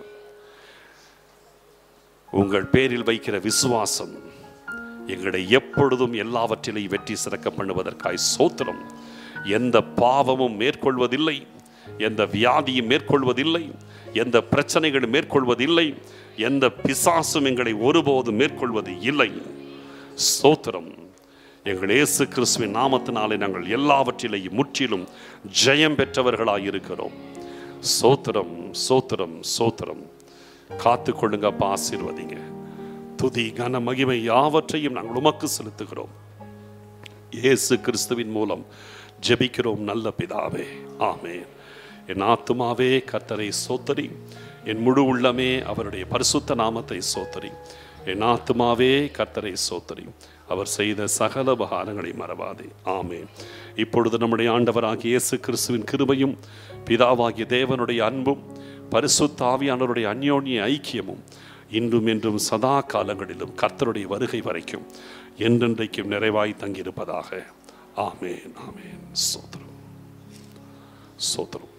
உங்கள் பேரில் வைக்கிற விசுவாசம் எங்களை எப்பொழுதும் எல்லாவற்றிலையும் வெற்றி சிறக்க பண்ணுவதற்காய் சோத்திரம் எந்த பாவமும் மேற்கொள்வதில்லை எந்த வியாதியும் மேற்கொள்வதில்லை எந்த பிரச்சனைகளும் மேற்கொள்வதில்லை எந்த பிசாசும் எங்களை ஒருபோதும் மேற்கொள்வது இல்லை ஸ்தோத்திரம் எங்கள் இயேசு கிறிஸ்துவின் நாமத்தினாலே நாங்கள் எல்லாவற்றிலையும் முற்றிலும் ஜெயம் பெற்றவர்களாய் இருக்கிறோம் சோத்திரம் சோத்திரம் சோத்திரம் காத்து கொள்ளுங்கப்பா ஆசீர்வதிங்க துதி கன மகிமை யாவற்றையும் நாங்கள் உமக்கு செலுத்துகிறோம் இயேசு கிறிஸ்துவின் மூலம் ஜெபிக்கிறோம் நல்ல பிதாவே ஆமென் என் ஆத்துமாவே கர்த்தரை சோத்தரி என் முழு உள்ளமே அவருடைய பரிசுத்த நாமத்தை சோத்தரி என் ஆத்துமாவே கர்த்தரை சோத்தரி அவர் செய்த சகல உபகாரங்களை மறவாதே ஆமென் இப்பொழுது நம்முடைய ஆண்டவராகிய இயேசு கிறிஸ்துவின் கிருபையும் பிதாவாகிய தேவனுடைய அன்பும் பரிசுத்த ஆவியானவருடைய அந்யோன்ய ஐக்கியமும் இன்றும் என்றும் சதா காலங்களிலும் கர்த்தருடைய வருகை வரைக்கும் என்றென்றைக்கும் நிறைவாய் தங்கியிருப்பதாக ஆமேன் ஆமேன் சோதரம் சோதரம்